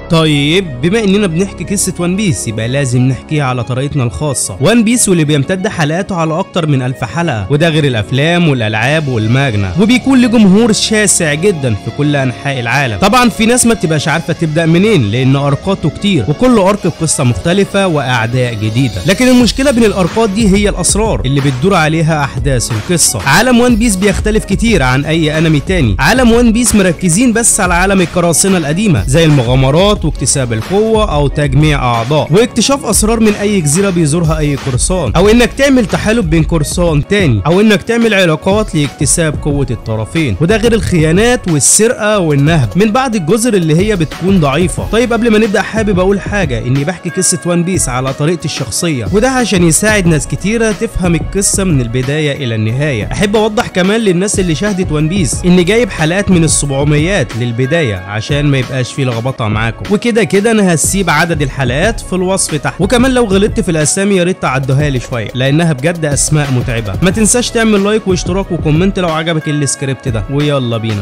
طيب بما اننا بنحكي قصه وان بيس يبقى لازم نحكيها على طريقتنا الخاصه وان بيس واللي بيمتد حلقاته على اكتر من ألف حلقه وده غير الافلام والالعاب والماجنا وبيكون لجمهور شاسع جدا في كل انحاء العالم طبعا في ناس ما بتبقاش عارفه تبدا منين لان ارقاته كتير وكل ارك بقصه مختلفه واعداء جديده لكن المشكله بين الارقات دي هي الاسرار اللي بتدور عليها احداث القصه عالم وان بيس بيختلف كتير عن اي انمي تاني عالم وان بيس مركزين بس على عالم القراصنه القديمه زي المغامرات واكتساب القوه او تجميع اعضاء واكتشاف اسرار من اي جزيره بيزورها اي قرصان او انك تعمل تحالف بين قرصان تاني او انك تعمل علاقات لاكتساب قوه الطرفين وده غير الخيانات والسرقه والنهب من بعض الجزر اللي هي بتكون ضعيفه طيب قبل ما نبدا حابب اقول حاجه اني بحكي قصه وان بيس على طريقتي الشخصيه وده عشان يساعد ناس كتيره تفهم القصه من البدايه الى النهايه احب اوضح كمان للناس اللي شاهدت وان بيس اني جايب حلقات من السبعميات للبدايه عشان ما يبقاش في لخبطه معاكم وكده كده انا هسيب عدد الحلقات في الوصف تحت وكمان لو غلطت في الاسامي يا ريت تعدوها لي شويه لانها بجد اسماء متعبه ما تنساش تعمل لايك واشتراك وكومنت لو عجبك السكريبت ده ويلا بينا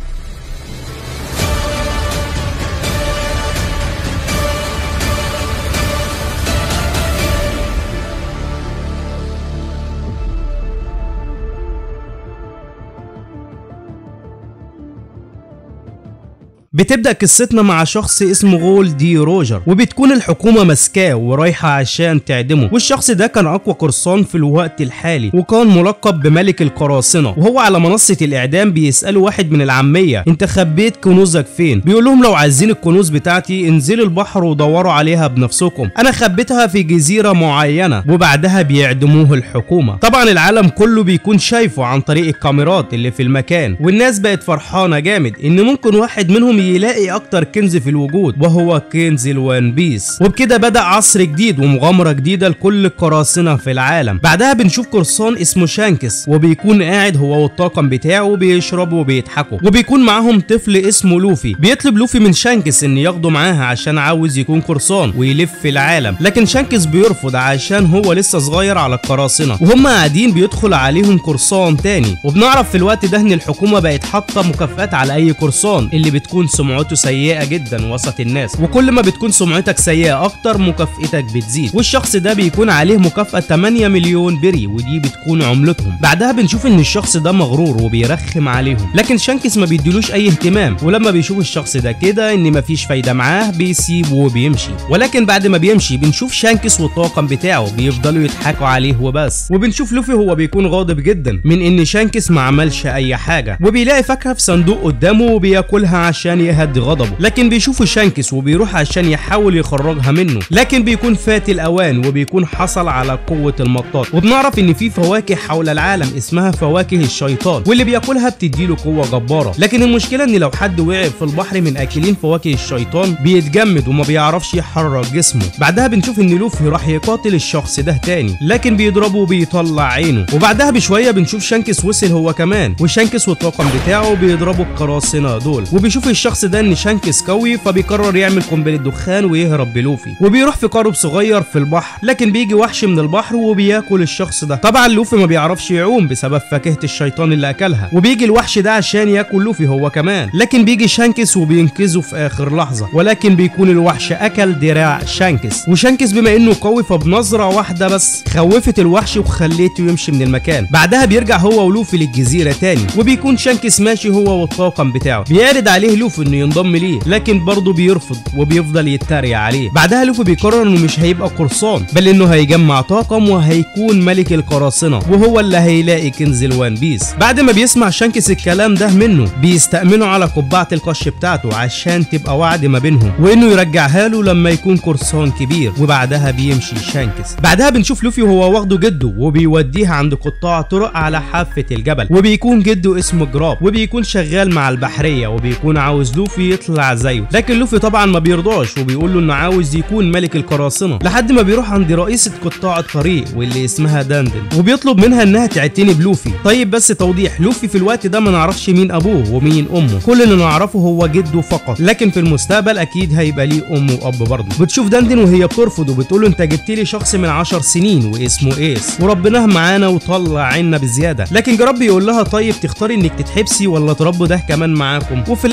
بتبدأ قصتنا مع شخص اسمه غول دي روجر وبتكون الحكومة ماسكاه ورايحة عشان تعدمه والشخص ده كان أقوى قرصان في الوقت الحالي وكان ملقب بملك القراصنة وهو على منصة الإعدام بيسألوا واحد من العامية أنت خبيت كنوزك فين بيقول لهم لو عايزين الكنوز بتاعتي انزلوا البحر ودوروا عليها بنفسكم أنا خبيتها في جزيرة معينة وبعدها بيعدموه الحكومة طبعا العالم كله بيكون شايفه عن طريق الكاميرات اللي في المكان والناس بقت فرحانة جامد إن ممكن واحد منهم يلاقي اكتر كنز في الوجود وهو كنز الوان بيس وبكده بدا عصر جديد ومغامره جديده لكل القراصنه في العالم بعدها بنشوف قرصان اسمه شانكس وبيكون قاعد هو والطاقم بتاعه بيشربوا وبيضحكوا وبيكون معاهم طفل اسمه لوفي بيطلب لوفي من شانكس ان ياخده معاها عشان عاوز يكون قرصان ويلف في العالم لكن شانكس بيرفض عشان هو لسه صغير على القراصنه وهم قاعدين بيدخل عليهم قرصان تاني وبنعرف في الوقت ده ان الحكومه بقت حاطه مكافآت على اي قرصان اللي بتكون سمعته سيئة جدا وسط الناس وكل ما بتكون سمعتك سيئة أكتر مكافئتك بتزيد والشخص ده بيكون عليه مكافأة 8 مليون بري ودي بتكون عملتهم بعدها بنشوف إن الشخص ده مغرور وبيرخم عليهم لكن شانكس ما بيديلوش أي اهتمام ولما بيشوف الشخص ده كده إن مفيش فايدة معاه بيسيبه وبيمشي ولكن بعد ما بيمشي بنشوف شانكس والطاقم بتاعه بيفضلوا يضحكوا عليه وبس وبنشوف لوفي هو بيكون غاضب جدا من إن شانكس ما عملش أي حاجة وبيلاقي فاكهة في صندوق قدامه وبياكلها عشان يهدي غضبه لكن بيشوفوا شانكس وبيروح عشان يحاول يخرجها منه لكن بيكون فات الاوان وبيكون حصل على قوه المطاط وبنعرف ان في فواكه حول العالم اسمها فواكه الشيطان واللي بياكلها بتديله قوه جباره لكن المشكله ان لو حد وقع في البحر من اكلين فواكه الشيطان بيتجمد وما بيعرفش يحرك جسمه بعدها بنشوف ان لوفي راح يقاتل الشخص ده تاني لكن بيضربه وبيطلع عينه وبعدها بشويه بنشوف شانكس وصل هو كمان وشانكس والطاقم بتاعه بيضربوا القراصنه دول وبيشوف الشخص ده ان شانكس قوي فبيقرر يعمل قنبله دخان ويهرب بلوفي وبيروح في قارب صغير في البحر لكن بيجي وحش من البحر وبياكل الشخص ده طبعا لوفي ما بيعرفش يعوم بسبب فاكهه الشيطان اللي اكلها وبيجي الوحش ده عشان ياكل لوفي هو كمان لكن بيجي شانكس وبينقذه في اخر لحظه ولكن بيكون الوحش اكل دراع شانكس وشانكس بما انه قوي فبنظره واحده بس خوفت الوحش وخليته يمشي من المكان بعدها بيرجع هو ولوفي للجزيره تاني وبيكون شانكس ماشي هو والطاقم بتاعه بيعرض عليه لوفي انه ينضم ليه لكن برضه بيرفض وبيفضل يتريق عليه بعدها لوفي بيقرر انه مش هيبقى قرصان بل انه هيجمع طاقم وهيكون ملك القراصنه وهو اللي هيلاقي كنز الوان بيس بعد ما بيسمع شانكس الكلام ده منه بيستأمنه على قبعه القش بتاعته عشان تبقى وعد ما بينهم وانه يرجعها له لما يكون قرصان كبير وبعدها بيمشي شانكس بعدها بنشوف لوفي وهو واخده جده وبيوديه عند قطاع طرق على حافه الجبل وبيكون جده اسمه جراب وبيكون شغال مع البحريه وبيكون عاوز لوفي يطلع زيه لكن لوفي طبعا ما بيرضاش وبيقول له انه عاوز يكون ملك القراصنه لحد ما بيروح عند رئيسه قطاع الطريق واللي اسمها داندن وبيطلب منها انها تعتني بلوفي طيب بس توضيح لوفي في الوقت ده ما نعرفش مين ابوه ومين امه كل اللي نعرفه هو جده فقط لكن في المستقبل اكيد هيبقى ليه ام واب برضه بتشوف داندن وهي بترفض وبتقول له انت جبت لي شخص من 10 سنين واسمه ايس وربناه معانا وطلع عنا بزياده لكن جراب بيقول لها طيب تختاري انك تتحبسي ولا تربوا ده كمان معاكم وفي الاخر داندن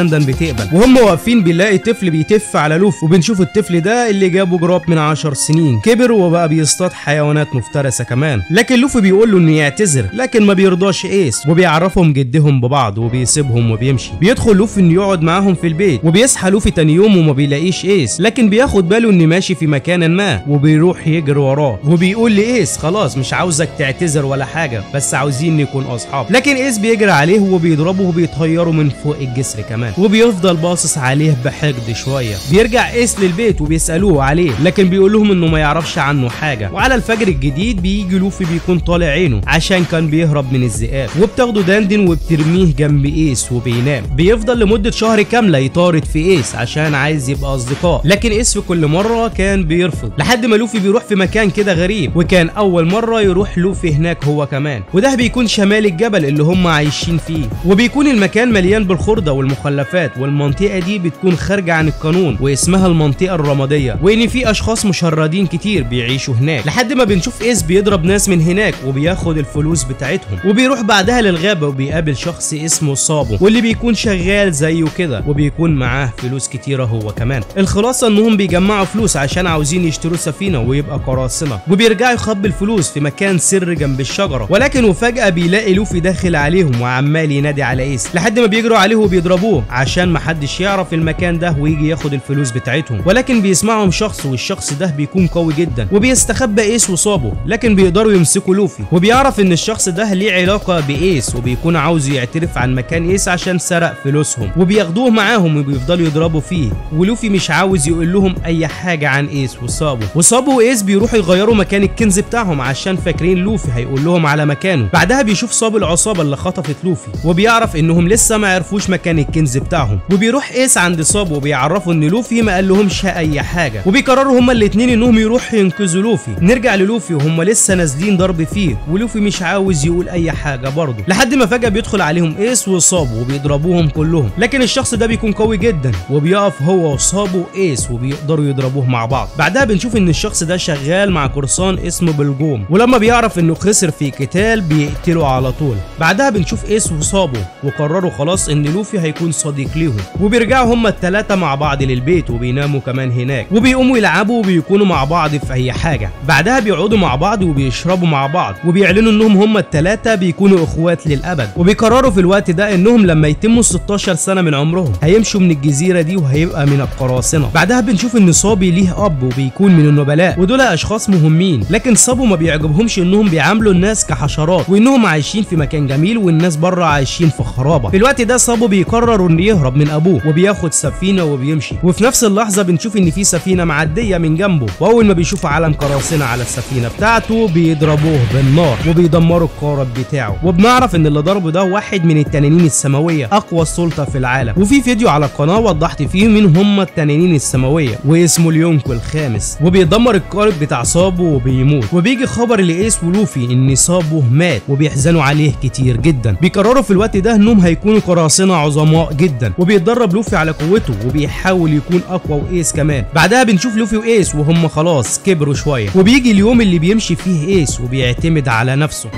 لندن بتقبل وهم واقفين بنلاقي طفل بيتف على لوفي وبنشوف الطفل ده اللي جابه جراب من 10 سنين كبر وبقى بيصطاد حيوانات مفترسه كمان لكن لوفي بيقول له انه يعتذر لكن ما بيرضاش ايس وبيعرفهم جدهم ببعض وبيسيبهم وبيمشي بيدخل لوفي انه يقعد معاهم في البيت وبيصحى لوفي تاني يوم وما بيلاقيش ايس لكن بياخد باله انه ماشي في مكان ما وبيروح يجري وراه وبيقول لايس خلاص مش عاوزك تعتذر ولا حاجه بس عاوزين نكون اصحاب لكن ايس بيجري عليه وبيضربه وبيطيره من فوق الجسر كمان وبيفضل باصص عليه بحقد شويه بيرجع ايس للبيت وبيسالوه عليه لكن بيقول لهم انه ما يعرفش عنه حاجه وعلى الفجر الجديد بيجي لوفي بيكون طالع عينه عشان كان بيهرب من الذئاب وبتاخده داندن وبترميه جنب ايس وبينام بيفضل لمده شهر كامله يطارد في ايس عشان عايز يبقى اصدقاء لكن ايس في كل مره كان بيرفض لحد ما لوفي بيروح في مكان كده غريب وكان اول مره يروح لوفي هناك هو كمان وده بيكون شمال الجبل اللي هم عايشين فيه وبيكون المكان مليان بالخردة والمخلفات والمنطقة دي بتكون خارجة عن القانون واسمها المنطقة الرمادية وإن في أشخاص مشردين كتير بيعيشوا هناك لحد ما بنشوف إيس بيضرب ناس من هناك وبياخد الفلوس بتاعتهم وبيروح بعدها للغابة وبيقابل شخص اسمه صابو واللي بيكون شغال زيه كده وبيكون معاه فلوس كتيرة هو كمان الخلاصة إنهم بيجمعوا فلوس عشان عاوزين يشتروا سفينة ويبقى قراصنة وبيرجعوا يخبي الفلوس في مكان سر جنب الشجرة ولكن وفجأة بيلاقي لوفي داخل عليهم وعمال ينادي على ايس لحد ما بيجروا عليه وبيضربوه عشان محدش يعرف المكان ده ويجي ياخد الفلوس بتاعتهم ولكن بيسمعهم شخص والشخص ده بيكون قوي جدا وبيستخبى ايس وصابه لكن بيقدروا يمسكوا لوفي وبيعرف ان الشخص ده ليه علاقة بايس وبيكون عاوز يعترف عن مكان ايس عشان سرق فلوسهم وبياخدوه معاهم وبيفضلوا يضربوا فيه ولوفي مش عاوز يقول لهم اي حاجة عن ايس وصابه وصابه وايس بيروحوا يغيروا مكان الكنز بتاعهم عشان فاكرين لوفي هيقول لهم على مكانه بعدها بيشوف صاب العصابة اللي خطفت لوفي وبيعرف انهم لسه ما عرفوش مكان الكنز بتاعهم وبيروح ايس عند صاب وبيعرفوا ان لوفي ما قالهمش اي حاجه وبيقرروا هما الاتنين انهم يروحوا ينقذوا لوفي نرجع للوفي وهم لسه نازلين ضرب فيه ولوفي مش عاوز يقول اي حاجه برضه لحد ما فجاه بيدخل عليهم ايس وصاب وبيضربوهم كلهم لكن الشخص ده بيكون قوي جدا وبيقف هو وصاب وايس وبيقدروا يضربوه مع بعض بعدها بنشوف ان الشخص ده شغال مع قرصان اسمه بلجوم ولما بيعرف انه خسر في قتال بيقتله على طول بعدها بنشوف ايس وصابه وقرروا خلاص ان لوفي هيكون صديق ليهم وبيرجعوا هما التلاتة مع بعض للبيت وبيناموا كمان هناك وبيقوموا يلعبوا وبيكونوا مع بعض في اي حاجة بعدها بيقعدوا مع بعض وبيشربوا مع بعض وبيعلنوا انهم هما التلاتة بيكونوا اخوات للابد وبيقرروا في الوقت ده انهم لما يتموا 16 سنة من عمرهم هيمشوا من الجزيرة دي وهيبقى من القراصنة بعدها بنشوف ان صابي ليه اب وبيكون من النبلاء ودول اشخاص مهمين لكن صابو ما بيعجبهمش انهم بيعاملوا الناس كحشرات وانهم عايشين في مكان جميل والناس بره عايشين في خرابه في الوقت ده صابو بيقرر انه يهرب من ابوه وبياخد سفينه وبيمشي وفي نفس اللحظه بنشوف ان في سفينه معديه من جنبه واول ما بيشوفوا علم قراصنه على السفينه بتاعته بيضربوه بالنار وبيدمروا القارب بتاعه وبنعرف ان اللي ضربه ده واحد من التنانين السماويه اقوى سلطه في العالم وفي فيديو على القناه وضحت فيه مين هم التنانين السماويه واسمه اليونكو الخامس وبيدمر القارب بتاع صابو وبيموت وبيجي خبر لايس ولوفي ان صابو مات وبيحزنوا عليه كتير جدا بيقرروا في الوقت ده انهم هيكونوا قراصنه عظماء جدا وبيتدرب لوفي على قوته وبيحاول يكون اقوى وايس كمان بعدها بنشوف لوفي وايس وهم خلاص كبروا شويه وبيجي اليوم اللي بيمشي فيه ايس وبيعتمد على نفسه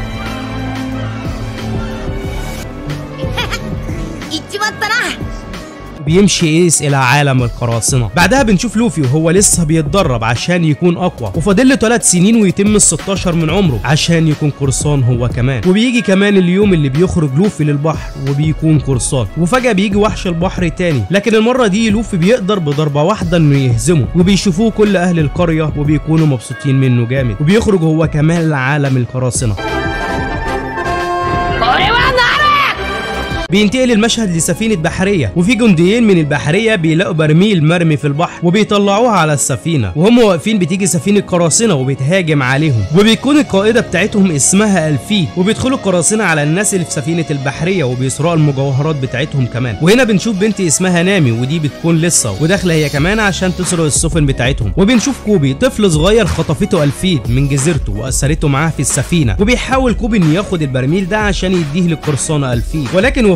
行っちまったな بيمشي ايس الى عالم القراصنه بعدها بنشوف لوفي وهو لسه بيتدرب عشان يكون اقوى وفاضل له 3 سنين ويتم ال 16 من عمره عشان يكون قرصان هو كمان وبيجي كمان اليوم اللي بيخرج لوفي للبحر وبيكون قرصان وفجاه بيجي وحش البحر تاني لكن المره دي لوفي بيقدر بضربه واحده انه يهزمه وبيشوفوه كل اهل القريه وبيكونوا مبسوطين منه جامد وبيخرج هو كمان لعالم القراصنه 俺はなる بينتقل المشهد لسفينة بحرية وفي جنديين من البحرية بيلاقوا برميل مرمي في البحر وبيطلعوها على السفينة وهم واقفين بتيجي سفينة قراصنة وبتهاجم عليهم وبيكون القائدة بتاعتهم اسمها الفي وبيدخلوا القراصنة على الناس اللي في سفينة البحرية وبيسرقوا المجوهرات بتاعتهم كمان وهنا بنشوف بنت اسمها نامي ودي بتكون لسه وداخلة هي كمان عشان تسرق السفن بتاعتهم وبنشوف كوبي طفل صغير خطفته الفيد من جزيرته وأسرته معاه في السفينة وبيحاول كوبي انه ياخد البرميل ده عشان يديه للقرصانة الفيد ولكن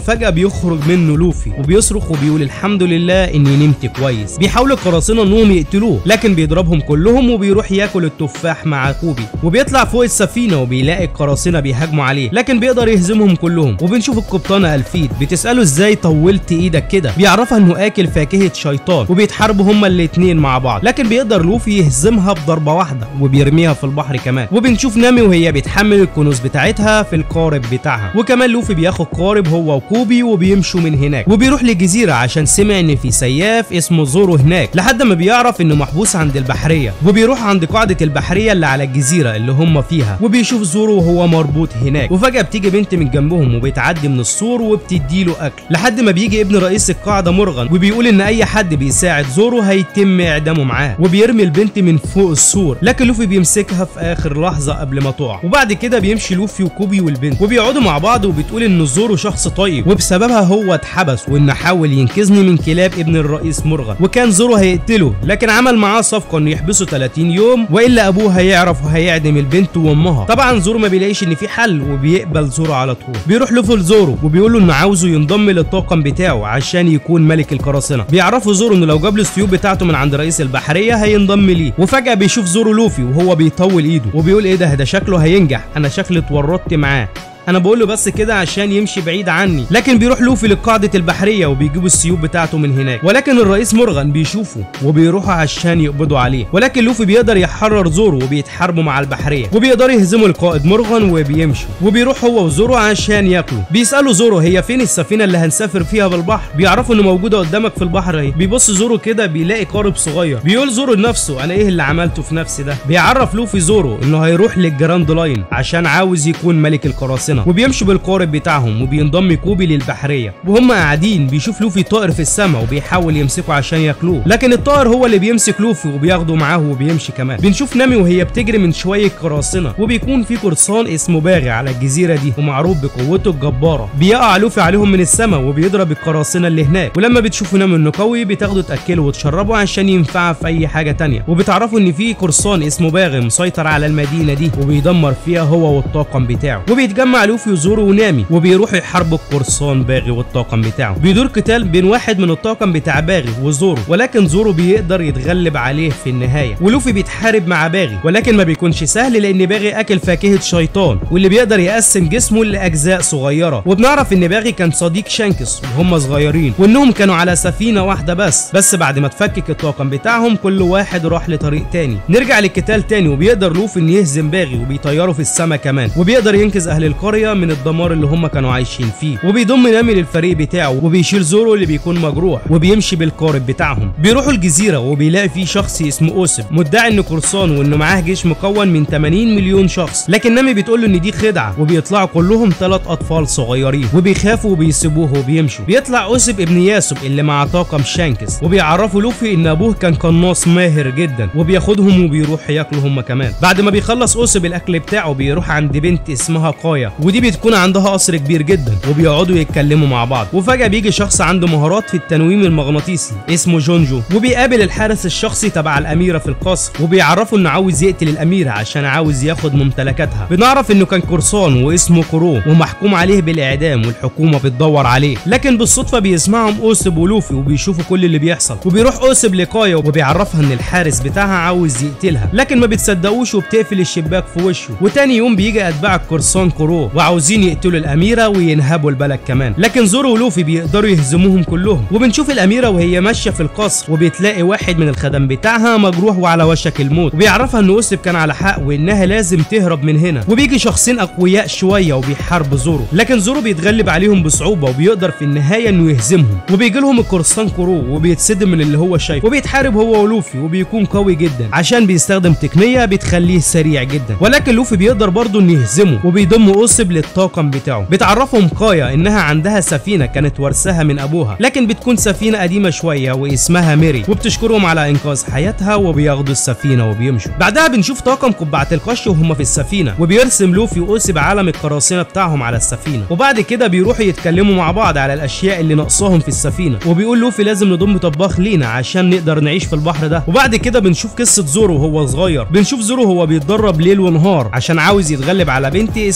وفجاه بيخرج منه لوفي وبيصرخ وبيقول الحمد لله اني نمت كويس بيحاول القراصنه انهم يقتلوه لكن بيضربهم كلهم وبيروح ياكل التفاح مع كوبي وبيطلع فوق السفينه وبيلاقي القراصنه بيهاجموا عليه لكن بيقدر يهزمهم كلهم وبنشوف القبطانه الفيد بتساله ازاي طولت ايدك كده بيعرفها انه اكل فاكهه شيطان وبيتحاربوا هما الاتنين مع بعض لكن بيقدر لوفي يهزمها بضربه واحده وبيرميها في البحر كمان وبنشوف نامي وهي بتحمل الكنوز بتاعتها في القارب بتاعها وكمان لوفي بياخد قارب هو وكوبي وبيمشوا من هناك وبيروح للجزيره عشان سمع ان في سياف اسمه زورو هناك لحد ما بيعرف انه محبوس عند البحريه وبيروح عند قاعده البحريه اللي على الجزيره اللي هم فيها وبيشوف زورو وهو مربوط هناك وفجاه بتيجي بنت من جنبهم وبتعدي من السور وبتديله اكل لحد ما بيجي ابن رئيس القاعده مرغن وبيقول ان اي حد بيساعد زورو هيتم اعدامه معاه وبيرمي البنت من فوق السور لكن لوفي بيمسكها في اخر لحظه قبل ما تقع وبعد كده بيمشي لوفي وكوبي والبنت وبيقعدوا مع بعض وبتقول ان زورو شخص طيب وبسببها هو اتحبس وان حاول ينقذني من كلاب ابن الرئيس مرغن وكان زورو هيقتله لكن عمل معاه صفقه انه يحبسه 30 يوم والا ابوه هيعرف وهيعدم البنت وامها طبعا زورو ما بيلاقيش ان في حل وبيقبل زورو على طول بيروح لوفي لزورو وبيقول له انه عاوزه ينضم للطاقم بتاعه عشان يكون ملك القراصنه بيعرفوا زورو انه لو جاب له السيوف بتاعته من عند رئيس البحريه هينضم ليه وفجاه بيشوف زورو لوفي وهو بيطول ايده وبيقول ايه ده ده شكله هينجح انا شكلي اتورطت معاه انا بقول له بس كده عشان يمشي بعيد عني لكن بيروح لوفي لقاعده البحريه وبيجيبوا السيوف بتاعته من هناك ولكن الرئيس مرغن بيشوفه وبيروحوا عشان يقبضوا عليه ولكن لوفي بيقدر يحرر زورو وبيتحاربوا مع البحريه وبيقدروا يهزموا القائد مرغن وبيمشوا وبيروح هو وزورو عشان ياكلوا بيسالوا زورو هي فين السفينه اللي هنسافر فيها بالبحر بيعرفوا انه موجوده قدامك في البحر اهي بيبص زورو كده بيلاقي قارب صغير بيقول زورو لنفسه انا ايه اللي عملته في نفسي ده بيعرف لوفي زورو انه هيروح للجراند لاين عشان عاوز يكون ملك القراصنه وبيمشوا بالقارب بتاعهم وبينضم كوبي للبحريه وهم قاعدين بيشوف لوفي طائر في السماء وبيحاول يمسكه عشان ياكلوه لكن الطائر هو اللي بيمسك لوفي وبياخده معاه وبيمشي كمان بنشوف نامي وهي بتجري من شويه قراصنه وبيكون في قرصان اسمه باغي على الجزيره دي ومعروف بقوته الجباره بيقع لوفي عليهم من السماء وبيضرب القراصنه اللي هناك ولما بتشوفوا نامي انه قوي بتاخده تاكله وتشربه عشان ينفعها في اي حاجه تانية وبتعرفوا ان في قرصان اسمه باغي مسيطر على المدينه دي وبيدمر فيها هو والطاقم بتاعه وبيتجمع لوفي وزورو ونامي وبيروحوا يحاربوا القرصان باغي والطاقم بتاعه بيدور قتال بين واحد من الطاقم بتاع باغي وزورو ولكن زورو بيقدر يتغلب عليه في النهايه ولوفي بيتحارب مع باغي ولكن ما بيكونش سهل لان باغي اكل فاكهه شيطان واللي بيقدر يقسم جسمه لاجزاء صغيره وبنعرف ان باغي كان صديق شانكس وهم صغيرين وانهم كانوا على سفينه واحده بس بس بعد ما تفكك الطاقم بتاعهم كل واحد راح لطريق تاني نرجع للقتال تاني وبيقدر لوفي ان يهزم باغي وبيطيره في السما كمان وبيقدر ينقذ اهل القريه من الدمار اللي هم كانوا عايشين فيه وبيضم نامي للفريق بتاعه وبيشيل زورو اللي بيكون مجروح وبيمشي بالقارب بتاعهم بيروحوا الجزيره وبيلاقي فيه شخص اسمه اوسب مدعي انه قرصان وانه معاه جيش مكون من 80 مليون شخص لكن نامي بتقول له ان دي خدعه وبيطلعوا كلهم ثلاث اطفال صغيرين وبيخافوا وبيسيبوه وبيمشوا بيطلع اوسب ابن ياسب اللي مع طاقم شانكس وبيعرفوا لوفي ان ابوه كان قناص ماهر جدا وبياخدهم وبيروح ياكلوا هم كمان بعد ما بيخلص اوسب الاكل بتاعه بيروح عند بنت اسمها قايا ودي بتكون عندها قصر كبير جدا وبيقعدوا يتكلموا مع بعض وفجاه بيجي شخص عنده مهارات في التنويم المغناطيسي اسمه جونجو وبيقابل الحارس الشخصي تبع الاميره في القصر وبيعرفوا انه عاوز يقتل الاميره عشان عاوز ياخد ممتلكاتها بنعرف انه كان قرصان واسمه كورو ومحكوم عليه بالاعدام والحكومه بتدور عليه لكن بالصدفه بيسمعهم اوسب ولوفي وبيشوفوا كل اللي بيحصل وبيروح اوسب لقايا وبيعرفها ان الحارس بتاعها عاوز يقتلها لكن ما بتصدقوش وبتقفل الشباك في وشه وتاني يوم بيجي اتباع القرصان كورو وعاوزين يقتلوا الاميره وينهبوا البلد كمان لكن زورو ولوفي بيقدروا يهزموهم كلهم وبنشوف الاميره وهي ماشيه في القصر وبتلاقي واحد من الخدم بتاعها مجروح وعلى وشك الموت وبيعرفها ان اوسب كان على حق وانها لازم تهرب من هنا وبيجي شخصين اقوياء شويه وبيحاربوا زورو لكن زورو بيتغلب عليهم بصعوبه وبيقدر في النهايه انه يهزمهم وبيجي لهم القرصان كورو وبيتصدم من اللي هو شايفه وبيتحارب هو ولوفي وبيكون قوي جدا عشان بيستخدم تقنيه بتخليه سريع جدا ولكن لوفي بيقدر برضه انه يهزمه وبيضم اوسب للطاقم بتاعه بتعرفهم قايا انها عندها سفينه كانت ورثها من ابوها لكن بتكون سفينه قديمه شويه واسمها ميري وبتشكرهم على انقاذ حياتها وبياخدوا السفينه وبيمشوا بعدها بنشوف طاقم قبعه القش وهم في السفينه وبيرسم لوفي واوسب علم القراصنه بتاعهم على السفينه وبعد كده بيروحوا يتكلموا مع بعض على الاشياء اللي ناقصاهم في السفينه وبيقول لوفي لازم نضم طباخ لينا عشان نقدر نعيش في البحر ده وبعد كده بنشوف قصه زورو وهو صغير بنشوف زورو هو بيتدرب ليل ونهار عشان عاوز يتغلب على بنت اسمها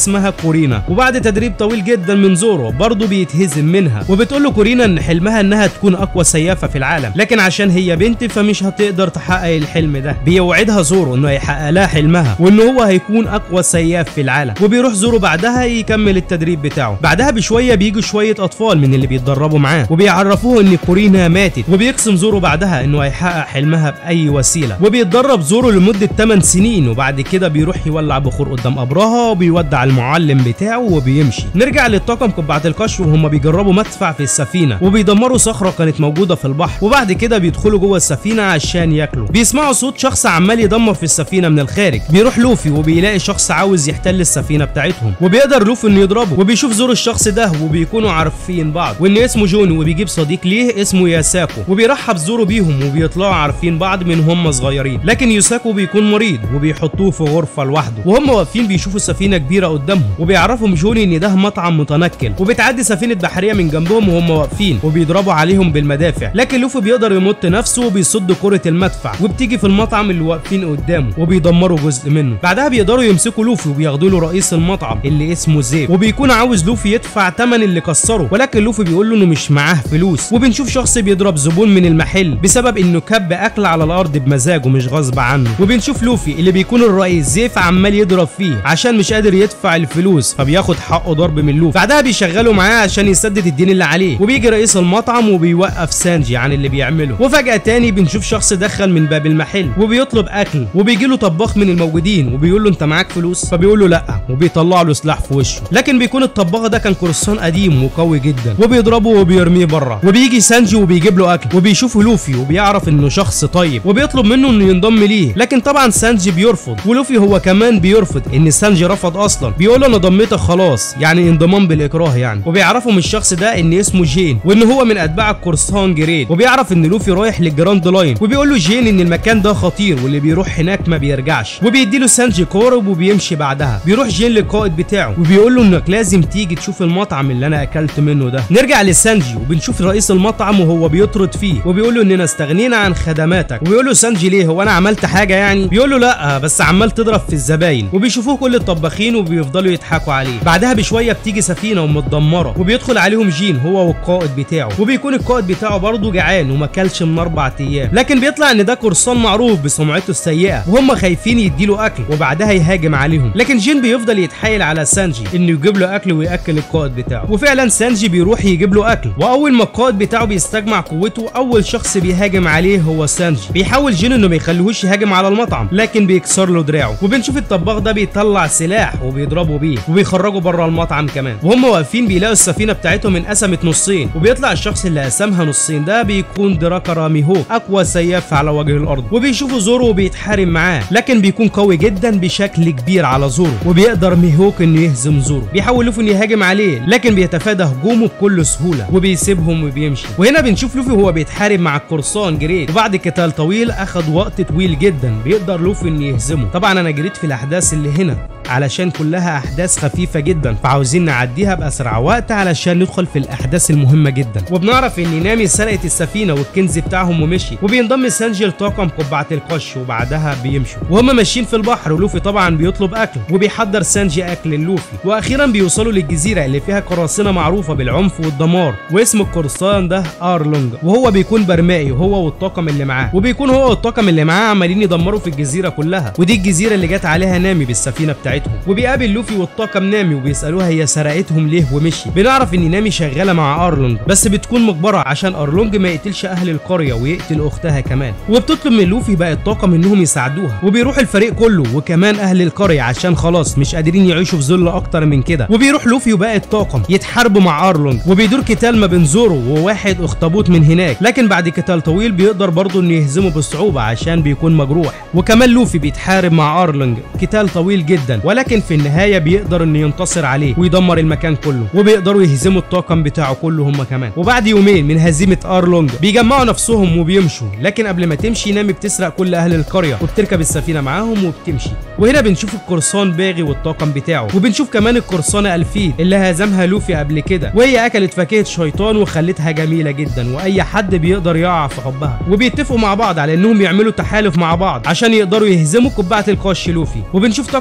كورينا وبعد تدريب طويل جدا من زورو برضه بيتهزم منها وبتقول له كورينا ان حلمها انها تكون اقوى سيافه في العالم لكن عشان هي بنت فمش هتقدر تحقق الحلم ده بيوعدها زورو انه هيحقق لها حلمها وان هو هيكون اقوى سياف في العالم وبيروح زورو بعدها يكمل التدريب بتاعه بعدها بشويه بيجوا شويه اطفال من اللي بيتدربوا معاه وبيعرفوه ان كورينا ماتت وبيقسم زورو بعدها انه هيحقق حلمها باي وسيله وبيتدرب زورو لمده 8 سنين وبعد كده بيروح يولع بخور قدام قبرها وبيودع المعلم بتاعه وبيمشي نرجع للطاقم قبعه القش وهم بيجربوا مدفع في السفينه وبيدمروا صخره كانت موجوده في البحر وبعد كده بيدخلوا جوه السفينه عشان ياكلوا بيسمعوا صوت شخص عمال يدمر في السفينه من الخارج بيروح لوفي وبيلاقي شخص عاوز يحتل السفينه بتاعتهم وبيقدر لوفي انه يضربه وبيشوف زور الشخص ده وبيكونوا عارفين بعض وان اسمه جوني وبيجيب صديق ليه اسمه ياساكو وبيرحب زورو بيهم وبيطلعوا عارفين بعض من هم صغيرين لكن يوساكو بيكون مريض وبيحطوه في غرفه لوحده وهم واقفين بيشوفوا سفينه كبيره قدامهم وبيعرفهم جوني ان ده مطعم متنكل وبتعدي سفينه بحريه من جنبهم وهم واقفين وبيضربوا عليهم بالمدافع لكن لوفي بيقدر يمط نفسه وبيصد كره المدفع وبتيجي في المطعم اللي واقفين قدامه وبيدمروا جزء منه بعدها بيقدروا يمسكوا لوفي وبياخدوا له رئيس المطعم اللي اسمه زيب وبيكون عاوز لوفي يدفع ثمن اللي كسره ولكن لوفي بيقول له انه مش معاه فلوس وبنشوف شخص بيضرب زبون من المحل بسبب انه كب اكل على الارض بمزاجه مش غصب عنه وبنشوف لوفي اللي بيكون الرئيس زيف عمال يضرب فيه عشان مش قادر يدفع الفلوس فبياخد حقه ضرب من لوفي بعدها بيشغلوا معاه عشان يسدد الدين اللي عليه وبيجي رئيس المطعم وبيوقف سانجي عن اللي بيعمله وفجاه تاني بنشوف شخص دخل من باب المحل وبيطلب اكل وبيجي له طباخ من الموجودين وبيقول له انت معاك فلوس فبيقول له لا وبيطلع له سلاح في وشه لكن بيكون الطباخ ده كان قرصان قديم وقوي جدا وبيضربه وبيرميه بره وبيجي سانجي وبيجيب له اكل وبيشوفه لوفي وبيعرف انه شخص طيب وبيطلب منه انه ينضم ليه لكن طبعا سانجي بيرفض ولوفي هو كمان بيرفض ان سانجي رفض اصلا بيقول له انا ضميتك خلاص يعني انضمام بالاكراه يعني وبيعرفوا من الشخص ده ان اسمه جين وان هو من اتباع القرصان جريد وبيعرف ان لوفي رايح للجراند لاين وبيقول له جين ان المكان ده خطير واللي بيروح هناك ما بيرجعش وبيدي له سانجي قارب وبيمشي بعدها بيروح جين للقائد بتاعه وبيقول له انك لازم تيجي تشوف المطعم اللي انا اكلت منه ده نرجع لسانجي وبنشوف رئيس المطعم وهو بيطرد فيه وبيقول له اننا استغنينا عن خدماتك وبيقول له سانجي ليه هو انا عملت حاجه يعني بيقول له لا بس عمال تضرب في الزباين وبيشوفوه كل الطباخين وبيفضلوا يضحكوا عليه بعدها بشويه بتيجي سفينه ومتدمره وبيدخل عليهم جين هو والقائد بتاعه وبيكون القائد بتاعه برضه جعان وما كلش من اربع ايام لكن بيطلع ان ده قرصان معروف بسمعته السيئه وهم خايفين يديله اكل وبعدها يهاجم عليهم لكن جين بيفضل يتحايل على سانجي انه يجيب له اكل وياكل القائد بتاعه وفعلا سانجي بيروح يجيب له اكل واول ما القائد بتاعه بيستجمع قوته اول شخص بيهاجم عليه هو سانجي بيحاول جين انه ما يخليهوش يهاجم على المطعم لكن بيكسر له دراعه وبنشوف الطباخ ده بيطلع سلاح وبيضربه بيه وبيخرجه بره المطعم كمان وهم واقفين بيلاقوا السفينه بتاعتهم انقسمت نصين وبيطلع الشخص اللي قسمها نصين ده بيكون دراكا ميهوك اقوى سياف على وجه الارض وبيشوفوا زورو وبيتحارب معاه لكن بيكون قوي جدا بشكل كبير على زورو وبيقدر ميهوك انه يهزم زورو بيحاول لوفي انه يهاجم عليه لكن بيتفادى هجومه بكل سهوله وبيسيبهم وبيمشي وهنا بنشوف لوفي وهو بيتحارب مع القرصان جريد وبعد قتال طويل اخد وقت طويل جدا بيقدر لوفي انه يهزمه طبعا انا جريت في الاحداث اللي هنا علشان كلها احداث خفيفه جدا فعاوزين نعديها باسرع وقت علشان ندخل في الاحداث المهمه جدا وبنعرف ان نامي سرقت السفينه والكنز بتاعهم ومشي وبينضم سانجي لطاقم قبعه القش وبعدها بيمشوا وهم ماشيين في البحر ولوفي طبعا بيطلب اكل وبيحضر سانجي اكل لوفي واخيرا بيوصلوا للجزيره اللي فيها قراصنه معروفه بالعنف والدمار واسم القرصان ده ارلونج وهو بيكون برمائي هو والطاقم اللي معاه وبيكون هو والطاقم اللي معاه عمالين يدمروا في الجزيره كلها ودي الجزيره اللي جت عليها نامي بالسفينه بتاعتهم وبيقابل لوفي والطاقم نامي وبيسالوها هي سرقتهم ليه ومشي بنعرف ان نامي شغاله مع ارلونج بس بتكون مجبره عشان ارلونج ما يقتلش اهل القريه ويقتل اختها كمان وبتطلب من لوفي بقى الطاقم انهم يساعدوها وبيروح الفريق كله وكمان اهل القريه عشان خلاص مش قادرين يعيشوا في ذل اكتر من كده وبيروح لوفي وباقي الطاقم يتحاربوا مع ارلونج وبيدور قتال ما بين زورو وواحد اخطبوط من هناك لكن بعد قتال طويل بيقدر برضه انه يهزمه بصعوبه عشان بيكون مجروح وكمان لوفي بيتحارب مع ارلونج قتال طويل جدا ولكن في النهايه بيقدر انه ينتصر عليه ويدمر المكان كله وبيقدروا يهزموا الطاقم بتاعه كله هم كمان وبعد يومين من هزيمه ارلونج بيجمعوا نفسهم وبيمشوا لكن قبل ما تمشي نامي بتسرق كل اهل القريه وبتركب السفينه معاهم وبتمشي وهنا بنشوف القرصان باغي والطاقم بتاعه وبنشوف كمان القرصانه الفيل اللي هزمها لوفي قبل كده وهي اكلت فاكهه شيطان وخلتها جميله جدا واي حد بيقدر يقع في حبها وبيتفقوا مع بعض على انهم يعملوا تحالف مع بعض عشان يقدروا يهزموا قبعه القش لوفي وبنشوف طاقم قبعه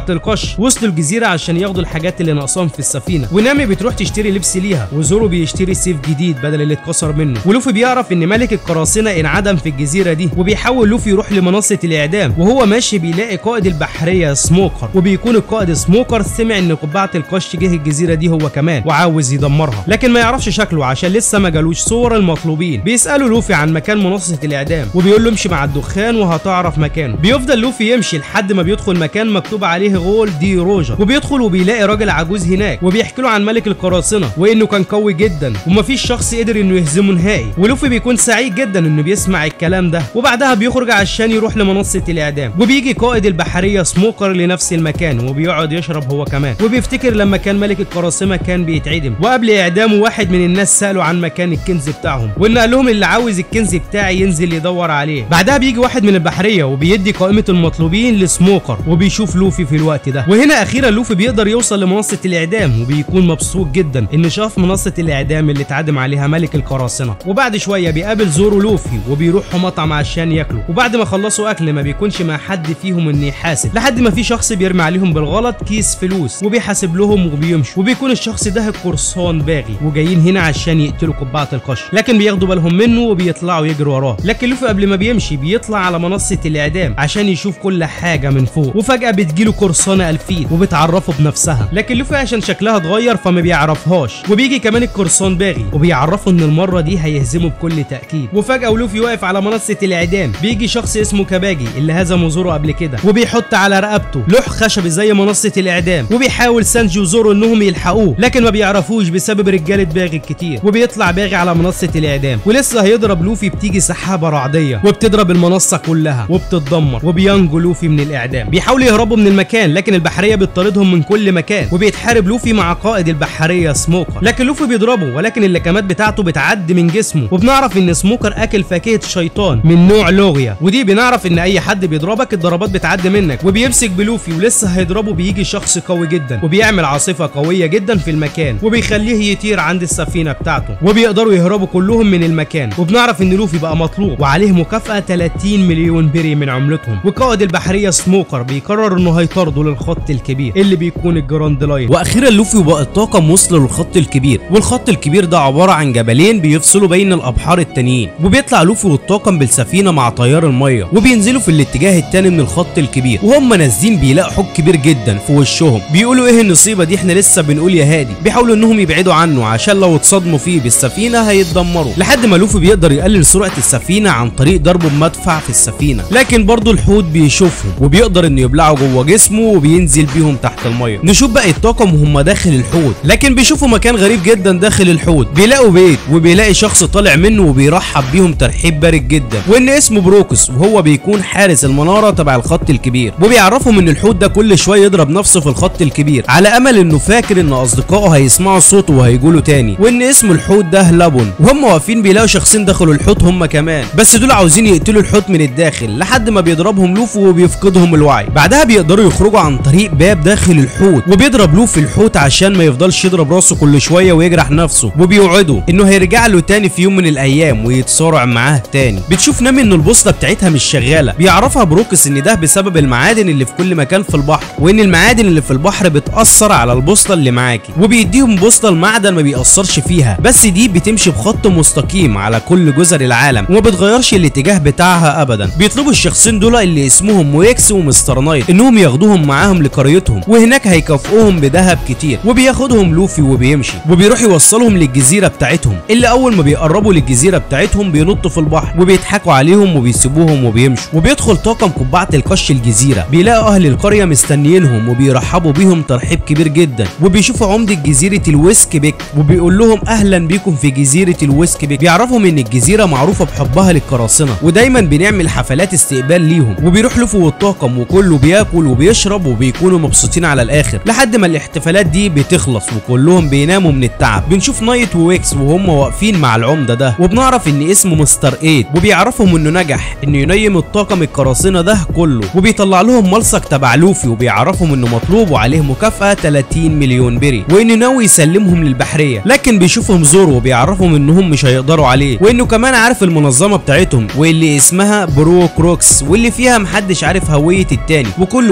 القش وصلوا الجزيره عشان ياخدوا الحاجات اللي ناقصاهم في السفينه ونامي بتروح تشتري لبس ليها وزورو بيشتري سيف جديد بدل اللي اتكسر منه ولوفي بيعرف ان ملك القراصنه انعدم في الجزيره دي وبيحاول لوفي يروح لمنصه الاعدام وهو ماشي بيلاقي قائد البحريه سموكر وبيكون القائد سموكر سمع ان قبعه القش جه الجزيره دي هو كمان وعاوز يدمرها لكن ما يعرفش شكله عشان لسه ما جالوش صور المطلوبين بيسالوا لوفي عن مكان منصه الاعدام وبيقول له امشي مع الدخان وهتعرف مكانه بيفضل لوفي يمشي لحد ما بيدخل مكان مكتوب عليه غول دي روجر وبيدخل وبيلاقي راجل عجوز هناك وبيحكي له عن ملك القراصنه وانه كان قوي جدا ومفيش شخص قدر انه يهزمه نهائي ولوفي بيكون سعيد جدا انه بيسمع الكلام ده وبعدها بيخرج عشان يروح لمنصه الاعدام وبيجي قائد البحريه سموكر لنفس المكان وبيقعد يشرب هو كمان وبيفتكر لما كان ملك القراصنه كان بيتعدم وقبل اعدامه واحد من الناس سالوا عن مكان الكنز بتاعهم وان قال لهم اللي عاوز الكنز بتاعي ينزل يدور عليه بعدها بيجي واحد من البحريه وبيدي قائمه المطلوبين لسموكر وبيشوف لوفي في الوقت ده وهنا اخيرا لوفي بيقدر يوصل لمنصه الاعدام وبيكون مبسوط جدا ان شاف منصه الاعدام اللي اتعدم عليها ملك القراصنه وبعد شويه بيقابل زورو لوفي وبيروحوا مطعم عشان ياكلوا وبعد ما خلصوا اكل ما بيكونش مع حد فيهم ان يحاسب لحد ما في شخص بيرمي عليهم بالغلط كيس فلوس وبيحاسب لهم وبيمشوا وبيكون الشخص ده القرصان باغي وجايين هنا عشان يقتلوا قبعه القش لكن بياخدوا بالهم منه وبيطلعوا يجروا وراه لكن لوفي قبل ما بيمشي بيطلع على منصه الاعدام عشان يشوف كل حاجه من فوق وفجاه بتجيله قرصانه الفيل وبتعرفه بنفسها لكن لوفي عشان شكلها اتغير فما بيعرفهاش وبيجي كمان القرصان باغي وبيعرفه ان المره دي هيهزمه بكل تاكيد وفجاه ولوفي واقف على منصه الاعدام بيجي شخص اسمه كاباجي اللي هزمه زورو قبل كده وبيحط على رقبته لوح خشبي زي منصه الاعدام وبيحاول سانجي وزورو انهم يلحقوه لكن ما بيعرفوش بسبب رجاله باغي الكتير وبيطلع باغي على منصه الاعدام ولسه هيضرب لوفي بتيجي سحابه رعديه وبتضرب المنصه كلها وبتتدمر وبينجو لوفي من الاعدام بيحاولوا يهربوا من المكان لكن البحريه بتطاردهم من كل مكان وبيتحارب لوفي مع قائد البحريه سموكر لكن لوفي بيضربه ولكن اللكمات بتاعته بتعدي من جسمه وبنعرف ان سموكر اكل فاكهه شيطان من نوع لوغيا ودي بنعرف ان اي حد بيضربك الضربات بتعدي منك وبيمسك بلوفي ولسه هيضربه بيجي شخص قوي جدا وبيعمل عاصفه قويه جدا في المكان وبيخليه يطير عند السفينه بتاعته وبيقدروا يهربوا كلهم من المكان وبنعرف ان لوفي بقى مطلوب وعليه مكافاه 30 مليون بري من عملتهم وقائد البحريه سموكر بيقرر انه هيطارده للخط الكبير اللي بيكون الجراند لاين واخيرا لوفي وباقي الطاقم وصلوا للخط الكبير والخط الكبير ده عباره عن جبلين بيفصلوا بين الابحار التانيين وبيطلع لوفي والطاقم بالسفينه مع طيار الميه وبينزلوا في الاتجاه التاني من الخط الكبير وهم نازلين بيلاقوا حوت كبير جدا في وشهم بيقولوا ايه النصيبه دي احنا لسه بنقول يا هادي بيحاولوا انهم يبعدوا عنه عشان لو اتصدموا فيه بالسفينه هيتدمروا لحد ما لوفي بيقدر يقلل سرعه السفينه عن طريق ضربه بمدفع في السفينه لكن برضه الحوت بيشوفهم وبيقدر انه يبلعه جوه جسمه وبينزل بيهم تحت الميه نشوف باقي الطاقم وهم داخل الحوت لكن بيشوفوا مكان غريب جدا داخل الحوت بيلاقوا بيت وبيلاقي شخص طالع منه وبيرحب بيهم ترحيب بارد جدا وان اسمه بروكس وهو بيكون حارس المناره تبع الخط الكبير وبيعرفهم ان الحوت ده كل شويه يضرب نفسه في الخط الكبير على امل انه فاكر ان اصدقائه هيسمعوا صوته وهيجوا تاني وان اسم الحوت ده لبن وهم واقفين بيلاقوا شخصين دخلوا الحوت هم كمان بس دول عاوزين يقتلوا الحوت من الداخل لحد ما بيضربهم لوفي وبيفقدهم الوعي بعدها بيقدروا يخرجوا عن طريق باب داخل الحوت وبيضرب لوفي الحوت عشان ما يفضلش يضرب راسه كل شويه ويجرح نفسه وبيوعده انه هيرجع له تاني في يوم من الايام ويتصارع معاه تاني بتشوف نامي ان البوصله بتاعتها مش شغاله بيعرفها بروكس ان ده بسبب المعادن اللي في كل مكان في البحر وان المعادن اللي في البحر بتاثر على البوصله اللي معاكي وبيديهم بوصله المعدن ما بيأثرش فيها بس دي بتمشي بخط مستقيم على كل جزر العالم وما بتغيرش الاتجاه بتاعها ابدا بيطلبوا الشخصين دول اللي اسمهم ويكس ومستر نايت انهم ياخدوهم معاهم لقريتهم وهناك هيكافئوهم بذهب كتير وبياخدهم لوفي وبيمشي وبيروح يوصلهم للجزيره بتاعتهم اللي اول ما بيقربوا للجزيره بتاعتهم بينطوا في البحر وبيضحكوا عليهم وبيسيبوهم وبيمشوا وبيدخل طاقم قبعه القش الجزيره بيلاقوا اهل القريه مستنيينهم وبيرحبوا بيهم ترحيب كبير جدا وبيشوفوا عمده جزيره الويسك بيك وبيقول لهم اهلا بيكم في جزيره الويسك بيك بيعرفهم ان الجزيره معروفه بحبها للقراصنه ودايما بنعمل حفلات استقبال ليهم وبيروح لوفي والطاقم وكله بياكل وبيشرب وبيكونوا مبسوطين على الاخر لحد ما الاحتفالات دي بتخلص وكلهم بيناموا من التعب بنشوف نايت وويكس وهم واقفين مع العمده ده وبنعرف ان اسمه مستر ايد وبيعرفهم انه نجح انه ينيم الطاقم القراصنه ده كله وبيطلع لهم ملصق تبع لوفي وبيعرفهم انه مطلوب وعليه مكافاه 30 مليون بري وانه ناوي يسلمهم للبحريه لكن بيشوفهم زورو وبيعرفهم انهم مش هيقدروا عليه وانه كمان عارف المنظمه بتاعتهم واللي اسمها برو كروكس واللي فيها محدش عارف هويه التاني وكل واحد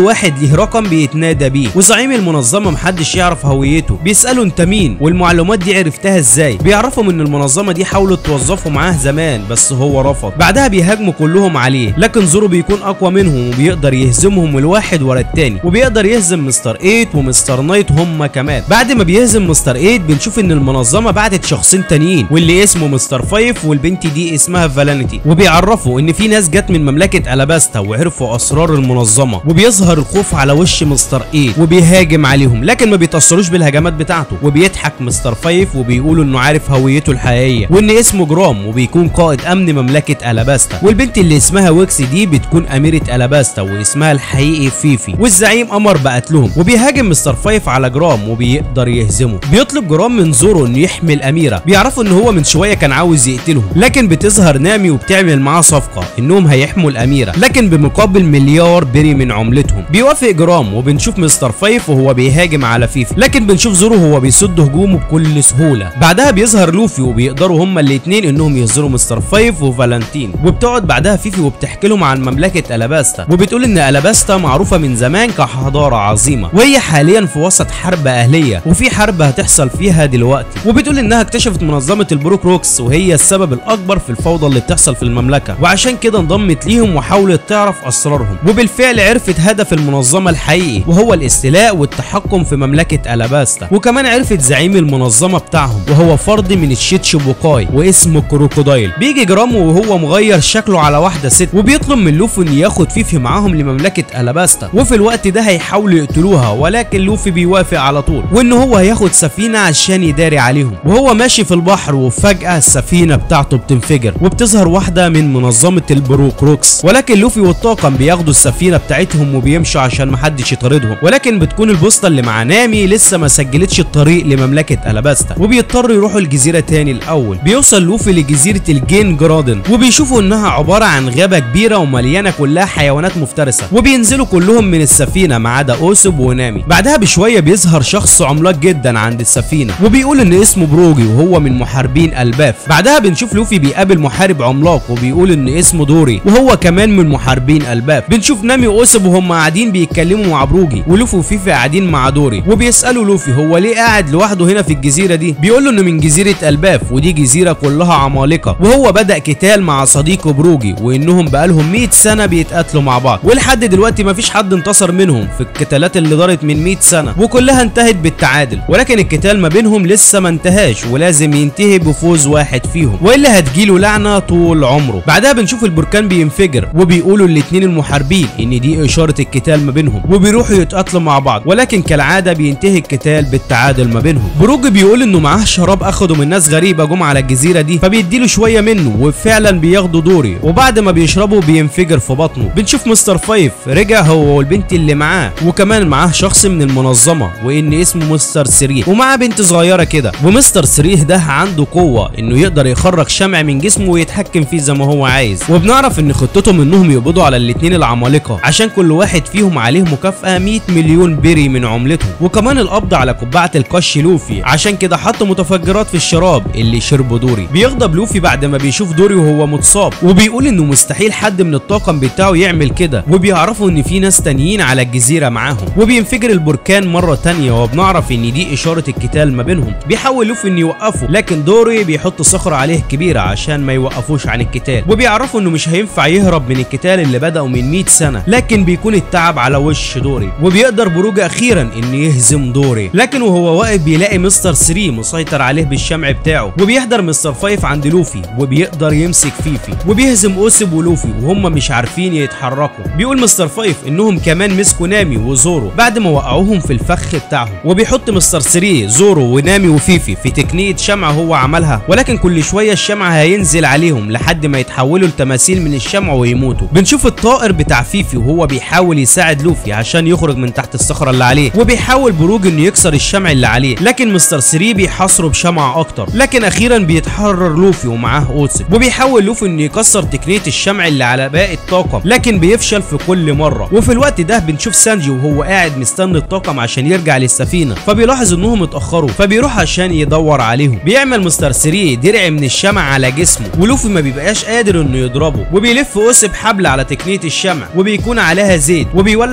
بيديه رقم بيتنادى بيه وزعيم المنظمه محدش يعرف هويته بيساله انت مين والمعلومات دي عرفتها ازاي بيعرفهم ان المنظمه دي حاولت توظفه معاه زمان بس هو رفض بعدها بيهاجموا كلهم عليه لكن زورو بيكون اقوى منهم وبيقدر يهزمهم الواحد ورا التاني وبيقدر يهزم مستر 8 ومستر نايت هم كمان بعد ما بيهزم مستر 8 بنشوف ان المنظمه بعتت شخصين تانيين واللي اسمه مستر 5 والبنت دي اسمها فالانيتي وبيعرفوا ان في ناس جت من مملكه الاباستا وعرفوا اسرار المنظمه وبيظهر الخوف على وش مستر 8 وبيهاجم عليهم لكن ما بيتاثروش بالهجمات بتاعته وبيضحك مستر 5 وبيقولوا انه عارف هويته الحقيقيه وان اسمه جرام وبيكون قائد امن مملكه الاباستا والبنت اللي اسمها ويكس دي بتكون اميره الاباستا واسمها الحقيقي فيفي والزعيم امر بقتلهم وبيهاجم مستر 5 على جرام وبيقدر يهزمه بيطلب جرام من زورو انه يحمي الاميره بيعرفوا ان هو من شويه كان عاوز يقتلهم لكن بتظهر نامي وبتعمل معاه صفقه انهم هيحموا الاميره لكن بمقابل مليار بري من عملتهم بيوافق جرام وبنشوف مستر 5 وهو بيهاجم على فيفي لكن بنشوف زورو هو بيصد هجومه بكل سهوله بعدها بيظهر لوفي وبيقدروا هما الاثنين انهم يهزروا مستر 5 وفالنتين وبتقعد بعدها فيفي وبتحكي لهم عن مملكه الاباستا وبتقول ان الاباستا معروفه من زمان كحضاره عظيمه وهي حاليا في وسط حرب اهليه وفي حرب هتحصل فيها دلوقتي وبتقول انها اكتشفت منظمه البروك روكس وهي السبب الاكبر في الفوضى اللي بتحصل في المملكه وعشان كده انضمت ليهم وحاولت تعرف اسرارهم وبالفعل عرفت هدف المنظمه الحقيقي وهو الاستيلاء والتحكم في مملكه الاباستا وكمان عرفت زعيم المنظمه بتاعهم وهو فرد من الشيتش بوكاي واسمه كروكودايل بيجي جرام وهو مغير شكله على واحده ست وبيطلب من لوفي ان ياخد فيفي معاهم لمملكه الاباستا وفي الوقت ده هيحاولوا يقتلوها ولكن لوفي بيوافق على طول وان هو هياخد سفينه عشان يداري عليهم وهو ماشي في البحر وفجاه السفينه بتاعته بتنفجر وبتظهر واحده من منظمه البروك روكس ولكن لوفي والطاقم بياخدوا السفينه بتاعتهم وبيمشوا عشان محدش يطاردهم ولكن بتكون البوسطه اللي مع نامي لسه ما سجلتش الطريق لمملكه الاباستا وبيضطروا يروحوا الجزيره تاني الاول بيوصل لوفي لجزيره الجين جرادن وبيشوفوا انها عباره عن غابه كبيره ومليانه كلها حيوانات مفترسه وبينزلوا كلهم من السفينه ما عدا اوسب ونامي بعدها بشويه بيظهر شخص عملاق جدا عند السفينه وبيقول ان اسمه بروجي وهو من محاربين الباف بعدها بنشوف لوفي بيقابل محارب عملاق وبيقول ان اسمه دوري وهو كمان من محاربين الباف بنشوف نامي واوسب وهم قاعدين بيتكلموا مع بروجي ولوفي وفيفي قاعدين مع دوري وبيسالوا لوفي هو ليه قاعد لوحده هنا في الجزيره دي بيقول له انه من جزيره الباف ودي جزيره كلها عمالقه وهو بدا قتال مع صديقه بروجي وانهم بقالهم 100 سنه بيتقاتلوا مع بعض ولحد دلوقتي مفيش حد انتصر منهم في القتالات اللي دارت من 100 سنه وكلها انتهت بالتعادل ولكن القتال ما بينهم لسه ما انتهاش ولازم ينتهي بفوز واحد فيهم والا هتجيله لعنه طول عمره بعدها بنشوف البركان بينفجر وبيقولوا الاتنين المحاربين ان دي اشاره القتال ما بينهم وبيروحوا يتقاتلوا مع بعض ولكن كالعاده بينتهي القتال بالتعادل ما بينهم بروج بيقول انه معاه شراب اخده من ناس غريبه جم على الجزيره دي فبيديله شويه منه وفعلا بياخدوا دوري وبعد ما بيشربوا بينفجر في بطنه بنشوف مستر فايف رجع هو والبنت اللي معاه وكمان معاه شخص من المنظمه وان اسمه مستر سريه ومعاه بنت صغيره كده ومستر سريه ده عنده قوه انه يقدر يخرج شمع من جسمه ويتحكم فيه زي ما هو عايز وبنعرف ان خطتهم انهم يقبضوا على الاتنين العمالقه عشان كل واحد فيهم عليه مكافاه 100 مليون بري من عملتهم وكمان القبض على قبعه القش لوفي عشان كده حط متفجرات في الشراب اللي شربه دوري بيغضب لوفي بعد ما بيشوف دوري وهو متصاب وبيقول انه مستحيل حد من الطاقم بتاعه يعمل كده وبيعرفوا ان في ناس تانيين على الجزيره معاهم وبينفجر البركان مره تانية وبنعرف ان دي اشاره القتال ما بينهم بيحاول لوفي انه يوقفه لكن دوري بيحط صخره عليه كبيره عشان ما يوقفوش عن القتال وبيعرفوا انه مش هينفع يهرب من القتال اللي بدأوا من 100 سنه لكن بيكون التعب على وش دوري وبيقدر بروج اخيرا انه يهزم دوري لكن وهو واقف بيلاقي مستر 3 مسيطر عليه بالشمع بتاعه وبيحضر مستر 5 عند لوفي وبيقدر يمسك فيفي وبيهزم اوسب ولوفي وهم مش عارفين يتحركوا بيقول مستر 5 انهم كمان مسكوا نامي وزورو بعد ما وقعوهم في الفخ بتاعهم وبيحط مستر 3 زورو ونامي وفيفي في تقنيه شمع هو عملها ولكن كل شويه الشمع هينزل عليهم لحد ما يتحولوا لتماثيل من الشمع ويموتوا بنشوف الطائر بتاع فيفي وهو بيحاول يساعد لوفي عشان يخرج من تحت الصخره اللي عليه وبيحاول بروج انه يكسر الشمع اللي عليه لكن مستر 3 بيحاصره بشمع اكتر لكن اخيرا بيتحرر لوفي ومعاه اوتسب وبيحاول لوفي انه يكسر تقنيه الشمع اللي على باقي الطاقم لكن بيفشل في كل مره وفي الوقت ده بنشوف سانجي وهو قاعد مستني الطاقم عشان يرجع للسفينه فبيلاحظ انهم اتاخروا فبيروح عشان يدور عليهم بيعمل مستر 3 درع من الشمع على جسمه ولوفي ما بيبقاش قادر انه يضربه وبيلف اوسب حبل على تقنيه الشمع وبيكون عليها زيت وبيولع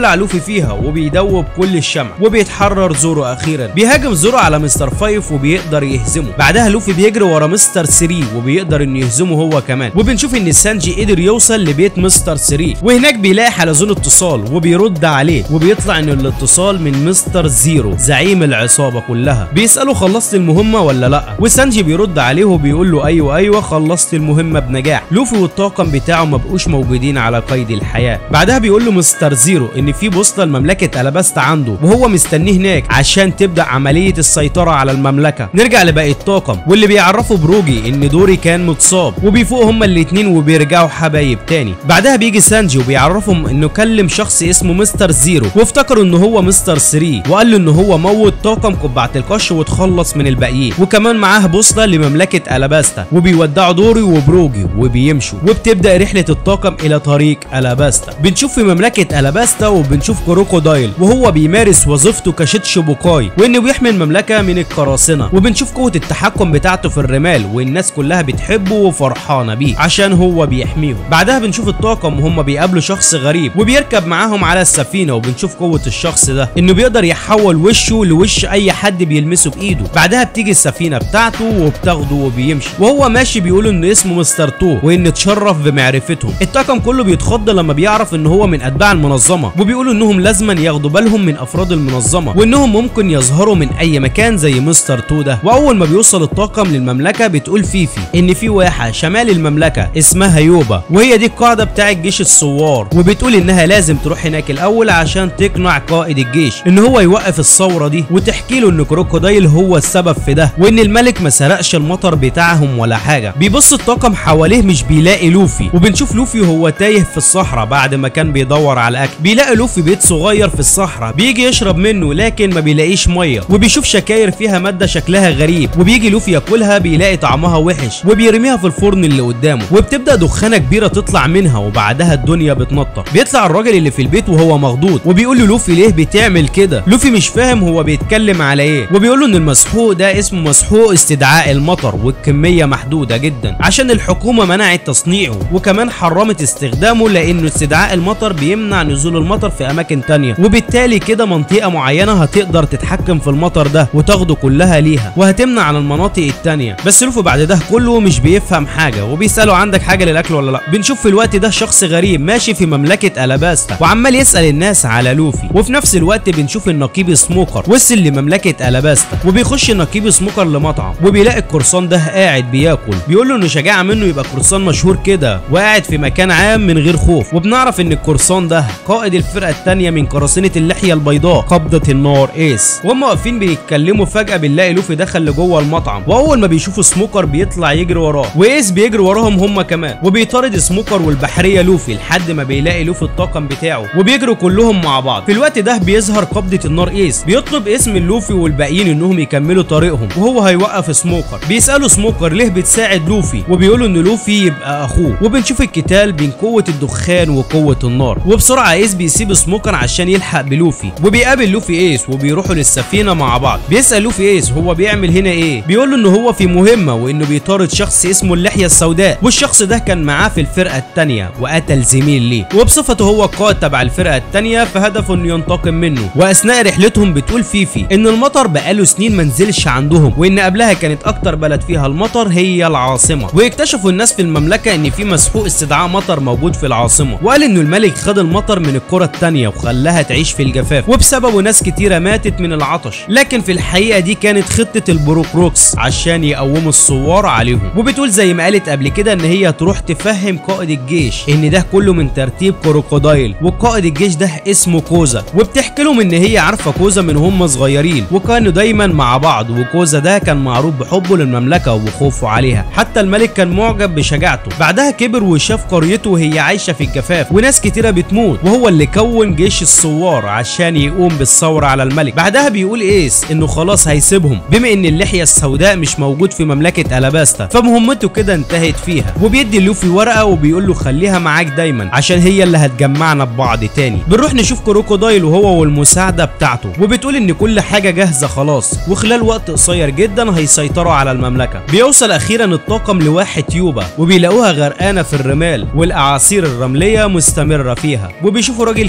بيولع لوفي فيها وبيدوب كل الشمع وبيتحرر زورو اخيرا بيهاجم زورو على مستر فايف وبيقدر يهزمه بعدها لوفي بيجري ورا مستر 3 وبيقدر انه يهزمه هو كمان وبنشوف ان سانجي قدر يوصل لبيت مستر 3 وهناك بيلاقي حلزون اتصال وبيرد عليه وبيطلع ان الاتصال من مستر زيرو زعيم العصابه كلها بيساله خلصت المهمه ولا لا وسانجي بيرد عليه وبيقول له ايوه ايوه خلصت المهمه بنجاح لوفي والطاقم بتاعه ما بقوش موجودين على قيد الحياه بعدها بيقول له مستر زيرو ان في بوصله لمملكه الاباستا عنده وهو مستنيه هناك عشان تبدا عمليه السيطره على المملكه نرجع لباقي الطاقم واللي بيعرفوا بروجي ان دوري كان متصاب وبيفوقوا هما الاتنين وبيرجعوا حبايب تاني بعدها بيجي سانجي وبيعرفهم انه كلم شخص اسمه مستر زيرو وافتكروا ان هو مستر 3 وقال له ان هو موت طاقم قبعه القش وتخلص من الباقيين وكمان معاه بوصله لمملكه الاباستا وبيودعوا دوري وبروجي وبيمشوا وبتبدا رحله الطاقم الى طريق الاباستا بنشوف في مملكه الاباستا وبنشوف كروكودايل وهو بيمارس وظيفته كشيتش بوكاي وانه بيحمي المملكه من القراصنه وبنشوف قوه التحكم بتاعته في الرمال والناس كلها بتحبه وفرحانه بيه عشان هو بيحميهم بعدها بنشوف الطاقم وهم بيقابلوا شخص غريب وبيركب معاهم على السفينه وبنشوف قوه الشخص ده انه بيقدر يحول وشه لوش اي حد بيلمسه بايده بعدها بتيجي السفينه بتاعته وبتاخده وبيمشي وهو ماشي بيقول انه اسمه مستر تو وان اتشرف بمعرفتهم الطاقم كله بيتخض لما بيعرف ان هو من اتباع المنظمه وبيقولوا انهم لازما ياخدوا بالهم من افراد المنظمه وانهم ممكن يظهروا من اي مكان زي مستر تو ده واول ما بيوصل الطاقم للمملكه بتقول فيفي ان في واحه شمال المملكه اسمها يوبا وهي دي القاعده بتاع الجيش الثوار وبتقول انها لازم تروح هناك الاول عشان تقنع قائد الجيش ان هو يوقف الثوره دي وتحكي له ان كروكودايل هو السبب في ده وان الملك ما سرقش المطر بتاعهم ولا حاجه بيبص الطاقم حواليه مش بيلاقي لوفي وبنشوف لوفي وهو تايه في الصحراء بعد ما كان بيدور على الاكل بيلاقي لوفي بيت صغير في الصحراء بيجي يشرب منه لكن ما بيلاقيش ميه وبيشوف شكاير فيها ماده شكلها غريب وبيجي لوفي ياكلها بيلاقي طعمها وحش وبيرميها في الفرن اللي قدامه وبتبدا دخانه كبيره تطلع منها وبعدها الدنيا بتمطر بيطلع الراجل اللي في البيت وهو مخضوض وبيقول له لوفي ليه بتعمل كده لوفي مش فاهم هو بيتكلم على ايه وبيقول له ان المسحوق ده اسمه مسحوق استدعاء المطر والكميه محدوده جدا عشان الحكومه منعت تصنيعه وكمان حرمت استخدامه لانه استدعاء المطر بيمنع نزول المطر في اماكن تانية وبالتالي كده منطقه معينه هتقدر تتحكم في المطر ده وتاخده كلها ليها وهتمنع عن المناطق التانية بس لوفي بعد ده كله مش بيفهم حاجه وبيساله عندك حاجه للاكل ولا لا بنشوف في الوقت ده شخص غريب ماشي في مملكه الاباستا وعمال يسال الناس على لوفي وفي نفس الوقت بنشوف النقيب سموكر وصل لمملكه الاباستا وبيخش النقيب سموكر لمطعم وبيلاقي القرصان ده قاعد بياكل بيقول له انه شجاعه منه يبقى قرصان مشهور كده وقاعد في مكان عام من غير خوف وبنعرف ان القرصان ده قائد الفرقه الثانيه من قراصنه اللحيه البيضاء قبضه النار ايس وهم واقفين بيتكلموا فجاه بنلاقي لوفي دخل لجوه المطعم واول ما بيشوفوا سموكر بيطلع يجري وراه وايس بيجري وراهم هم كمان وبيطارد سموكر والبحريه لوفي لحد ما بيلاقي لوفي الطاقم بتاعه وبيجروا كلهم مع بعض في الوقت ده بيظهر قبضه النار ايس بيطلب اسم لوفي والباقيين انهم يكملوا طريقهم وهو هيوقف سموكر بيسالوا سموكر ليه بتساعد لوفي وبيقولوا ان لوفي يبقى اخوه وبنشوف القتال بين قوه الدخان وقوه النار وبسرعه ايس بيسيب سموكر عشان يلحق بلوفي وبيقابل لوفي ايس وبيروحوا للسفينه مع بعض بيسال لوفي ايس هو بيعمل هنا ايه بيقول له ان هو في مهمه وانه بيطارد شخص اسمه اللحيه السوداء والشخص ده كان معاه في الفرقه الثانيه وقتل زميل ليه وبصفته هو القائد تبع الفرقه الثانيه فهدفه انه ينتقم منه واثناء رحلتهم بتقول فيفي ان المطر بقاله سنين ما نزلش عندهم وان قبلها كانت اكتر بلد فيها المطر هي العاصمه ويكتشفوا الناس في المملكه ان في مسحوق استدعاء مطر موجود في العاصمه وقال انه الملك خد المطر من القرى الثانيه وخلاها تعيش في الجفاف وبسببه ناس كتيره ماتت من العطش لكن في الحقيقه دي كانت خطه البروكروكس عشان يقوموا الثوار عليهم وبتقول زي ما قالت قبل كده ان هي تروح تفهم قائد الجيش ان ده كله من ترتيب كروكودايل وقائد الجيش ده اسمه كوزا وبتحكي لهم ان هي عارفه كوزا من هم صغيرين وكانوا دايما مع بعض وكوزا ده كان معروف بحبه للمملكه وخوفه عليها حتى الملك كان معجب بشجاعته بعدها كبر وشاف قريته وهي عايشه في الجفاف وناس كتيره بتموت وهو اللي كون جيش الثوار عشان يقوم بالثوره على الملك بعدها بيقول ايس انه خلاص هيسيبهم بما ان اللحيه السوداء مش موجود في مملكه الاباستا فمهمته كده انتهت فيها وبيدي لوفي ورقه وبيقول له خليها معاك دايما عشان هي اللي هتجمعنا ببعض تاني بنروح نشوف كروكودايل وهو والمساعده بتاعته وبتقول ان كل حاجه جاهزه خلاص وخلال وقت قصير جدا هيسيطروا على المملكه بيوصل اخيرا الطاقم لواحه يوبا وبيلاقوها غرقانه في الرمال والاعاصير الرمليه مستمره فيها وبيشوفوا راجل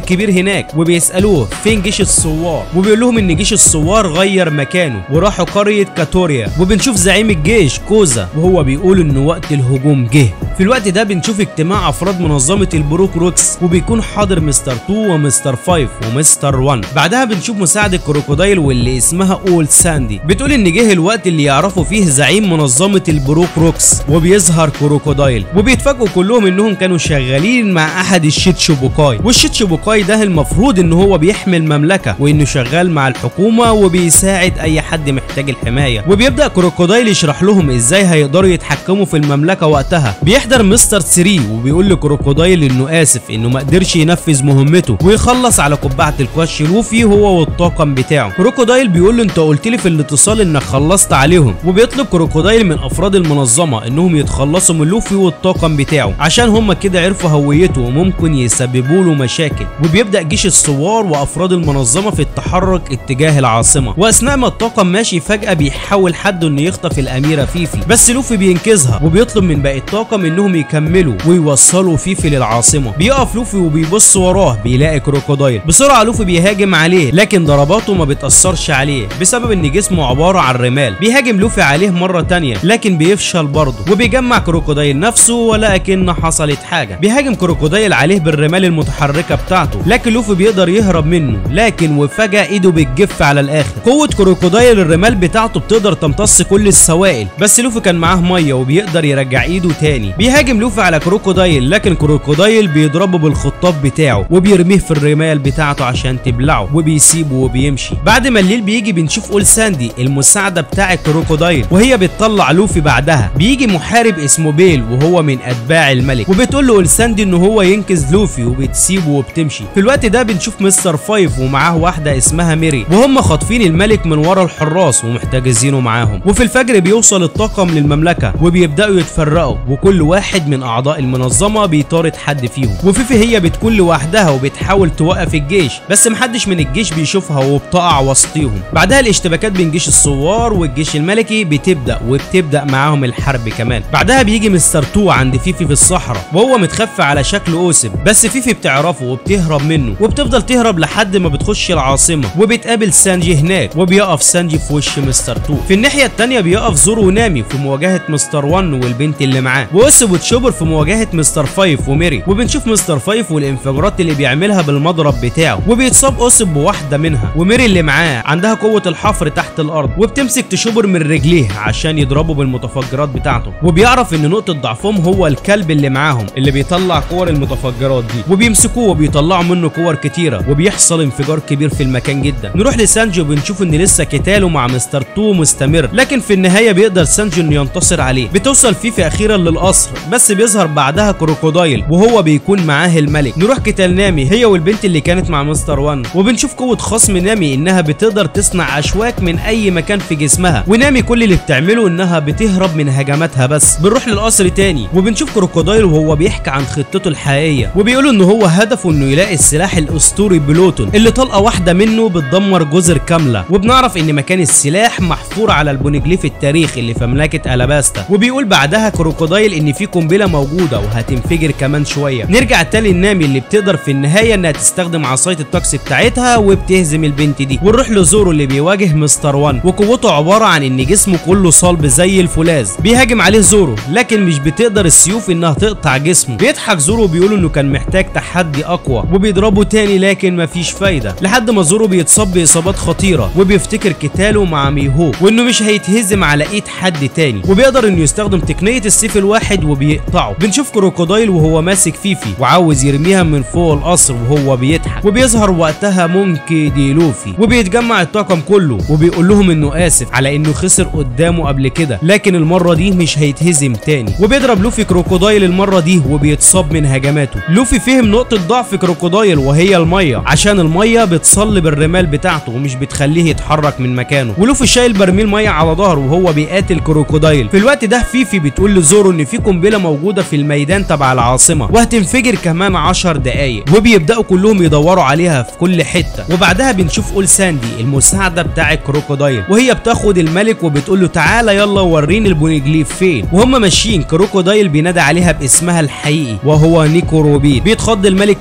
الكبير هناك وبيسالوه فين جيش الثوار وبيقول لهم ان جيش الثوار غير مكانه وراحوا قريه كاتوريا وبنشوف زعيم الجيش كوزا وهو بيقول ان وقت الهجوم جه في الوقت ده بنشوف اجتماع افراد منظمه البروك روكس وبيكون حاضر مستر 2 ومستر 5 ومستر 1 بعدها بنشوف مساعد الكروكودايل واللي اسمها اول ساندي بتقول ان جه الوقت اللي يعرفوا فيه زعيم منظمه البروك روكس وبيظهر كروكودايل وبيتفاجئوا كلهم انهم كانوا شغالين مع احد الشيتشوبوكاي والشيتشوبوكاي ده المفروض ان هو بيحمي المملكه وانه شغال مع الحكومه وبيساعد اي حد محتاج الحمايه وبيبدا كروكودايل يشرح لهم ازاي هيقدروا يتحكموا في المملكه وقتها بيحضر مستر 3 وبيقول لكروكودايل انه اسف انه ما قدرش ينفذ مهمته ويخلص على قبعه الكواش لوفي هو والطاقم بتاعه كروكودايل بيقول له انت قلت لي في الاتصال انك خلصت عليهم وبيطلب كروكودايل من افراد المنظمه انهم يتخلصوا من لوفي والطاقم بتاعه عشان هم كده عرفوا هويته وممكن يسببوا له مشاكل وبيبدا جيش الثوار وافراد المنظمه في التحرك اتجاه العاصمه واثناء ما الطاقم ماشي فجاه بيحاول حد انه يخطف الاميره فيفي بس لوفي بينقذها وبيطلب من باقي الطاقم انهم يكملوا ويوصلوا فيفي للعاصمه بيقف لوفي وبيبص وراه بيلاقي كروكودايل بسرعه لوفي بيهاجم عليه لكن ضرباته ما بتاثرش عليه بسبب ان جسمه عباره عن رمال بيهاجم لوفي عليه مره تانية لكن بيفشل برضه وبيجمع كروكودايل نفسه ولكن حصلت حاجه بيهاجم كروكودايل عليه بالرمال المتحركه بتاعته لكن لوفي بيقدر يهرب منه لكن وفجاه ايده بتجف على الاخر قوه كروكودايل الرمال بتاعته بتقدر تمتص كل السوائل بس لوفي كان معاه ميه وبيقدر يرجع ايده تاني بيهاجم لوفي على كروكودايل لكن كروكودايل بيضربه بالخطاف بتاعه وبيرميه في الرمال بتاعته عشان تبلعه وبيسيبه وبيمشي بعد ما الليل بيجي بنشوف اول ساندي المساعده بتاع الكروكودايل وهي بتطلع لوفي بعدها بيجي محارب اسمه بيل وهو من اتباع الملك وبتقول له اولساندي ان هو ينقذ لوفي وبتسيبه وبتمشي في الوقت ده بنشوف مستر فايف ومعاه واحده اسمها ميري وهم خاطفين الملك من ورا الحراس ومحتجزينه معاهم وفي الفجر بيوصل الطاقم للمملكه وبيبداوا يتفرقوا وكل واحد من اعضاء المنظمه بيطارد حد فيهم وفيفي هي بتكون لوحدها وبتحاول توقف الجيش بس محدش من الجيش بيشوفها وبتقع وسطيهم بعدها الاشتباكات بين جيش الثوار والجيش الملكي بتبدا وبتبدا معاهم الحرب كمان بعدها بيجي مستر تو عند فيفي في الصحراء وهو متخفي على شكل اوسم بس فيفي بتعرفه وبتهرب منه وبتفضل تهرب لحد ما بتخش العاصمه وبتقابل سانجي هناك وبيقف سانجي في وش مستر تو في الناحيه التانيه بيقف زورو ونامي في مواجهه مستر 1 والبنت اللي معاه واوسم وتشوبر في مواجهه مستر 5 وميري وبنشوف مستر 5 والانفجارات اللي بيعملها بالمضرب بتاعه وبيتصاب اوسم بواحده منها وميري اللي معاه عندها قوه الحفر تحت الارض وبتمسك تشوبر من رجليه عشان يضربه بالمتفجرات بتاعته وبيعرف ان نقطه ضعفهم هو الكلب اللي معاهم اللي بيطلع كور المتفجرات دي وبيمسكوه وبيطلعوا منه كور كتيره وبيحصل انفجار كبير في المكان جدا نروح لسانجي وبنشوف ان لسه قتاله مع مستر تو مستمر لكن في النهايه بيقدر سانجي انه ينتصر عليه بتوصل فيفي اخيرا للقصر بس بيظهر بعدها كروكودايل وهو بيكون معاه الملك نروح قتال نامي هي والبنت اللي كانت مع مستر 1 وبنشوف قوه خصم نامي انها بتقدر تصنع اشواك من اي مكان في جسمها ونامي كل اللي بتعمله انها بتهرب من هجماتها بس بنروح للقصر تاني وبنشوف كروكودايل وهو بيحكي عن خطته الحقيقيه وبيقولوا ان هو هدفه انه يلاقي السلاح الاسطوري بلوتون اللي طلقه واحده منه بتدمر جزر كامله وبنعرف ان مكان السلاح محفور على البونجليف التاريخي اللي في مملكه الاباستا وبيقول بعدها كروكودايل ان في قنبله موجوده وهتنفجر كمان شويه نرجع تاني لنامي اللي بتقدر في النهايه انها تستخدم عصايه الطقس بتاعتها وبتهزم البنت دي ونروح لزورو اللي بيواجه مستر 1 وقوته عباره عن ان جسمه كله صلب زي الفولاذ بيهاجم عليه زورو لكن مش بتقدر السيوف انها تقطع جسمه بيضحك زورو وبيقول انه كان محتاج تحدي اقوى وبيضربه تاني لكن مفيش فايده لحد ما زورو بيتصاب باصابات خطيره وبيفتكر قتاله مع ميهو وانه مش هيتهزم على ايد حد تاني وبيقدر انه يستخدم تقنيه السيف الواحد وبيقطعه بنشوف كروكودايل وهو ماسك فيفي وعاوز يرميها من فوق القصر وهو بيضحك وبيظهر وقتها مونكي دي لوفي وبيتجمع الطاقم كله وبيقول لهم انه اسف على انه خسر قدامه قبل كده لكن المره دي مش هيتهزم تاني وبيضرب لوفي كروكودايل المره دي وبيتصاب من هجماته لوفي فهم نقطه ضعف كروكودايل وهي الميه عشان الميه بتصلب الرمال بتاعته ومش بتخليه يتحرك من مكانه ولوفي شايل برميل ميه على ظهره وهو بيقاتل كروكودايل في الوقت ده فيفي بتقول لزورو ان في قنبله موجوده في الميدان تبع العاصمه وهتنفجر كمان 10 دقايق وبيبداوا كلهم يدوروا عليها في كل حته وبعدها بنشوف اول ساندي المساعده بتاع كروكودايل وهي بتاخد الملك وبتقول له تعالى يلا وريني البونيجليف فين وهم ماشيين كروكودايل بينادى عليها باسمها الحقيقي وهو نيكو روبيت بيتخض الملك من الاسم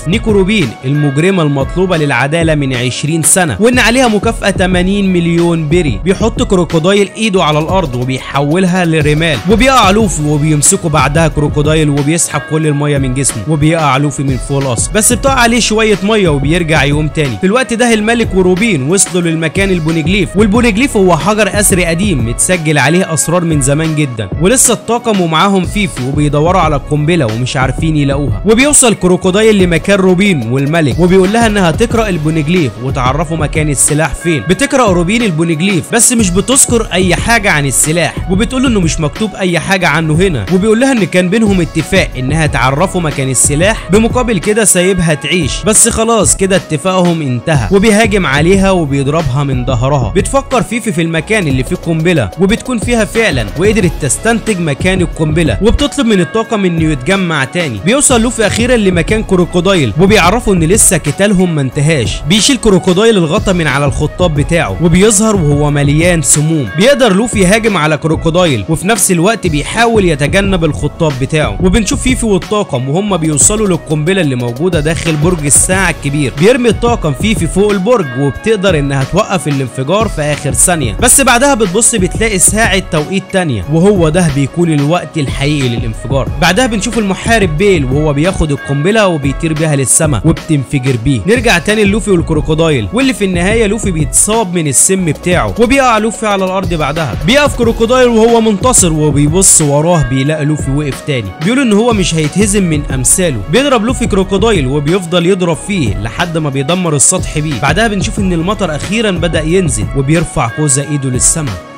الاسم نيكو روبين المجرمه المطلوبه للعداله من 20 سنه وان عليها مكافاه 80 مليون بري بيحط كروكودايل ايده على الارض وبيحولها لرمال وبيقع لوفي وبيمسكوا بعدها كروكودايل وبيسحب كل الميه من جسمه وبيقع لوفي من فوق القصر بس بتقع عليه شويه ميه وبيرجع يقوم تاني في الوقت ده الملك وروبين وصلوا للمكان البونيجليف والبونيجليف هو حجر اثري قديم متسجل عليه اسرار من زمان جدا ولسه الطاقم ومعاهم فيفي وبيدوروا على القنبله ومش عارفين يلاقوها وبيوصل كروكودايل لمكان روبين والملك وبيقول لها انها تقرا البونيجليف وتعرفوا مكان السلاح فين بتقرا روبين البونيجليف بس مش بتذكر اي حاجه عن السلاح وبتقول له انه مش مكتوب اي حاجه عنه هنا وبيقول لها ان كان بينهم اتفاق انها تعرفه مكان السلاح بمقابل كده سايبها تعيش بس خلاص كده اتفاقهم انتهى وبيهاجم عليها وبيضربها من ظهرها بتفكر فيفي في المكان اللي فيه قنبله وبتكون فيها فعلا وقدرت تستنتج مكان القنبله وبتطلب من الطاقم انه يتجمع تاني بيوصل لوفي اخيرا لمكان كروكودايل وبيعرفوا ان لسه قتالهم ما انتهاش بيشيل كروكودايل الغطا من على الخطاب بتاعه وبيظهر وهو مليان سموم بيقدر لوفي يهاجم على كروكودايل وفي نفس الوقت بيحاول يتجنب الخطاب بتاعه وبنشوف فيفي والطاقم وهم بيوصلوا للقنبله اللي موجوده داخل برج الساعه الكبير بيرمي الطاقم فيفي فوق البرج وبتقدر انها توقف الانفجار في اخر ثانيه بس بعدها بتبص بتلاقي ساعه توقيت تانية وهو ده بيكون الوقت الحقيقي للانفجار بعدها بنشوف المحارب بيل وهو بياخد القنبله وبيطير بيها للسماء وبتنفجر بيه نرجع تاني لوفي والكروكودايل واللي في النهايه لوفي بيتصاب من السم بتاعه وبيقع لوفي على الارض بعدها بيقف كروكودايل وهو منتصر وبيبص وراه بيلاقي لوفي وقف تاني بيقول ان هو مش هيتهزم من امثاله بيضرب لوفي كروكودايل وبيفضل يضرب فيه لحد ما بيدمر السطح بيه بعدها بنشوف ان المطر اخيرا بدا ينزل وبيرفع كوزا ايده للسماء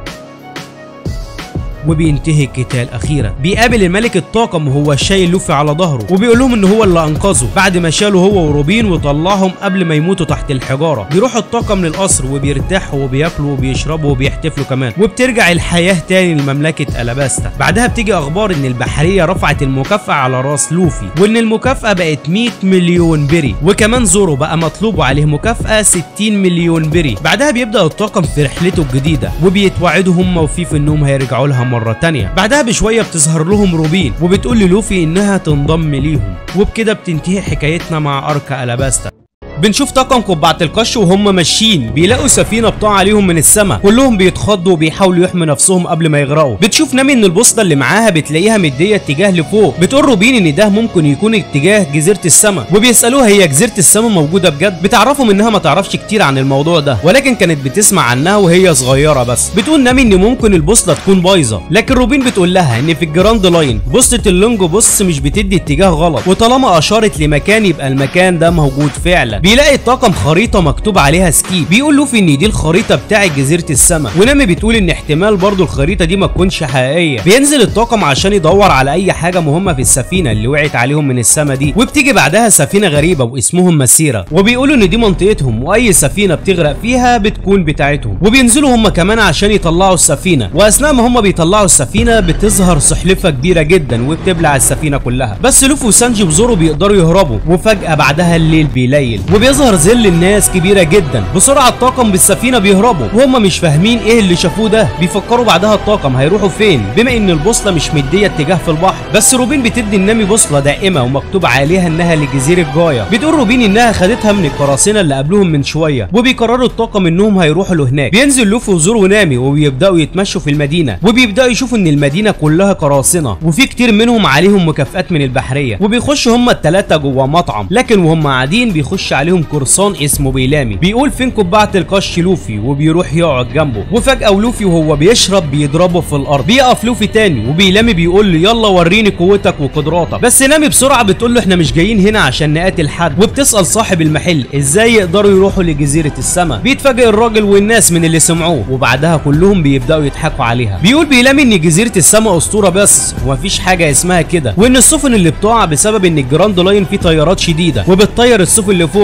وبينتهي القتال اخيرا بيقابل الملك الطاقم وهو شايل لوفي على ظهره وبيقول لهم ان هو اللي انقذه بعد ما شاله هو وروبين وطلعهم قبل ما يموتوا تحت الحجاره بيروح الطاقم للقصر وبيرتاحوا وبياكلوا وبيشربوا وبيحتفلوا كمان وبترجع الحياه تاني لمملكه الاباستا بعدها بتيجي اخبار ان البحريه رفعت المكافاه على راس لوفي وان المكافاه بقت 100 مليون بري وكمان زورو بقى مطلوب عليه مكافاه 60 مليون بري بعدها بيبدا الطاقم في رحلته الجديده وبيتوعدوا هم وفيفي انهم هيرجعوا لها مرة تانية بعدها بشوية بتظهر لهم روبين وبتقول للوفي انها تنضم ليهم وبكده بتنتهي حكايتنا مع اركا الاباستا بنشوف طاقم قبعة القش وهم ماشيين بيلاقوا سفينة بتقع عليهم من السماء كلهم بيتخضوا وبيحاولوا يحموا نفسهم قبل ما يغرقوا بتشوف نامي ان البوصلة اللي معاها بتلاقيها مدية اتجاه لفوق بتقول روبين ان ده ممكن يكون اتجاه جزيرة السماء وبيسألوها هي جزيرة السماء موجودة بجد بتعرفهم انها ما تعرفش كتير عن الموضوع ده ولكن كانت بتسمع عنها وهي صغيرة بس بتقول نامي ان ممكن البوصلة تكون بايظة لكن روبين بتقول لها ان في الجراند لاين بوصلة اللونج بوص مش بتدي اتجاه غلط وطالما اشارت لمكان يبقى المكان ده موجود فعلا بيلاقي الطاقم خريطه مكتوب عليها سكيب بيقول لوفي ان دي الخريطه بتاعه جزيره السماء ونامي بتقول ان احتمال برضو الخريطه دي ما تكونش حقيقيه بينزل الطاقم عشان يدور على اي حاجه مهمه في السفينه اللي وقعت عليهم من السماء دي وبتيجي بعدها سفينه غريبه واسمهم مسيره وبيقولوا ان دي منطقتهم واي سفينه بتغرق فيها بتكون بتاعتهم وبينزلوا هم كمان عشان يطلعوا السفينه واثناء ما هم بيطلعوا السفينه بتظهر سحلفه كبيره جدا وبتبلع السفينه كلها بس لوفي وسانجي وزورو بيقدروا يهربوا وفجاه بعدها الليل بيليل وبيظهر ظل الناس كبيره جدا بسرعه الطاقم بالسفينه بيهربوا وهم مش فاهمين ايه اللي شافوه ده بيفكروا بعدها الطاقم هيروحوا فين بما ان البوصله مش مديه اتجاه في البحر بس روبين بتدي النامي بوصله دائمه ومكتوب عليها انها لجزيره جايا بتقول روبين انها خدتها من القراصنه اللي قبلهم من شويه وبيقرروا الطاقم انهم هيروحوا لهناك بينزل لوفي وزورو ونامي وبيبداوا يتمشوا في المدينه وبيبداوا يشوفوا ان المدينه كلها قراصنه وفي كتير منهم عليهم مكافآت من البحريه وبيخشوا هم الثلاثه جوه مطعم لكن وهم قاعدين بيخش عليهم قرصان اسمه بيلامي بيقول فين قبعه القش لوفي وبيروح يقعد جنبه وفجاه ولوفي وهو بيشرب بيضربه في الارض بيقف لوفي تاني وبيلامي بيقول له يلا وريني قوتك وقدراتك بس نامي بسرعه بتقول له احنا مش جايين هنا عشان نقاتل حد وبتسال صاحب المحل ازاي يقدروا يروحوا لجزيره السماء بيتفاجئ الراجل والناس من اللي سمعوه وبعدها كلهم بيبداوا يضحكوا عليها بيقول بيلامي ان جزيره السماء اسطوره بس ومفيش حاجه اسمها كده وان السفن اللي بتقع بسبب ان الجراند لاين فيه طيارات شديده وبتطير السفن اللي فوق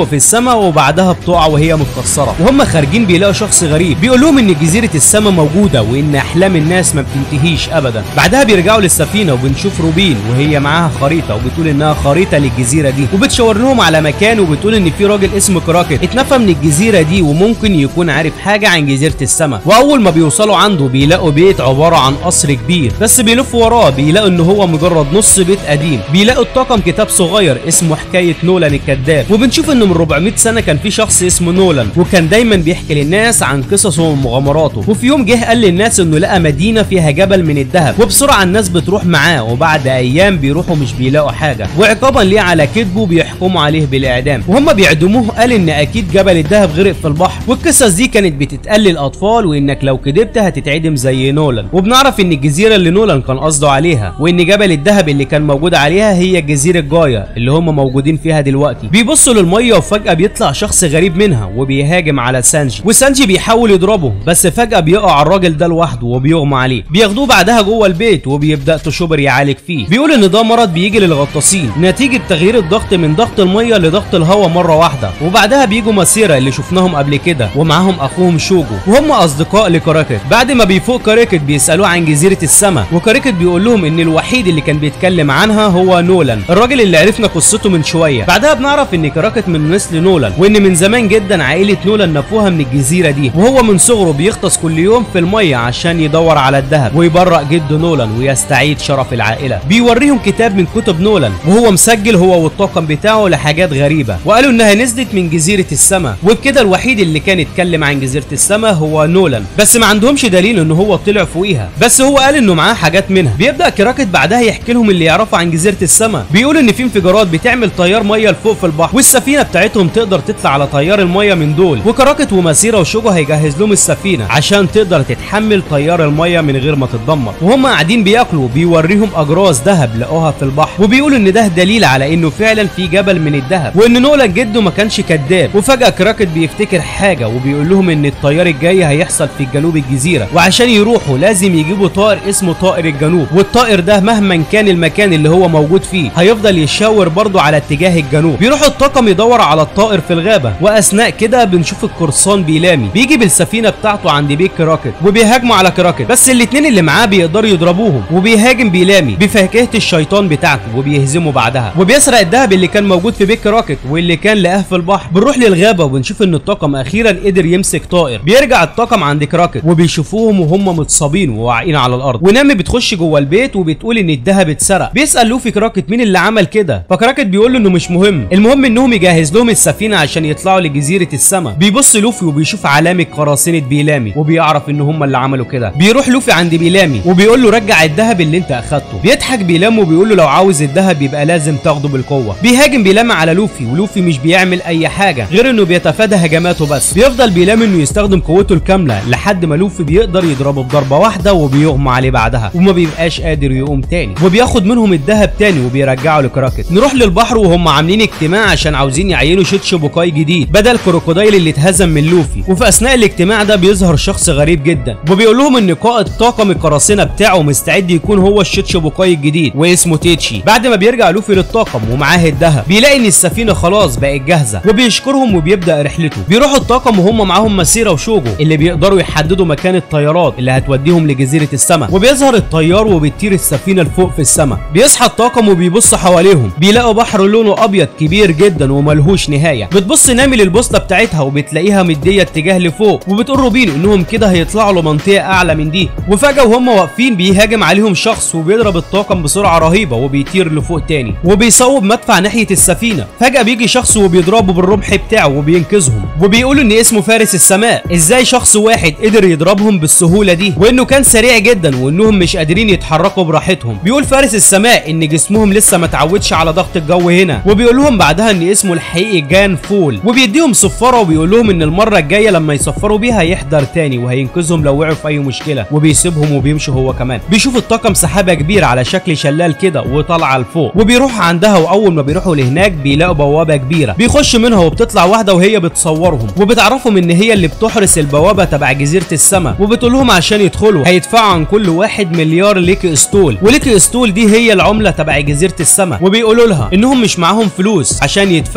في السماء وبعدها بتقع وهي متكسره وهم خارجين بيلاقوا شخص غريب بيقول لهم ان جزيره السماء موجوده وان احلام الناس ما بتنتهيش ابدا بعدها بيرجعوا للسفينه وبنشوف روبين وهي معاها خريطه وبتقول انها خريطه للجزيره دي وبتشاور لهم على مكان وبتقول ان في راجل اسمه كراكت اتنفى من الجزيره دي وممكن يكون عارف حاجه عن جزيره السماء واول ما بيوصلوا عنده بيلاقوا بيت عباره عن قصر كبير بس بيلفوا وراه بيلاقوا ان هو مجرد نص بيت قديم بيلاقوا الطاقم كتاب صغير اسمه حكايه نولان الكذاب وبنشوف انه من 400 سنه كان في شخص اسمه نولان وكان دايما بيحكي للناس عن قصصه ومغامراته وفي يوم جه قال للناس انه لقى مدينه فيها جبل من الذهب وبسرعه الناس بتروح معاه وبعد ايام بيروحوا مش بيلاقوا حاجه وعقابا ليه على كذبه بيحكموا عليه بالاعدام وهم بيعدموه قال ان اكيد جبل الذهب غرق في البحر والقصص دي كانت بتتقال للاطفال وانك لو كدبت هتتعدم زي نولان وبنعرف ان الجزيره اللي نولان كان قصده عليها وان جبل الذهب اللي كان موجود عليها هي جزيره جايا اللي هم موجودين فيها دلوقتي بيبصوا للميه وفجاه بيطلع شخص غريب منها وبيهاجم على سانجي وسانجي بيحاول يضربه بس فجاه بيقع الراجل ده لوحده وبيغمى عليه بياخدوه بعدها جوه البيت وبيبدا تشوبر يعالج فيه بيقول ان ده مرض بيجي للغطاسين نتيجه تغيير الضغط من ضغط الميه لضغط الهواء مره واحده وبعدها بيجوا مسيره اللي شفناهم قبل كده ومعاهم اخوهم شوجو وهم اصدقاء لكراكت بعد ما بيفوق كراكت بيسالوه عن جزيره السماء وكراكت بيقول لهم ان الوحيد اللي كان بيتكلم عنها هو نولان الراجل اللي عرفنا قصته من شويه بعدها بنعرف ان كراكت من نسل نولان وان من زمان جدا عائله نولان نفوها من الجزيره دي وهو من صغره بيغطس كل يوم في الميه عشان يدور على الذهب ويبرأ جده نولان ويستعيد شرف العائله بيوريهم كتاب من كتب نولان وهو مسجل هو والطاقم بتاعه لحاجات غريبه وقالوا انها نزلت من جزيره السماء وبكده الوحيد اللي كان اتكلم عن جزيره السماء هو نولان بس ما عندهمش دليل ان هو طلع فوقيها بس هو قال انه معاه حاجات منها بيبدا كراكت بعدها يحكي لهم اللي يعرفوا عن جزيره السماء بيقول ان في انفجارات بتعمل تيار ميه لفوق في البحر والسفينه بتاعتهم تقدر تطلع على تيار الميه من دول وكراكت ومسيره وشوجو هيجهز لهم السفينه عشان تقدر تتحمل تيار الميه من غير ما تتدمر وهم قاعدين بياكلوا بيوريهم اجراس ذهب لقوها في البحر وبيقولوا ان ده دليل على انه فعلا في جبل من الذهب وان نولان جده ما كانش كذاب وفجاه كراكت بيفتكر حاجه وبيقول لهم ان التيار الجاي هيحصل في جنوب الجزيره وعشان يروحوا لازم يجيبوا طائر اسمه طائر الجنوب والطائر ده مهما كان المكان اللي هو موجود فيه هيفضل يشاور برضه على اتجاه الجنوب بيروح الطاقم يدور على الطائر في الغابه واثناء كده بنشوف القرصان بيلامي بيجي بالسفينه بتاعته عند بيت كراكت وبيهاجموا على كراكت بس الاتنين اللي معاه بيقدروا يضربوهم وبيهاجم بيلامي بفاكهه الشيطان بتاعته وبيهزمه بعدها وبيسرق الذهب اللي كان موجود في بيت كراكت واللي كان لقاه في البحر بنروح للغابه وبنشوف ان الطاقم اخيرا قدر يمسك طائر بيرجع الطاقم عند كراكت وبيشوفوهم وهم متصابين وواقعين على الارض ونامي بتخش جوه البيت وبتقول ان الذهب اتسرق بيسال لوفي كراكت مين اللي عمل كده فكراكت بيقول له انه مش مهم المهم انهم يجهز لهم السفينه عشان يطلعوا لجزيره السماء بيبص لوفي وبيشوف علامه قراصنه بيلامي وبيعرف ان هم اللي عملوا كده بيروح لوفي عند بيلامي وبيقول له رجع الذهب اللي انت اخدته بيضحك بيلام وبيقول له لو عاوز الذهب يبقى لازم تاخده بالقوه بيهاجم بيلام على لوفي ولوفي مش بيعمل اي حاجه غير انه بيتفادى هجماته بس بيفضل بيلام انه يستخدم قوته الكامله لحد ما لوفي بيقدر يضربه بضربه واحده وبيغمى عليه بعدها وما بيبقاش قادر يقوم تاني وبياخد منهم الذهب تاني وبيرجعه لكراكت نروح للبحر وهم عاملين اجتماع عشان عاوزين يعينوا شيتش بوكاي جديد بدل كروكودايل اللي اتهزم من لوفي وفي اثناء الاجتماع ده بيظهر شخص غريب جدا وبيقول لهم ان قائد طاقم القراصنه بتاعه مستعد يكون هو الشيتش بوكاي الجديد واسمه تيتشي بعد ما بيرجع لوفي للطاقم ومعاه الذهب بيلاقي ان السفينه خلاص بقت جاهزه وبيشكرهم وبيبدا رحلته بيروحوا الطاقم وهم معاهم مسيره وشوجو اللي بيقدروا يحددوا مكان الطيارات اللي هتوديهم لجزيره السماء وبيظهر الطيار وبتطير السفينه لفوق في السماء بيصحى الطاقم وبيبص حواليهم بيلاقوا بحر لونه ابيض كبير جدا وملهوش نهايه بتبص نامي للبوصله بتاعتها وبتلاقيها مديه اتجاه لفوق وبتقول روبين انهم كده هيطلعوا لمنطقه اعلى من دي وفجاه وهم واقفين بيهاجم عليهم شخص وبيضرب الطاقم بسرعه رهيبه وبيطير لفوق تاني وبيصوب مدفع ناحيه السفينه فجاه بيجي شخص وبيضربه بالرمح بتاعه وبينقذهم وبيقولوا ان اسمه فارس السماء ازاي شخص واحد قدر يضربهم بالسهوله دي وانه كان سريع جدا وانهم مش قادرين يتحركوا براحتهم بيقول فارس السماء ان جسمهم لسه ما تعودش على ضغط الجو هنا وبيقول لهم بعدها ان اسمه الحقيقي جان فول وبيديهم صفاره وبيقول لهم ان المره الجايه لما يصفروا بيها هيحضر تاني وهينقذهم لو وقعوا في اي مشكله وبيسيبهم وبيمشي هو كمان بيشوف الطاقم سحابه كبيره على شكل شلال كده وطالعه لفوق وبيروح عندها واول ما بيروحوا لهناك بيلاقوا بوابه كبيره بيخش منها وبتطلع واحده وهي بتصورهم وبتعرفهم ان هي اللي بتحرس البوابه تبع جزيره السماء وبتقول لهم عشان يدخلوا هيدفعوا عن كل واحد مليار ليكي اسطول وليكي اسطول دي هي العمله تبع جزيره السماء وبيقولوا لها انهم مش معاهم فلوس عشان يدفعوا بتقول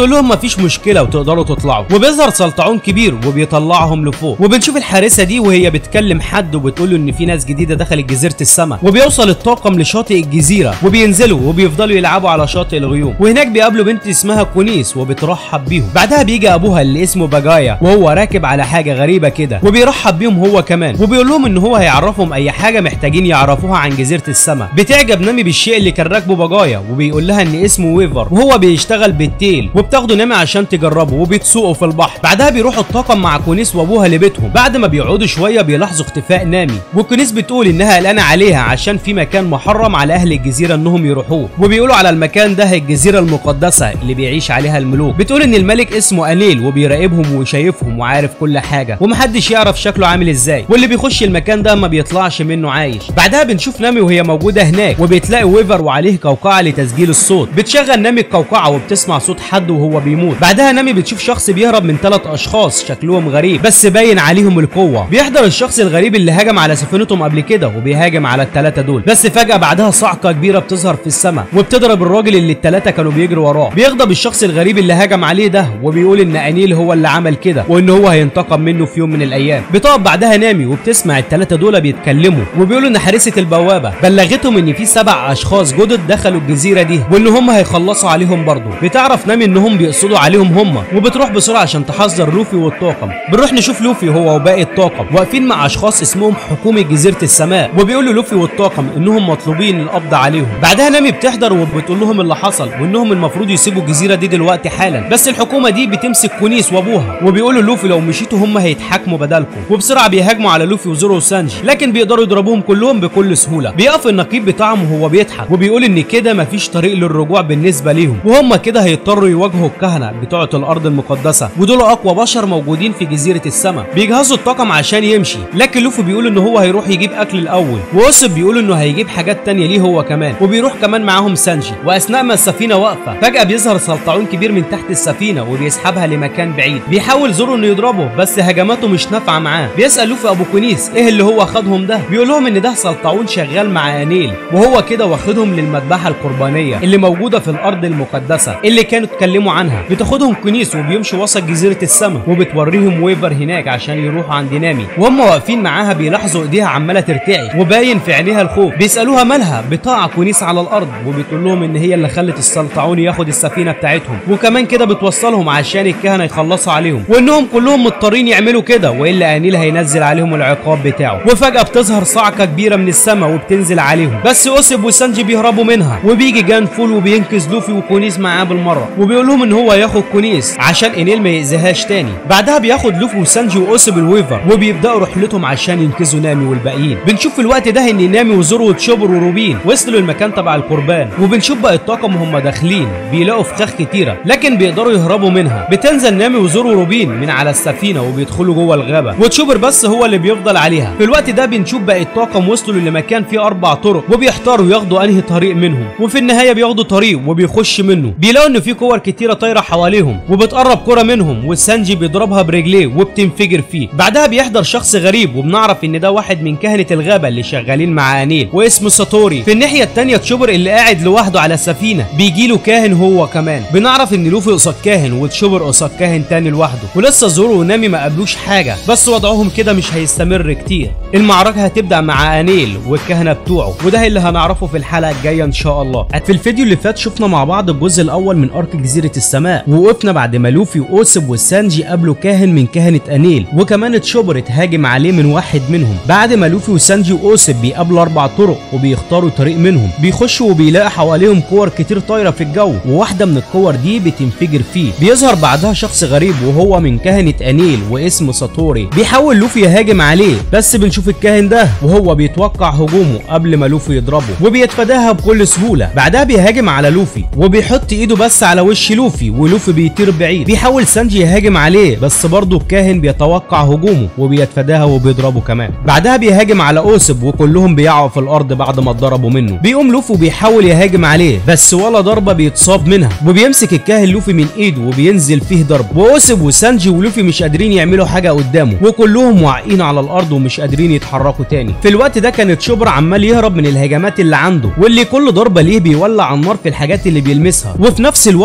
وبتقول لهم مفيش مشكله وتقدروا تطلعوا وبيظهر سلطعون كبير وبيطلعهم لفوق وبنشوف الحارسه دي وهي بتكلم حد وبتقول له ان في ناس جديده دخلت جزيره السماء وبيوصل الطاقم لشاطئ الجزيره وبينزلوا وبيفضلوا يلعبوا على شاطئ الغيوم وهناك بيقابلوا بنت اسمها كونيس وبترحب بيهم بعدها بيجي ابوها اللي اسمه باجايا وهو راكب على حاجه غريبه كده وبيرحب بيهم هو كمان وبيقول لهم ان هو هيعرفهم اي حاجه محتاجين يعرفوها عن جزيره السماء بتعجب نامي بالشيء اللي كان راكبه باجايا وبيقول لها ان اسمه ويفر وهو بيشتغل بالتيل وبتاخده نامي عشان تجربه وبتسوقه في البحر بعدها بيروحوا الطاقم مع كونيس وابوها لبيتهم بعد ما بيقعدوا شويه بيلاحظوا اختفاء نامي وكونيس بتقول انها قلقانه عليها عشان في مكان محرم على اهل الجزيره انهم يروحوه وبيقولوا على المكان ده الجزيره المقدسه اللي بيعيش عليها الملوك بتقول ان الملك اسمه انيل وبيراقبهم وشايفهم وعارف كل حاجه ومحدش يعرف شكله عامل ازاي واللي بيخش المكان ده ما بيطلعش منه عايش بعدها بنشوف نامي وهي موجوده هناك وبتلاقي ويفر وعليه قوقعه لتسجيل الصوت بتشغل نامي القوقعه وبتسمع صوت حد وهو بيموت بعدها نامي بتشوف شخص بيهرب من ثلاث اشخاص شكلهم غريب بس باين عليهم القوه بيحضر الشخص الغريب اللي هجم على سفينتهم قبل كده وبيهاجم على الثلاثه دول بس فجاه بعدها صعقه كبيره بتظهر في السماء وبتضرب الراجل اللي الثلاثه كانوا بيجروا وراه بيغضب الشخص الغريب اللي هجم عليه ده وبيقول ان انيل هو اللي عمل كده وان هو هينتقم منه في يوم من الايام بتقف بعدها نامي وبتسمع الثلاثه دول بيتكلموا وبيقولوا ان حارسه البوابه بلغتهم ان في سبع اشخاص جدد دخلوا الجزيره دي وان هم هيخلصوا عليهم برضه بتعرف نامي انهم بيقصدوا عليهم هم وبتروح بسرعه عشان تحذر لوفي والطاقم بنروح نشوف لوفي هو وباقي الطاقم واقفين مع اشخاص اسمهم حكومه جزيره السماء وبيقولوا لوفي والطاقم انهم مطلوبين القبض عليهم بعدها نامي بتحضر وبتقول لهم اللي حصل وانهم المفروض يسيبوا الجزيره دي دلوقتي حالا بس الحكومه دي بتمسك كونيس وابوها وبيقولوا لوفي لو مشيتوا هم هيتحاكموا بدلكم وبسرعه بيهاجموا على لوفي وزورو وسانجي لكن بيقدروا يضربوهم كلهم بكل سهوله بيقف النقيب بتاعهم وهو بيضحك وبيقول ان كده مفيش طريق للرجوع بالنسبه ليهم وهم كده هيضطروا يواجهوا الكهنه بتوعه الارض المقدسه ودول اقوى بشر موجودين في جزيره السماء بيجهزوا الطاقم عشان يمشي لكن لوفي بيقول ان هو هيروح يجيب اكل الاول واوسب بيقول انه هيجيب حاجات تانية ليه هو كمان وبيروح كمان معاهم سانجي واثناء ما السفينه واقفه فجاه بيظهر سلطعون كبير من تحت السفينه وبيسحبها لمكان بعيد بيحاول زورو انه يضربه بس هجماته مش نافعه معاه بيسال لوفي ابو كونيس ايه اللي هو خدهم ده بيقول لهم ان ده سلطعون شغال مع انيل وهو كده واخدهم للمذبحه القربانيه اللي موجوده في الارض المقدسه اللي كانوا اتكلموا عنها بتاخدهم كونيس وبيمشوا وسط جزيره السماء وبتوريهم ويفر هناك عشان يروحوا عند نامي وهم واقفين معاها بيلاحظوا ايديها عماله ترتعش وباين في عينيها الخوف بيسالوها مالها بتقع كونيس على الارض وبتقول لهم ان هي اللي خلت السلطعون ياخد السفينه بتاعتهم وكمان كده بتوصلهم عشان الكهنه يخلصوا عليهم وانهم كلهم مضطرين يعملوا كده والا انيل هينزل عليهم العقاب بتاعه وفجاه بتظهر صعقه كبيره من السماء وبتنزل عليهم بس اوسب وسانجي بيهربوا منها وبيجي جان فول وبينقذ لوفي وكونيس معاه بالمره وبيقول لهم ان هو ياخد كونيس عشان انيل ما يأذيهاش تاني بعدها بياخد لوفي وسانجي واوسب الويفر وبيبداوا رحلتهم عشان ينقذوا نامي والباقيين بنشوف في الوقت ده ان نامي وزورو وتشوبر وروبين وصلوا المكان تبع القربان وبنشوف بقى الطاقم وهم داخلين بيلاقوا فخاخ كتيره لكن بيقدروا يهربوا منها بتنزل نامي وزورو وروبين من على السفينه وبيدخلوا جوه الغابه وتشوبر بس هو اللي بيفضل عليها في الوقت ده بنشوف باقي الطاقم وصلوا لمكان فيه اربع طرق وبيحتاروا ياخدوا انهي طريق منهم وفي النهايه بياخدوا طريق وبيخش منه بيلاقوا ان في كور كتيره طايره حواليهم وبتقرب كره منهم والسانجي بيضربها برجليه وبتنفجر فيه بعدها بيحضر شخص غريب وبنعرف ان ده واحد من كهنه الغابه اللي شغالين مع انيل واسمه ساتوري في الناحيه التانيه تشوبر اللي قاعد لوحده على السفينه بيجي له كاهن هو كمان بنعرف ان لوفي قصاد كاهن وتشوبر قصاد كاهن تاني لوحده ولسه زورو ونامي ما قابلوش حاجه بس وضعهم كده مش هيستمر كتير المعركه هتبدا مع انيل والكهنه بتوعه وده اللي هنعرفه في الحلقه الجايه ان شاء الله في الفيديو اللي فات شفنا مع بعض الجزء الاول من ارك جزيره السماء ووقفنا بعد ما لوفي واوسب والسانجي قابلوا كاهن من كهنه انيل وكمان تشوبر اتهاجم عليه من واحد منهم بعد ما لوفي وسانجي واوسب بيقابلوا اربع طرق وبيختاروا طريق منهم بيخشوا وبيلاقي حواليهم كور كتير طايره في الجو وواحده من الكور دي بتنفجر فيه بيظهر بعدها شخص غريب وهو من كهنه انيل واسمه ساتوري بيحاول لوفي يهاجم عليه بس بنشوف الكاهن ده وهو بيتوقع هجومه قبل ما لوفي يضربه وبيتفاداها بكل سهوله بعدها بيهاجم على لوفي وبيحط ايده بس على وش لوفي ولوفي بيطير بعيد بيحاول سانجي يهاجم عليه بس برضه الكاهن بيتوقع هجومه وبيتفاداها وبيضربه كمان بعدها بيهاجم على اوسب وكلهم بيقعوا في الارض بعد ما اتضربوا منه بيقوم لوفي وبيحاول يهاجم عليه بس ولا ضربه بيتصاب منها وبيمسك الكاهن لوفي من ايده وبينزل فيه ضرب واوسب وسانجي ولوفي مش قادرين يعملوا حاجه قدامه وكلهم واقعين على الارض ومش قادرين يتحركوا تاني في الوقت ده كانت شبرا عمال يهرب من الهجمات اللي عنده واللي كل ضربه ليه بيولع النار في الحاجات اللي بيلمسها وفي نفس الوقت تشوبر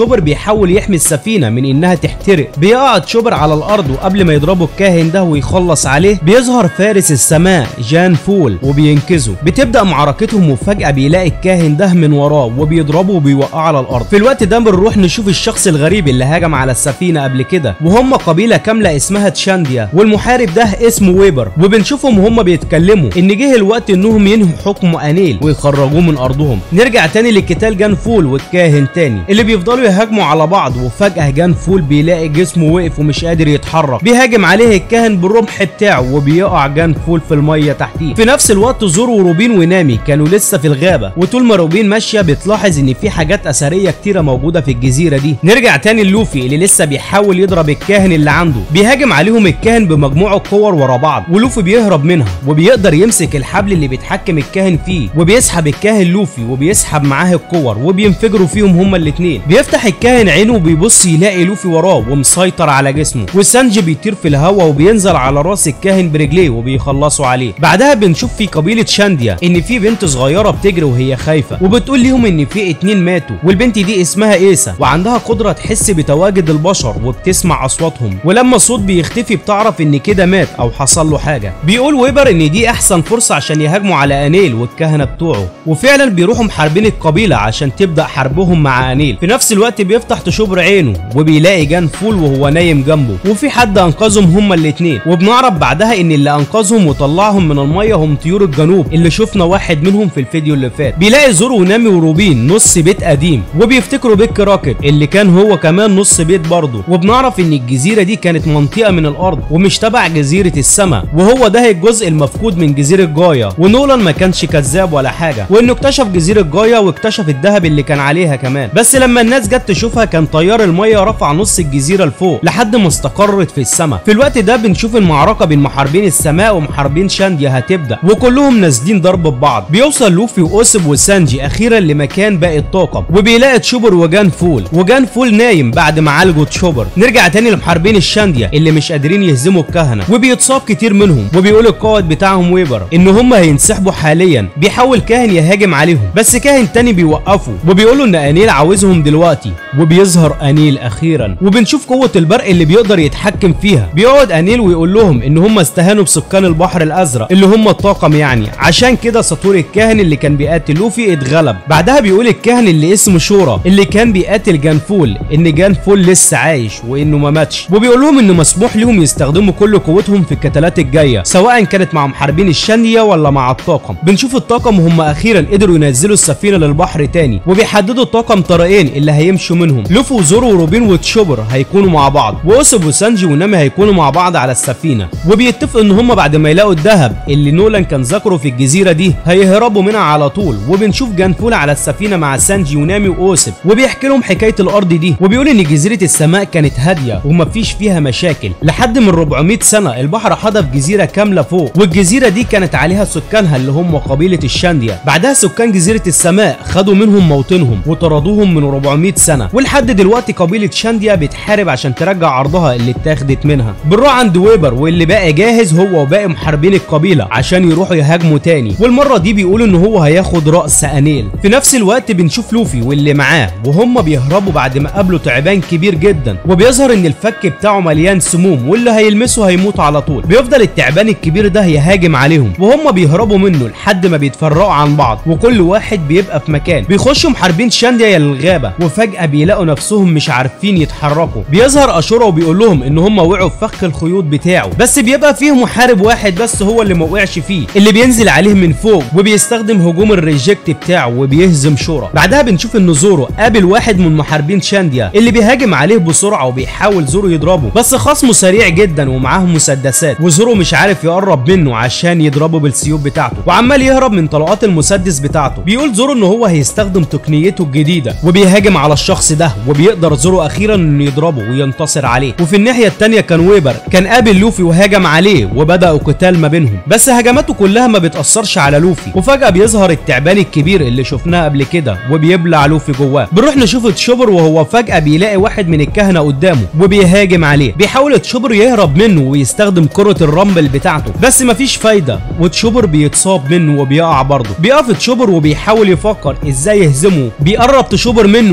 وتشوبر بيحاول يحمي السفينه من انها تحترق بيقع تشوبر على الارض وقبل ما يضربوا الكاهن ده ويخلص عليه بيظهر فارس السماء جان فول وبينقذه بتبدا معركتهم وفجاه بيلاقي الكاهن ده من وراه وبيضربه وبيوقعه على الارض في الوقت ده بنروح نشوف الشخص الغريب اللي هاجم على السفينه قبل كده وهم قبيله كامله اسمها تشانديا والمحارب ده اسمه ويبر وبنشوفهم وهم بيتكلموا ان جه الوقت انهم ينهوا حكم انيل ويخرجوه من ارضهم نرجع تاني لقتال جان فول والكاهن تاني اللي بيفضلوا يهاجموا على بعض وفجاه جان فول بيلاقي جسمه وقف ومش قادر يتحرك بيهاجم عليه الكاهن بالرمح بتاعه وبيقع جان فول في الميه تحتيه في نفس الوقت زورو وروبين ونامي كانوا لسه في الغابه وطول ما روبين ماشيه بتلاحظ ان في حاجات اثريه كتيره موجوده في الجزيره دي نرجع تاني لوفي اللي لسه بيحاول يضرب الكاهن اللي عنده بيهاجم عليهم الكاهن بمجموعه كور ورا بعض ولوفي بيهرب منها وبيقدر يمسك الحبل اللي بيتحكم الكاهن فيه وبيسحب الكاهن لوفي وبيسحب معاه الكور وبينفجروا فيهم هما الاتنين بيفتح الكاهن عينه وبيبص يلاقي لوفي وراه ومسيطر على جسمه وسانجي بيطير في الهواء وبينزل على راس الكاهن برجليه وبيخلصوا عليه بعدها بنشوف في قبيله شانديا ان في بنت صغيره بتجري وهي خايفه وبتقول ليهم ان في اتنين ماتوا والبنت دي اسمها ايسا وعندها قدره تحس بتواجد البشر وبتسمع اصواتهم ولما الصوت بيختفي بتعرف ان كده مات او حصل له حاجه بيقول ويبر ان دي احسن فرصه عشان يهاجموا على انيل والكهنه بتوعه وفعلا بيروحوا محاربين القبيله عشان تبدا حربهم مع انيل في نفس الوقت بيفتح تشوبر عينه وبيلاقي جان فول وهو نايم جنبه وفي حد انقذهم هما الاتنين وبنعرف بعدها ان اللي انقذهم وطلعهم من الميه هم طيور الجنوب اللي شفنا واحد منهم في الفيديو اللي فات بيلاقي زورو ونامي وروبين نص بيت قديم وبيفتكروا بيت كراكت اللي كان هو كمان نص بيت برضه وبنعرف ان الجزيره دي كانت منطقه من الارض ومش تبع جزيره السماء وهو ده الجزء المفقود من جزيره جايا ونولان ما كانش كذاب ولا حاجه وانه اكتشف جزيره جايا واكتشف الذهب اللي كان عليها كمان بس لما الناس جت تشوفها كان طيار الميه رفع نص الجزيره لفوق لحد ما استقرت في السماء في الوقت ده بنشوف المعركه بين محاربين السماء ومحاربين شانديا هتبدا وكلهم نازلين ضرب ببعض بيوصل لوفي واوسب وسانجي اخيرا لمكان باقي الطاقم وبيلاقي تشوبر وجان فول وجان فول نايم بعد ما عالجوا تشوبر نرجع تاني لمحاربين الشانديا اللي مش قادرين يهزموا الكهنه وبيتصاب كتير منهم وبيقول القائد بتاعهم ويبر ان هم هينسحبوا حاليا بيحاول كاهن يهاجم عليهم بس كاهن تاني بيوقفه وبيقولوا ان انيل عاوزهم دلوقتي وبيظهر انيل اخيرا وبنشوف قوه البرق اللي بيقدر يتحكم فيها بيقعد انيل ويقول لهم ان هم استهانوا بسكان البحر الازرق اللي هم الطاقم يعني عشان كده ساطوري الكاهن اللي كان بيقاتل لوفي اتغلب بعدها بيقول الكاهن اللي اسمه شورا اللي كان بيقاتل جانفول ان جانفول لسه عايش وانه ما ماتش وبيقول لهم انه مسموح لهم يستخدموا كل قوتهم في القتالات الجايه سواء كانت مع محاربين الشانية ولا مع الطاقم بنشوف الطاقم وهم اخيرا قدروا ينزلوا السفينه للبحر تاني وبيحددوا الطاقم طريقين اللي هيمشوا منهم لوفي وزورو وروبين وتشوبر هيكونوا مع بعض واوسب وسانجي ونامي هيكونوا مع بعض على السفينه وبيتفقوا ان هم بعد ما يلاقوا الذهب اللي نولان كان ذكره في الجزيره دي هيهربوا منها على طول وبنشوف جانفول على السفينه مع سانجي ونامي واوسب وبيحكي لهم حكايه الارض دي وبيقول ان جزيره السماء كانت هاديه ومفيش فيها مشاكل لحد من 400 سنه البحر حدف جزيره كامله فوق والجزيره دي كانت عليها سكانها اللي هم قبيله الشانديا بعدها سكان جزيره السماء خدوا منهم موطنهم وطردوهم من 400 سنه ولحد دلوقتي قبيله شانديا بتحارب عشان ترجع ارضها اللي اتاخدت منها بنروح عند ويبر واللي بقى جاهز هو وباقي محاربين القبيله عشان يروحوا يهاجموا تاني والمره دي بيقولوا ان هو هياخد راس انيل في نفس الوقت بنشوف لوفي واللي معاه وهم بيهربوا بعد ما قابلوا تعبان كبير جدا وبيظهر ان الفك بتاعه مليان سموم واللي هيلمسه هيموت على طول بيفضل التعبان الكبير ده يهاجم عليهم وهم بيهربوا منه لحد ما بيتفرقوا عن بعض وكل واحد بيبقى في مكان بيخشوا محاربين شانديا للغابه وفجاه بيلاقوا نفسهم مش عارفين يتحركوا بيظهر اشورا وبيقول لهم ان هم وقعوا في فخ الخيوط بتاعه بس بيبقى فيهم محارب واحد بس هو اللي ما وقعش فيه اللي بينزل عليه من فوق وبيستخدم هجوم الريجكت بتاعه وبيهزم شورا بعدها بنشوف ان زورو قابل واحد من محاربين شانديا اللي بيهاجم عليه بسرعه وبيحاول زورو يضربه بس خصمه سريع جدا ومعاه مسدسات وزورو مش عارف يقرب منه عشان يضربه بالسيوف بتاعته وعمال يهرب من طلقات المسدس بتاعته بيقول زورو ان هو هيستخدم تقنيته الجديده وبيهاجم على الشخص ده وبيقدر زورو اخيرا انه يضربه وينتصر عليه وفي الناحيه التانيه كان ويبر كان قابل لوفي وهاجم عليه وبداوا قتال ما بينهم بس هجماته كلها ما بتاثرش على لوفي وفجاه بيظهر التعبان الكبير اللي شفناه قبل كده وبيبلع لوفي جواه بنروح نشوف تشوبر وهو فجاه بيلاقي واحد من الكهنه قدامه وبيهاجم عليه بيحاول تشوبر يهرب منه ويستخدم كره الرامبل بتاعته بس مفيش فايده وتشوبر بيتصاب منه وبيقع برضه بيقف تشوبر وبيحاول يفكر ازاي يهزمه بيقرب تشوبر منه وبيمسكه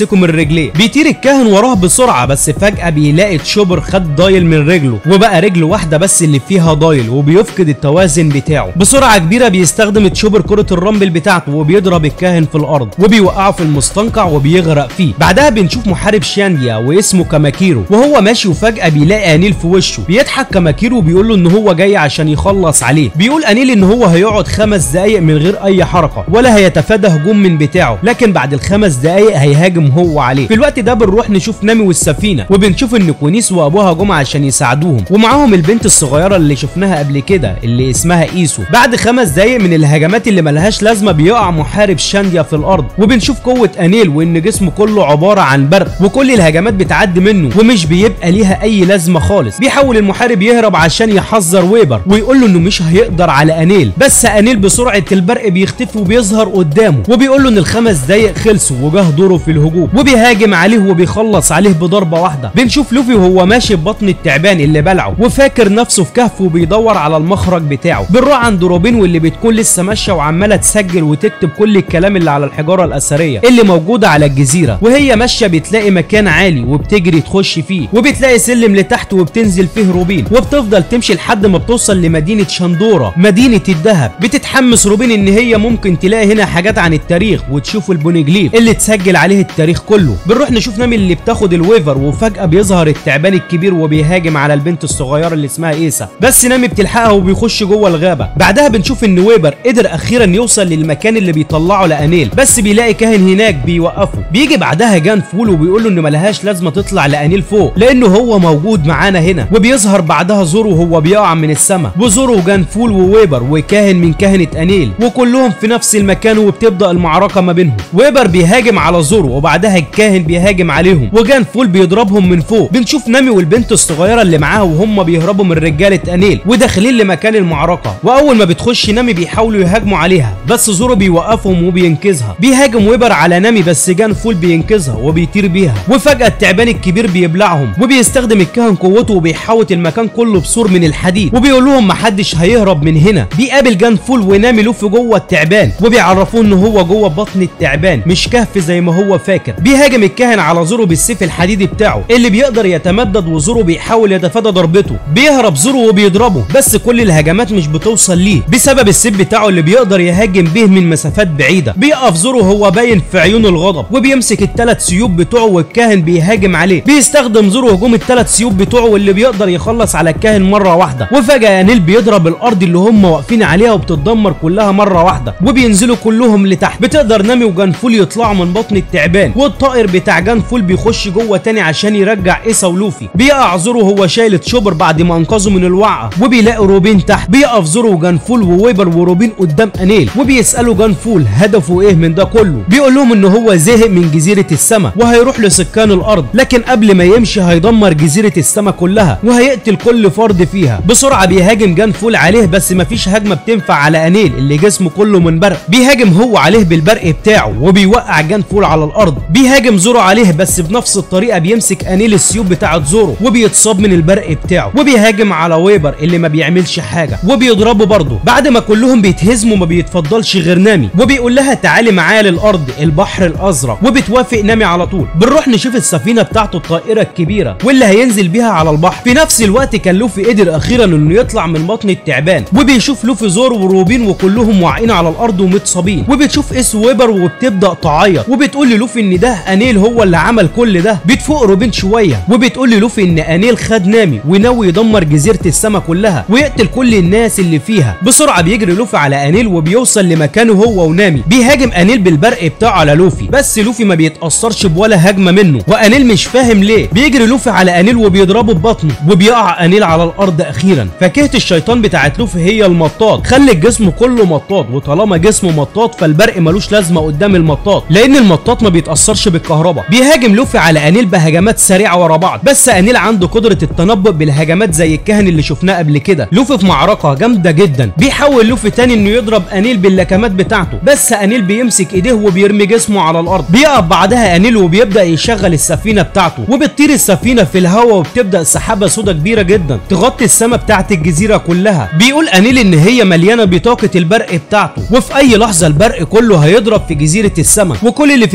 وبيمسكه من رجليه بيطير الكاهن وراه بسرعه بس فجاه بيلاقي تشوبر خد دايل من رجله وبقى رجل واحده بس اللي فيها دايل وبيفقد التوازن بتاعه بسرعه كبيره بيستخدم تشوبر كره الرمبل بتاعته وبيضرب الكاهن في الارض وبيوقعه في المستنقع وبيغرق فيه بعدها بنشوف محارب شانديا واسمه كاماكيرو وهو ماشي وفجاه بيلاقي انيل في وشه بيضحك كاماكيرو وبيقول له ان هو جاي عشان يخلص عليه بيقول انيل ان هو هيقعد خمس دقايق من غير اي حركه ولا هيتفادى هجوم من بتاعه لكن بعد الخمس دقايق هيهاجم هو عليه في الوقت ده بنروح نشوف نامي والسفينه وبنشوف ان كونيس وابوها جم عشان يساعدوهم ومعاهم البنت الصغيره اللي شفناها قبل كده اللي اسمها ايسو بعد خمس دقايق من الهجمات اللي ملهاش لازمه بيقع محارب شانديا في الارض وبنشوف قوه انيل وان جسمه كله عباره عن برق وكل الهجمات بتعدي منه ومش بيبقى ليها اي لازمه خالص بيحاول المحارب يهرب عشان يحذر ويبر ويقول له انه مش هيقدر على انيل بس انيل بسرعه البرق بيختفي وبيظهر قدامه وبيقول له ان الخمس دقايق خلصوا وجه دوره في الهجوم وبيهاجم عليه وبيخلص عليه بضربه واحده بنشوف لوفي وهو ماشي ببطن التعبان اللي بلعه وفاكر نفسه في كهف وبيدور على المخرج بتاعه بنروح عند روبين واللي بتكون لسه ماشيه وعماله تسجل وتكتب كل الكلام اللي على الحجاره الاثريه اللي موجوده على الجزيره وهي ماشيه بتلاقي مكان عالي وبتجري تخش فيه وبتلاقي سلم لتحت وبتنزل فيه روبين وبتفضل تمشي لحد ما بتوصل لمدينه شندوره مدينه الذهب بتتحمس روبين ان هي ممكن تلاقي هنا حاجات عن التاريخ وتشوف البونيجليف اللي اتسجل عليه التاريخ كله بنروح نشوف نامي اللي بتاخد الويفر وفجاه بيظهر التعبان الكبير وبيهاجم على البنت الصغيره اللي اسمها ايسا بس نامي بتلحقها وبيخش جوه الغابه بعدها بنشوف ان ويبر قدر اخيرا يوصل للمكان اللي بيطلعه لانيل بس بيلاقي كاهن هناك بيوقفه بيجي بعدها جان فول وبيقول له ان ملهاش لازمه تطلع لانيل فوق لانه هو موجود معانا هنا وبيظهر بعدها زورو وهو بيقع من السماء وزورو وجان فول وويبر وكاهن من كهنه انيل وكلهم في نفس المكان وبتبدا المعركه ما بينهم ويبر بيهاجم على زورو وبعدها الكاهن بيهاجم عليهم وجان فول بيضربهم من فوق بنشوف نامي والبنت الصغيره اللي معاها وهم بيهربوا من رجاله انيل وداخلين لمكان المعركه واول ما بتخش نامي بيحاولوا يهاجموا عليها بس زورو بيوقفهم وبينقذها بيهاجم ويبر على نامي بس جان فول بينقذها وبيطير بيها وفجاه التعبان الكبير بيبلعهم وبيستخدم الكاهن قوته وبيحوط المكان كله بسور من الحديد وبيقول لهم محدش هيهرب من هنا بيقابل جان فول ونامي لوفي جوه التعبان وبيعرفوه ان هو جوه بطن التعبان مش كهف زي ما هو فاكر بيهاجم الكاهن على زورو بالسيف الحديدي بتاعه اللي بيقدر يتمدد وزورو بيحاول يتفادى ضربته بيهرب زورو وبيضربه بس كل الهجمات مش بتوصل ليه بسبب السيف بتاعه اللي بيقدر يهاجم به من مسافات بعيده بيقف زورو هو باين في عيون الغضب وبيمسك الثلاث سيوف بتوعه والكاهن بيهاجم عليه بيستخدم زورو هجوم الثلاث سيوف بتوعه واللي بيقدر يخلص على الكاهن مره واحده وفجاه انيل بيضرب الارض اللي هم واقفين عليها وبتتدمر كلها مره واحده وبينزلوا كلهم لتحت بتقدر نامي وجانفول يطلعوا من بطن التعبان والطائر بتاع جانفول بيخش جوه تاني عشان يرجع ايسا ولوفي بيقع زورو هو شايل تشوبر بعد ما انقذه من الوعه وبيلاقي روبين تحت بيقف زورو وجانفول وويبر وروبين قدام انيل وبيسالوا جانفول هدفه ايه من ده كله بيقول لهم ان هو زهق من جزيره السماء وهيروح لسكان الارض لكن قبل ما يمشي هيدمر جزيره السماء كلها وهيقتل كل فرد فيها بسرعه بيهاجم جانفول عليه بس مفيش هجمه بتنفع على انيل اللي جسمه كله من برق بيهاجم هو عليه بالبرق بتاعه وبيوقع جانفول على الارض بيهاجم زورو عليه بس بنفس الطريقه بيمسك انيل السيوف بتاعه زورو وبيتصاب من البرق بتاعه وبيهاجم على ويبر اللي ما بيعملش حاجه وبيضربه برضه بعد ما كلهم بيتهزموا ما بيتفضلش غير نامي وبيقول لها تعالي معايا للارض البحر الازرق وبتوافق نامي على طول بنروح نشوف السفينه بتاعته الطائره الكبيره واللي هينزل بيها على البحر في نفس الوقت كان لوفي قدر اخيرا انه يطلع من بطن التعبان وبيشوف لوفي زورو وروبين وكلهم واقعين على الارض ومتصابين وبتشوف اس ويبر وبتبدا تعيط وبتقول للوفي ان ده انيل هو اللي عمل كل ده بتفوق روبين شويه وبتقول للوفي ان انيل خد نامي وناوي يدمر جزيره السما كلها ويقتل كل الناس اللي فيها بسرعه بيجري لوفي على انيل وبيوصل لمكانه هو ونامي بيهاجم انيل بالبرق بتاعه على لوفي بس لوفي ما بيتاثرش بولا هجمه منه وانيل مش فاهم ليه بيجري لوفي على انيل وبيضربه ببطنه وبيقع انيل على الارض اخيرا فكهه الشيطان بتاعت لوفي هي المطاط خلي الجسم كله مطاط وطالما جسمه مطاط فالبرق ملوش لازمه قدام المطاط لان المطاط ما بيتاثرش بالكهرباء بيهاجم لوفي على انيل بهجمات سريعه ورا بعض بس انيل عنده قدره التنبؤ بالهجمات زي الكهن اللي شفناه قبل كده لوفي في معركه جامده جدا بيحاول لوفي تاني انه يضرب انيل باللكمات بتاعته بس انيل بيمسك ايديه وبيرمي جسمه على الارض بيقف بعدها انيل وبيبدا يشغل السفينه بتاعته وبتطير السفينه في الهواء وبتبدا سحابه سودا كبيره جدا تغطي السماء بتاعت الجزيره كلها بيقول انيل ان هي مليانه بطاقه البرق بتاعته وفي اي لحظه البرق كله هيضرب في جزيره السماء وكل اللي في الجزيره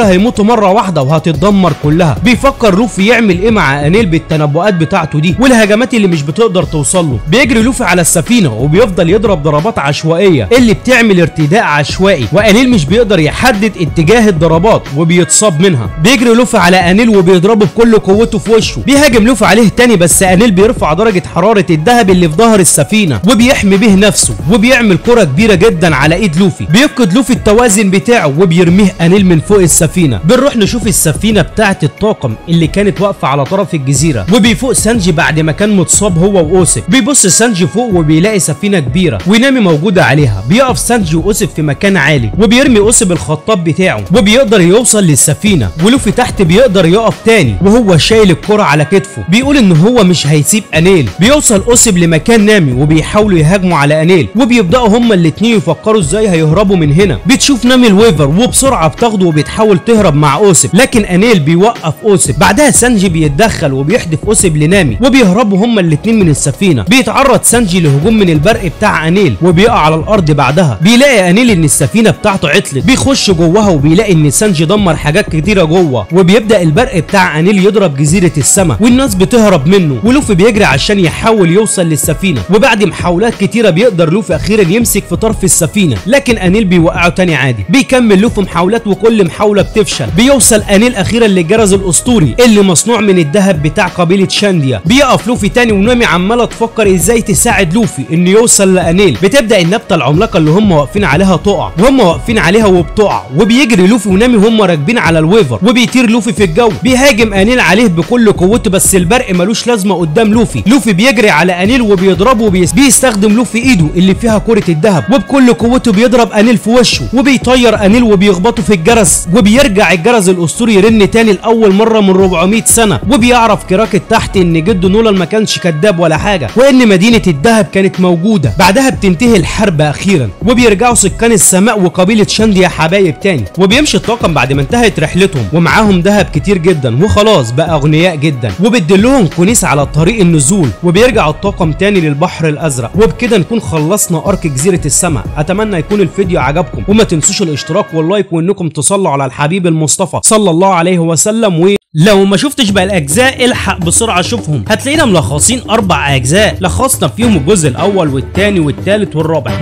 هيموتوا مره واحده وهتتدمر كلها بيفكر لوفي يعمل ايه مع انيل بالتنبؤات بتاعته دي والهجمات اللي مش بتقدر توصل له بيجري لوفي على السفينه وبيفضل يضرب ضربات عشوائيه اللي بتعمل ارتداء عشوائي وانيل مش بيقدر يحدد اتجاه الضربات وبيتصاب منها بيجري لوفي على انيل وبيضربه بكل قوته في وشه بيهاجم لوفي عليه تاني بس انيل بيرفع درجه حراره الذهب اللي في ظهر السفينه وبيحمي به نفسه وبيعمل كره كبيره جدا على ايد لوفي بيفقد لوفي التوازن بتاعه وبيرميه انيل من فوق السفينه بنروح نشوف السفينه بتاعه الطاقم اللي كانت واقفه على طرف الجزيره وبيفوق سانجي بعد ما كان متصاب هو واوسف بيبص سانجي فوق وبيلاقي سفينه كبيره ونامي موجوده عليها بيقف سانجي واوسف في مكان عالي وبيرمي اوسف الخطاب بتاعه وبيقدر يوصل للسفينه ولوفي تحت بيقدر يقف تاني وهو شايل الكره على كتفه بيقول ان هو مش هيسيب انيل بيوصل اوسب لمكان نامي وبيحاولوا يهاجموا على انيل وبيبداوا هما الاتنين يفكروا ازاي هيهربوا من هنا بتشوف نامي الويفر وبسرعه بتاخده وبتحاول تهرب مع اوسب لكن انيل بيوقف اوسب بعدها سانجي بيتدخل وبيحدف اوسب لنامي وبيهربوا هما الاتنين من السفينه بيتعرض سانجي لهجوم من البرق بتاع انيل وبيقع على الارض بعدها بيلاقي انيل ان السفينه بتاعته عطلت بيخش جواها وبيلاقي ان سانجي دمر حاجات كتيره جوه وبيبدا البرق بتاع انيل يضرب جزيره السماء والناس بتهرب منه ولوفي بيجري عشان يحاول يوصل للسفينه وبعد محاولات كتيره بيقدر لوفي اخيرا يمسك في طرف السفينه لكن انيل بيوقعه تاني عادي بيكمل لوفي محاولات وكل محاوله بتفشل بيوصل انيل اخيرا للجرس الاسطوري اللي مصنوع من الذهب بتاع قبيله شانديا بيقف لوفي تاني ونامي عماله تفكر ازاي تساعد لوفي انه يوصل لانيل بتبدا النبته العملاقه اللي هم واقفين عليها تقع وهم واقفين عليها وبتقع وبيجري لوفي ونامي هم راكبين على الويفر وبيطير لوفي في الجو بيهاجم انيل عليه بكل قوته بس البرق ملوش لازمه قدام لوفي لوفي بيجري على انيل وبيضربه وبيس... بيستخدم لوفي ايده اللي فيها كره الذهب وبكل قوته بيضرب انيل في وشه وبيطير انيل وبيخبطه في الجرس وبيرجع الجرس الاسطوري يرن تاني لاول مره من 400 سنه وبيعرف كراكت تحت ان جده نولان ما كانش كذاب ولا حاجه وان مدينه الذهب كانت موجوده بعدها بتنتهي الحرب اخيرا وبيرجعوا سكان السماء وقبيله شانديا حبايب تاني وبيمشي الطاقم بعد ما انتهت رحلتهم ومعاهم ذهب كتير جدا وخلاص بقى اغنياء جدا وبتدلهم كنيسه على طريق النزول وبيرجع الطاقم تاني للبحر الازرق وبكده نكون خلصنا ارك جزيره السماء اتمنى يكون الفيديو عجبكم وما تنسوش الاشتراك واللايك وانكم تصلوا على الحبيب المصطفى صلى الله عليه وسلم و لو ما شفتش بقى الاجزاء الحق بسرعه شوفهم هتلاقينا ملخصين اربع اجزاء لخصنا فيهم الجزء الاول والثاني والثالث والرابع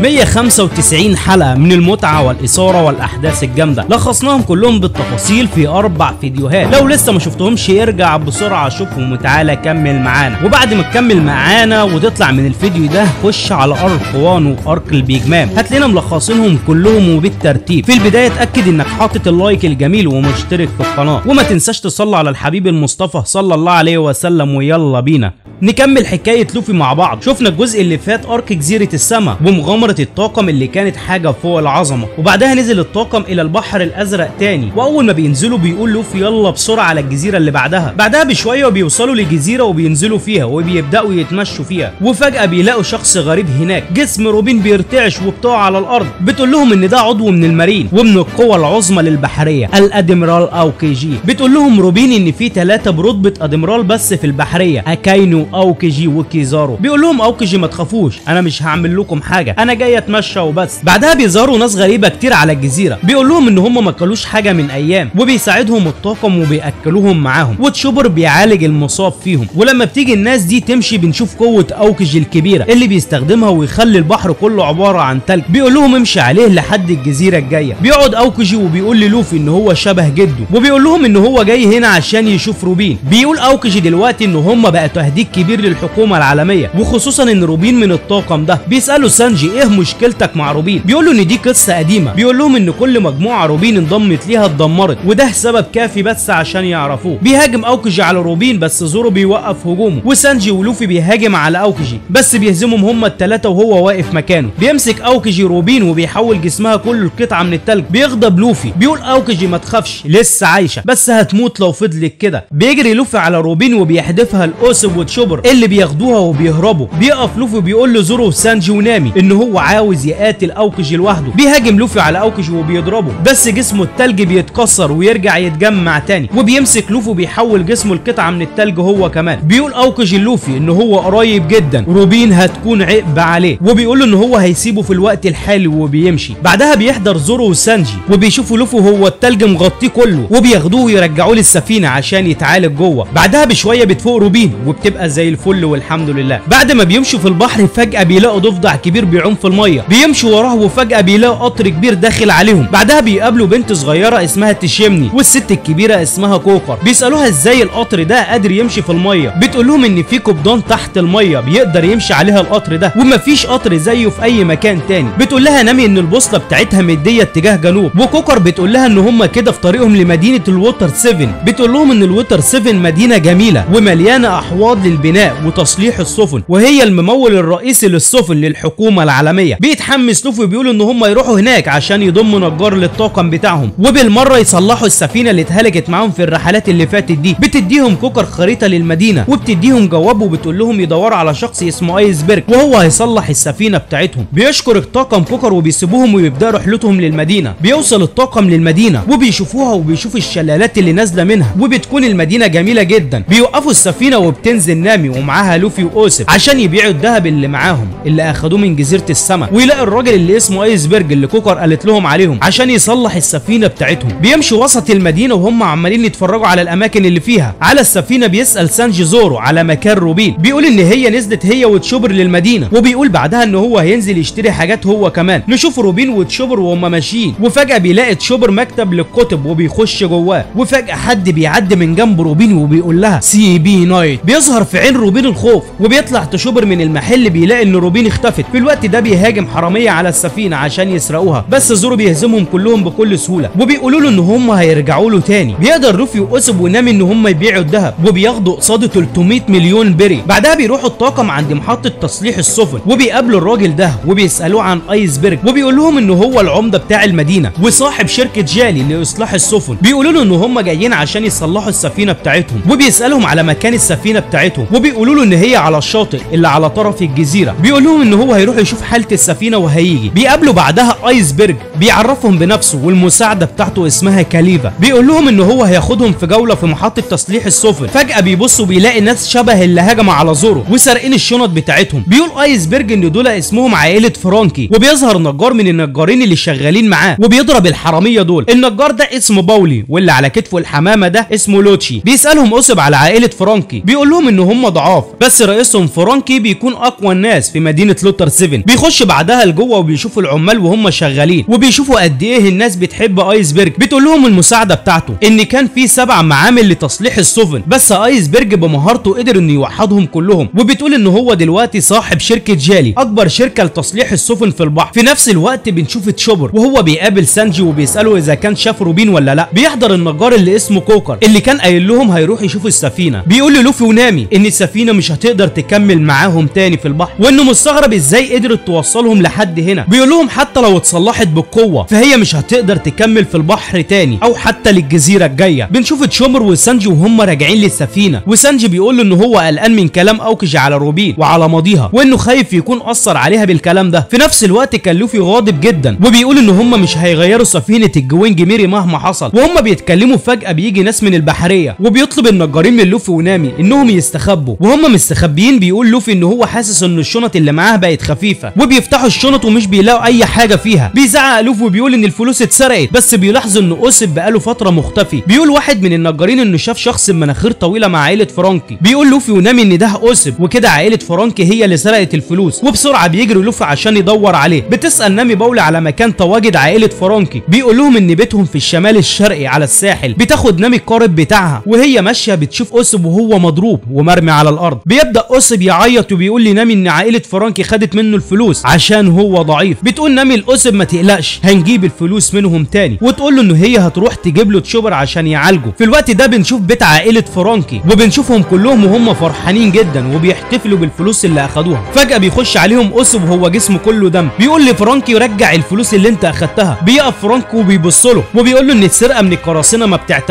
195 حلقه من المتعه والاثاره والاحداث الجامده لخصناهم كلهم بالتفاصيل في اربع فيديوهات لو لسه ما شفتهمش ارجع بسرعه شوفهم وتعالى كمل معانا وبعد ما تكمل معانا وتطلع من الفيديو ده خش على ارك وان وارك البيجمان هتلاقينا ملخصينهم كلهم وبالترتيب في البدايه اتاكد انك حاطط اللايك الجميل ومشترك في القناه وما تنساش تصلي على الحبيب المصطفى صلى الله عليه وسلم ويلا بينا نكمل حكاية لوفي مع بعض شفنا الجزء اللي فات ارك جزيرة السماء ومغامرة الطاقم اللي كانت حاجة فوق العظمة وبعدها نزل الطاقم الى البحر الازرق تاني واول ما بينزلوا بيقول لوفي يلا بسرعة على الجزيرة اللي بعدها بعدها بشوية وبيوصلوا لجزيرة وبينزلوا فيها وبيبدأوا يتمشوا فيها وفجأة بيلاقوا شخص غريب هناك جسم روبين بيرتعش وبتقع على الارض بتقول لهم ان ده عضو من المارين ومن القوى العظمى للبحرية الادميرال او كي جي بتقول لهم روبين ان في ثلاثة برتبة ادميرال بس في البحرية اكاينو اوكيجي وكيزارو بيقول لهم اوكيجي ما تخافوش انا مش هعمل لكم حاجه انا جاي اتمشى وبس بعدها بيظهروا ناس غريبه كتير على الجزيره بيقول لهم ان هم ما كلوش حاجه من ايام وبيساعدهم الطاقم وبياكلوهم معاهم وتشوبر بيعالج المصاب فيهم ولما بتيجي الناس دي تمشي بنشوف قوه اوكيجي الكبيره اللي بيستخدمها ويخلي البحر كله عباره عن تلج بيقول لهم امشي عليه لحد الجزيره الجايه بيقعد اوكيجي وبيقول للوفي ان هو شبه جده وبيقول لهم ان هو جاي هنا عشان يشوف روبين بيقول اوكيجي دلوقتي ان هم بقى تهديد كبير للحكومه العالميه وخصوصا ان روبين من الطاقم ده بيسالوا سانجي ايه مشكلتك مع روبين بيقول له ان دي قصه قديمه بيقول لهم ان كل مجموعه روبين انضمت ليها اتدمرت وده سبب كافي بس عشان يعرفوه بيهاجم اوكيجي على روبين بس زورو بيوقف هجومه وسانجي ولوفي بيهاجم على اوكيجي بس بيهزمهم هما الثلاثه وهو واقف مكانه بيمسك اوكيجي روبين وبيحول جسمها كله لقطعه من التلج بيغضب لوفي بيقول اوكيجي ما تخافش لسه عايشه بس هتموت لو فضل فضلت كده بيجري لوفي على روبين وبيحدفها لاوسب وتشوبر اللي بياخدوها وبيهربوا بيقف لوفي بيقول لزورو وسانجي ونامي ان هو عاوز يقاتل اوكيجي لوحده بيهاجم لوفي على اوكيجي وبيضربه بس جسمه التلج بيتكسر ويرجع يتجمع تاني وبيمسك لوفي وبيحول جسمه لقطعه من التلج هو كمان بيقول اوكيجي لوفي ان هو قريب جدا روبين هتكون عقب عليه وبيقول له ان هو هيسيبه في الوقت الحالي وبيمشي بعدها بيحضر زورو وسانجي وبيشوفوا لوفي هو التلج مغطيه كله وبياخدوه ويرجعوه للسفينه عشان يتعالج جوه بعدها بشويه بتفوق روبين وبتبقى زي الفل والحمد لله بعد ما بيمشوا في البحر فجاه بيلاقوا ضفدع كبير بيعوم في الميه بيمشوا وراه وفجاه بيلاقوا قطر كبير داخل عليهم بعدها بيقابلوا بنت صغيره اسمها تشيمني والست الكبيره اسمها كوكر بيسالوها ازاي القطر ده قادر يمشي في الميه بتقول لهم ان في قبضان تحت الميه بيقدر يمشي عليها القطر ده ومفيش قطر زيه في اي مكان تاني بتقول لها نامي ان البوصله بتاعتها مديه اتجاه جنوب وكوكر بتقول لها ان هم كده في طريقهم لمدينه الووتر 7 بتقول لهم ان الووتر 7 مدينه جميله ومليانه احواض للبناء وتصليح السفن وهي الممول الرئيسي للسفن للحكومه العالميه بيتحمس لوفي وبيقول ان هم يروحوا هناك عشان يضموا نجار للطاقم بتاعهم وبالمره يصلحوا السفينه اللي اتهلكت معاهم في الرحلات اللي فاتت دي بتديهم كوكر خريطه للمدينه وبتديهم جواب وبتقول لهم يدوروا على شخص اسمه ايسبرج وهو هيصلح السفينه بتاعتهم بيشكر الطاقم كوكر وبيسيبوهم ويبداوا رحلتهم للمدينه بيوصل الطاقم للمدينه وبيشوفوها وبيشوف الشلالات اللي نازله منها وبتكون المدينه جميله جدا بيوقفوا السفينه وبتنزل نامي ومعاها لوفي واوسف عشان يبيعوا الذهب اللي معاهم اللي اخدوه من جزيره السماء ويلاقي الراجل اللي اسمه ايسبرج اللي كوكر قالت لهم عليهم عشان يصلح السفينه بتاعتهم بيمشوا وسط المدينه وهم عمالين يتفرجوا على الاماكن اللي فيها على السفينه بيسال سانجي زورو على مكان روبين بيقول ان هي نزلت هي وتشوبر للمدينه وبيقول بعدها ان هو هينزل يشتري حاجات هو كمان نشوف روبين وتشوبر وهم ماشيين وفجاه بيلاقي تشوبر مكتب للكتب وبيخش جواه وفجاه حد بيعدي من جنب روبين وبيقول لها سي بي نايت بيظهر في عين روبين الخوف وبيطلع تشوبر من المحل بيلاقي ان روبين اختفت في الوقت ده بيهاجم حراميه على السفينه عشان يسرقوها بس زورو بيهزمهم كلهم بكل سهوله وبيقولوا له ان هم هيرجعوا له تاني بيقدر لوفي واسب ونامي ان هم يبيعوا الذهب وبياخدوا قصاده 300 مليون بري بعدها بيروحوا الطاقم عند محطه تصليح السفن وبيقابلوا الراجل ده وبيسالوه عن ايسبرج وبيقول لهم ان هو العمده بتاع المدينه وصاحب شركه جالي لاصلاح السفن بيقولوا له ان هم جايين عشان يصلحوا السفينه بتاعتهم وبيسالهم على مكان السفينه بتاعتهم وبيقولوا له ان هي على الشاطئ اللي على طرف الجزيره بيقول لهم ان هو هيروح يشوف حاله السفينه وهيجي بيقابلوا بعدها ايسبرج بيعرفهم بنفسه والمساعده بتاعته اسمها كاليفا بيقول لهم ان هو هياخدهم في جوله في محطه تصليح السفن فجاه بيبصوا بيلاقي ناس شبه اللي هجموا على زورو وسارقين الشنط بتاعتهم بيقول ايسبرج ان دول اسمهم عائله فرانكي وبيظهر نجار من النجارين اللي شغالين معاه وبيضرب الحراميه دول النجار ده اسمه باولي واللي على كتفه الحمامه ده اسمه لوتشي بيسالهم اسب على عائله فرانكي بيقول لهم ان هم ضعاف بس رئيسهم فرانكي بيكون اقوى الناس في مدينه لوتر 7 بيخش بعدها لجوه وبيشوفوا العمال وهم شغالين وبيشوفوا قد ايه الناس بتحب ايسبرج بتقول لهم المساعده بتاعته ان كان في سبع معامل لتصليح السفن بس ايسبرج بمهارته قدر انه يوحدهم كلهم وبتقول ان هو دلوقتي صاحب شركه جالي اكبر شركه لتصليح السفن في البحر في نفس الوقت بنشوف تشوبر وهو بيقابل سانجي وبيساله اذا كان شاف روبين ولا لا بيحضر النجار اللي اسمه كوكر اللي كان قايل لهم هيروح يشوف السفينه بيقول للوفي ونامي ان السفينه مش هتقدر تكمل معاهم تاني في البحر وانه مستغرب ازاي قدرت توصلهم لحد هنا بيقول لهم حتى لو اتصلحت بالقوه فهي مش هتقدر تكمل في البحر تاني او حتى للجزيره الجايه بنشوف تشومر وسانجي وهم راجعين للسفينه وسانجي بيقول له ان هو قلقان من كلام اوكيجي على روبين وعلى ماضيها وانه خايف يكون اثر عليها بالكلام ده في نفس الوقت كان لوفي غاضب جدا وبيقول ان هم مش هيغيروا سفينه الجوينج ميري مهما حصل وهم بيتكلموا فجاه بيجي ناس من البحريه وبيطلب النجارين من لوفي ونامي انهم يستخبوا وهم مستخبيين بيقول لوفي ان هو حاسس ان الشنط اللي معاه بقت خفيفه وبيفتحوا الشنط ومش بيلاقوا اي حاجه فيها بيزعق لوفي وبيقول ان الفلوس اتسرقت بس بيلاحظ ان اوسب بقاله فتره مختفي بيقول واحد من النجارين انه شاف شخص بمناخير طويله مع عائله فرانكي بيقول لوفي ونامي ان ده اوسب وكده عائله فرانكي هي اللي سرقت الفلوس وبسرعه بيجري لوفي عشان يدور عليه بتسال نامي باولي على مكان تواجد عائله فرانكي بيقول لهم ان بيتهم في الشمال الشرقي على الساحل بتاخد نامي القارب بتاعها وهي ماشيه بتشوف اوسب وهو مضروب ومرمي على الارض بيبدا اوسب يعيط وبيقول لنامي ان عائله فرانكي خدت منه الفلوس عشان هو ضعيف بتقول نامي لاوسب ما تقلقش هنجيب الفلوس منهم تاني وتقول له ان هي هتروح تجيب له تشوبر عشان يعالجه في الوقت ده بنشوف بيت عائله فرانكي وبنشوفهم كلهم وهم فرحانين جدا وبيحتفلوا بالفلوس اللي اخدوها فجاه بيخش عليهم اوسب وهو جسمه كله دم بيقول لفرانكي رجع الفلوس اللي انت اخدتها بيقف فرانكي وبيبص له وبيقول له ان السرقه من القراصنه ما بتعتبرش جريمه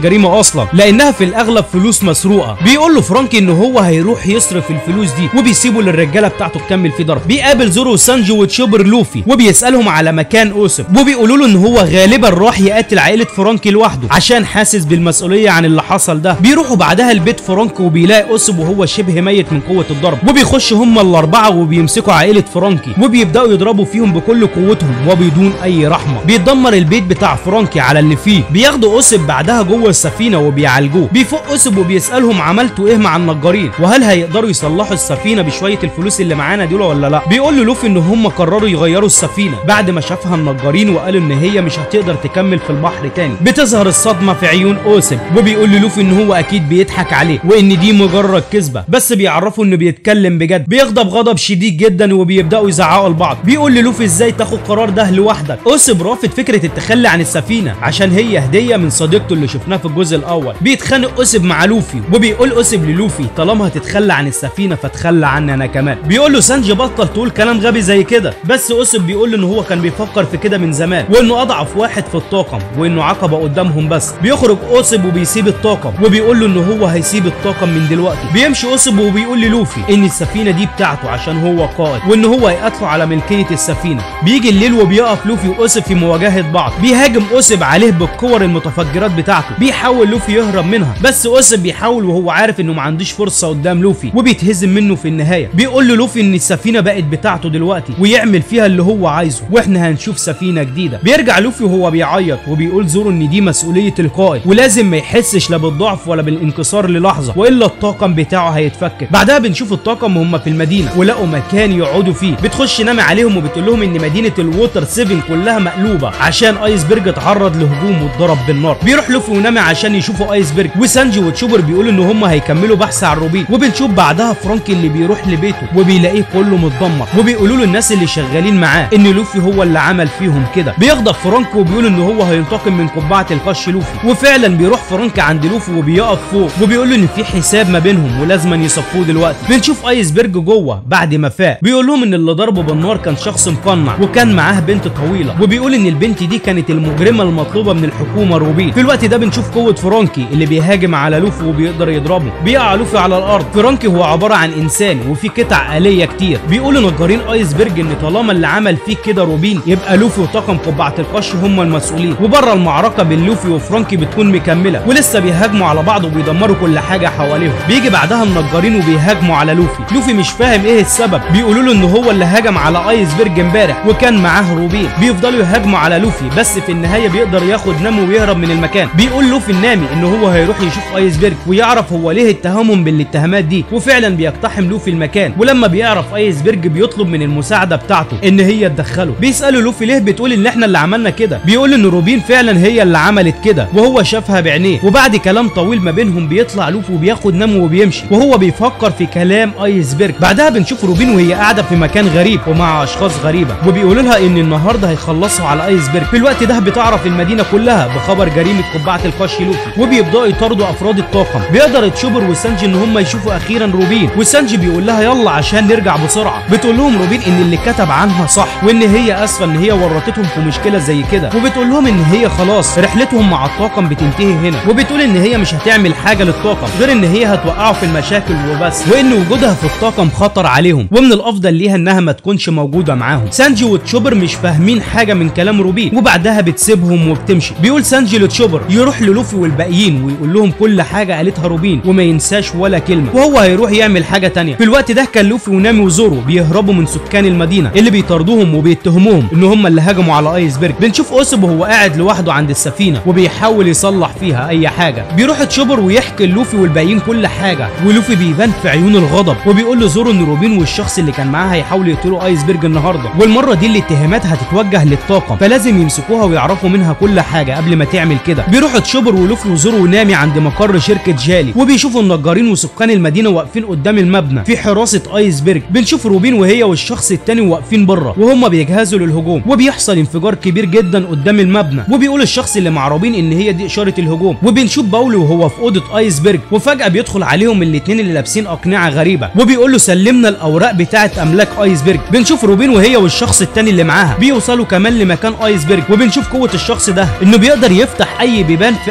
الجريمه اصلا لانها في الاغلب فلوس مسروقه بيقول له فرانكي ان هو هيروح يصرف الفلوس دي وبيسيبه للرجاله بتاعته تكمل في ضرب بيقابل زورو وسانجي وتشوبر لوفي وبيسالهم على مكان اوسب وبيقولوا له ان هو غالبا راح يقاتل عائله فرانكي لوحده عشان حاسس بالمسؤوليه عن اللي حصل ده بيروحوا بعدها البيت فرانكي وبيلاقي اوسب وهو شبه ميت من قوه الضرب وبيخش هم الاربعه وبيمسكوا عائله فرانكي وبيبداوا يضربوا فيهم بكل قوتهم وبدون اي رحمه بيتدمر البيت بتاع فرانكي على اللي فيه بياخدوا اوسب بعدها جوه السفينه وبيعالجوه بيفوق اوسب وبيسالهم عملتوا ايه مع النجارين وهل هيقدروا يصلحوا السفينه بشويه الفلوس اللي معانا دول ولا لا بيقول له لوفي ان هم قرروا يغيروا السفينه بعد ما شافها النجارين وقالوا ان هي مش هتقدر تكمل في البحر تاني بتظهر الصدمه في عيون اوسب وبيقول للوفي ان هو اكيد بيضحك عليه وان دي مجرد كذبه بس بيعرفوا انه بيتكلم بجد بيغضب غضب شديد جدا وبيبداوا يزعقوا لبعض بيقول للوفي ازاي تاخد قرار ده لوحدك اوسب رافض فكره التخلي عن السفينه عشان هي هديه من صديقته اللي شفناها في الجزء الاول بيتخانق اوسب مع لوفي وبيقول اوسب للوفي طالما هتتخلى عن السفينه فتخلى عني انا كمان بيقول له سانجي بطل تقول كلام غبي زي كده بس اوسب بيقول له ان هو كان بيفكر في كده من زمان وانه اضعف واحد في الطاقم وانه عقبه قدامهم بس بيخرج اوسب وبيسيب الطاقم وبيقول له ان هو هيسيب الطاقم من دلوقتي بيمشي اوسب وبيقول للوفي ان السفينه دي بتاعته عشان هو قائد وان هو هيقاتله على ملكيه السفينه بيجي الليل وبيقف لوفي واوسب في مواجهه بعض بيهاجم اوسب عليه بالكور المتفجرات بتاعته بيحاول لوفي يهرب منها بس اوسب بيحاول وهو عارف انه ما عندوش فرصه قدام لوفي وبيتهزم منه في النهايه بيقول له لوفي ان السفينه بقت بتاعته دلوقتي ويعمل فيها اللي هو عايزه واحنا هنشوف سفينه جديده بيرجع لوفي وهو بيعيط وبيقول زورو ان دي مسؤوليه القائد ولازم ما يحسش لا بالضعف ولا بالانكسار للحظه والا الطاقم بتاعه هيتفكك بعدها بنشوف الطاقم وهم في المدينه ولقوا مكان يقعدوا فيه بتخش نامي عليهم وبتقول لهم ان مدينه الووتر 7 كلها مقلوبه عشان ايسبرج اتعرض لهجوم واتضرب بالنار بيروح لوفي ونامي عشان يشوفوا ايسبرج وسانجي وتشوبر بيقولوا ان هم هيكملوا بحث عن روبين وبنشوف بعدها فرانكي اللي بيروح لبيته وبيلاقيه كله متدمر وبيقولوا له الناس اللي شغالين معاه ان لوفي هو اللي عمل فيهم كده بيغضب فرانكي وبيقول ان هو هينتقم من قبعه القش لوفي وفعلا بيروح فرانكي عند لوفي وبيقف فوق وبيقول له ان في حساب ما بينهم ولازم يصفوه دلوقتي بنشوف ايسبرج جوه بعد ما فاق بيقول لهم ان اللي ضربه بالنار كان شخص مقنع وكان معاه بنت طويله وبيقول ان البنت دي كانت المجرمه المطلوبه من الحكومه روبين في الوقت ده بنشوف قوه فرانكي اللي بيهاجم على لوفي وبيقدر يضربه بيقع لوفي على الارض فرانكي هو عباره عن انسان وفي قطع آلية كتير بيقولوا نجارين ايسبرج ان طالما اللي عمل فيك كده روبين يبقى لوفي وطاقم قبعه القش هم المسؤولين وبره المعركه بين لوفي وفرانكي بتكون مكمله ولسه بيهاجموا على بعض وبيدمروا كل حاجه حواليهم بيجي بعدها النجارين وبيهاجموا على لوفي لوفي مش فاهم ايه السبب بيقولوا له ان هو اللي هاجم على ايسبرج امبارح وكان معاه روبين بيفضلوا يهاجموا على لوفي بس في النهايه بيقدر ياخد نامو ويهرب من المكان بيقول لوفي النامي ان هو هيروح يشوف ايسبرج ويعرف هو ليه اتهمهم بالاتهامات دي وفعلا بيقتحم لوفي المكان ولما بيعرف ايسبرج بيطلب من المساعده بتاعته ان هي تدخله بيسالوا لوفي ليه بتقول ان احنا اللي عملنا كده بيقول ان روبين فعلا هي اللي عملت كده وهو شافها بعينيه وبعد كلام طويل ما بينهم بيطلع لوفي وبياخد نامو وبيمشي وهو بيفكر في كلام ايسبرج بعدها بنشوف روبين وهي قاعده في مكان غريب ومع اشخاص غريبه وبيقولوا لها ان النهارده هيخلصوا على ايسبرج في الوقت ده بتعرف المدينه كلها بخبر جريمه قبعه القش لوفي وبيبداوا يطاردوا افراد الطاقم بيقدر تشوبر وسانجي ان هم يشوفوا اخيرا روبين وسانجي بيقول لها يلا عشان نرجع بسرعه بتقول لهم روبين ان اللي كتب عنها صح وان هي اسفه ان هي ورطتهم في مشكله زي كده وبتقول لهم ان هي خلاص رحلتهم مع الطاقم بتنتهي هنا وبتقول ان هي مش هتعمل حاجه للطاقم غير ان هي هتوقعه في المشاكل وبس وان وجودها في الطاقم خطر عليهم ومن الافضل ليها انها ما تكونش موجوده معاهم سانجي وتشوبر مش فاهمين حاجه من كلام روبين وبعدها بتسيبهم وبتمشي بيقول سانجي لتشوبر يروح للوفي والباقيين ويقول لهم كل حاجه قالتها روبين وما ينساش ولا كلمه وهو هيروح يعمل حاجه تانية في الوقت ده كان لوفي ونامي وزورو بيهربوا من سكان المدينه اللي بيطاردوهم وبيتهموهم ان هم اللي هجموا على ايسبرج بنشوف اوسب وهو قاعد لوحده عند السفينه وبيحاول يصلح فيها اي حاجه بيروح تشوبر ويحكي لوفي والباقيين كل حاجه ولوفي بيبان في عيون الغضب وبيقول لزورو ان روبين والشخص اللي كان معاه هيحاولوا يقتلوا ايسبرج النهارده والمره دي الاتهامات هتتوجه للطاقم فلازم يمسكوها ويعرفوا منها كل حاجه قبل ما تعمل كده بيروح تشوبر ولوفي وزورو ونامي عند مقر شركه جالي وبيشوفوا النجارين وسكان المدينه واقفين قدام المبنى في حراسه ايسبرج بنشوف روبين وهي والشخص التاني واقفين بره وهم بيجهزوا للهجوم وبيحصل انفجار كبير جدا قدام المبنى وبيقول الشخص اللي مع روبين ان هي دي اشاره الهجوم وبنشوف باولي وهو في اوضه ايسبرج وفجاه بيدخل عليهم الاثنين اللي لابسين اقنعه غريبه وبيقول له سلمنا الاوراق بتاعه املاك ايسبرج بنشوف روبين وهي والشخص التاني اللي معاها بيوصلوا كمان لمكان ايسبرج وبنشوف قوه الشخص ده انه بيقدر يفتح اي بيبان في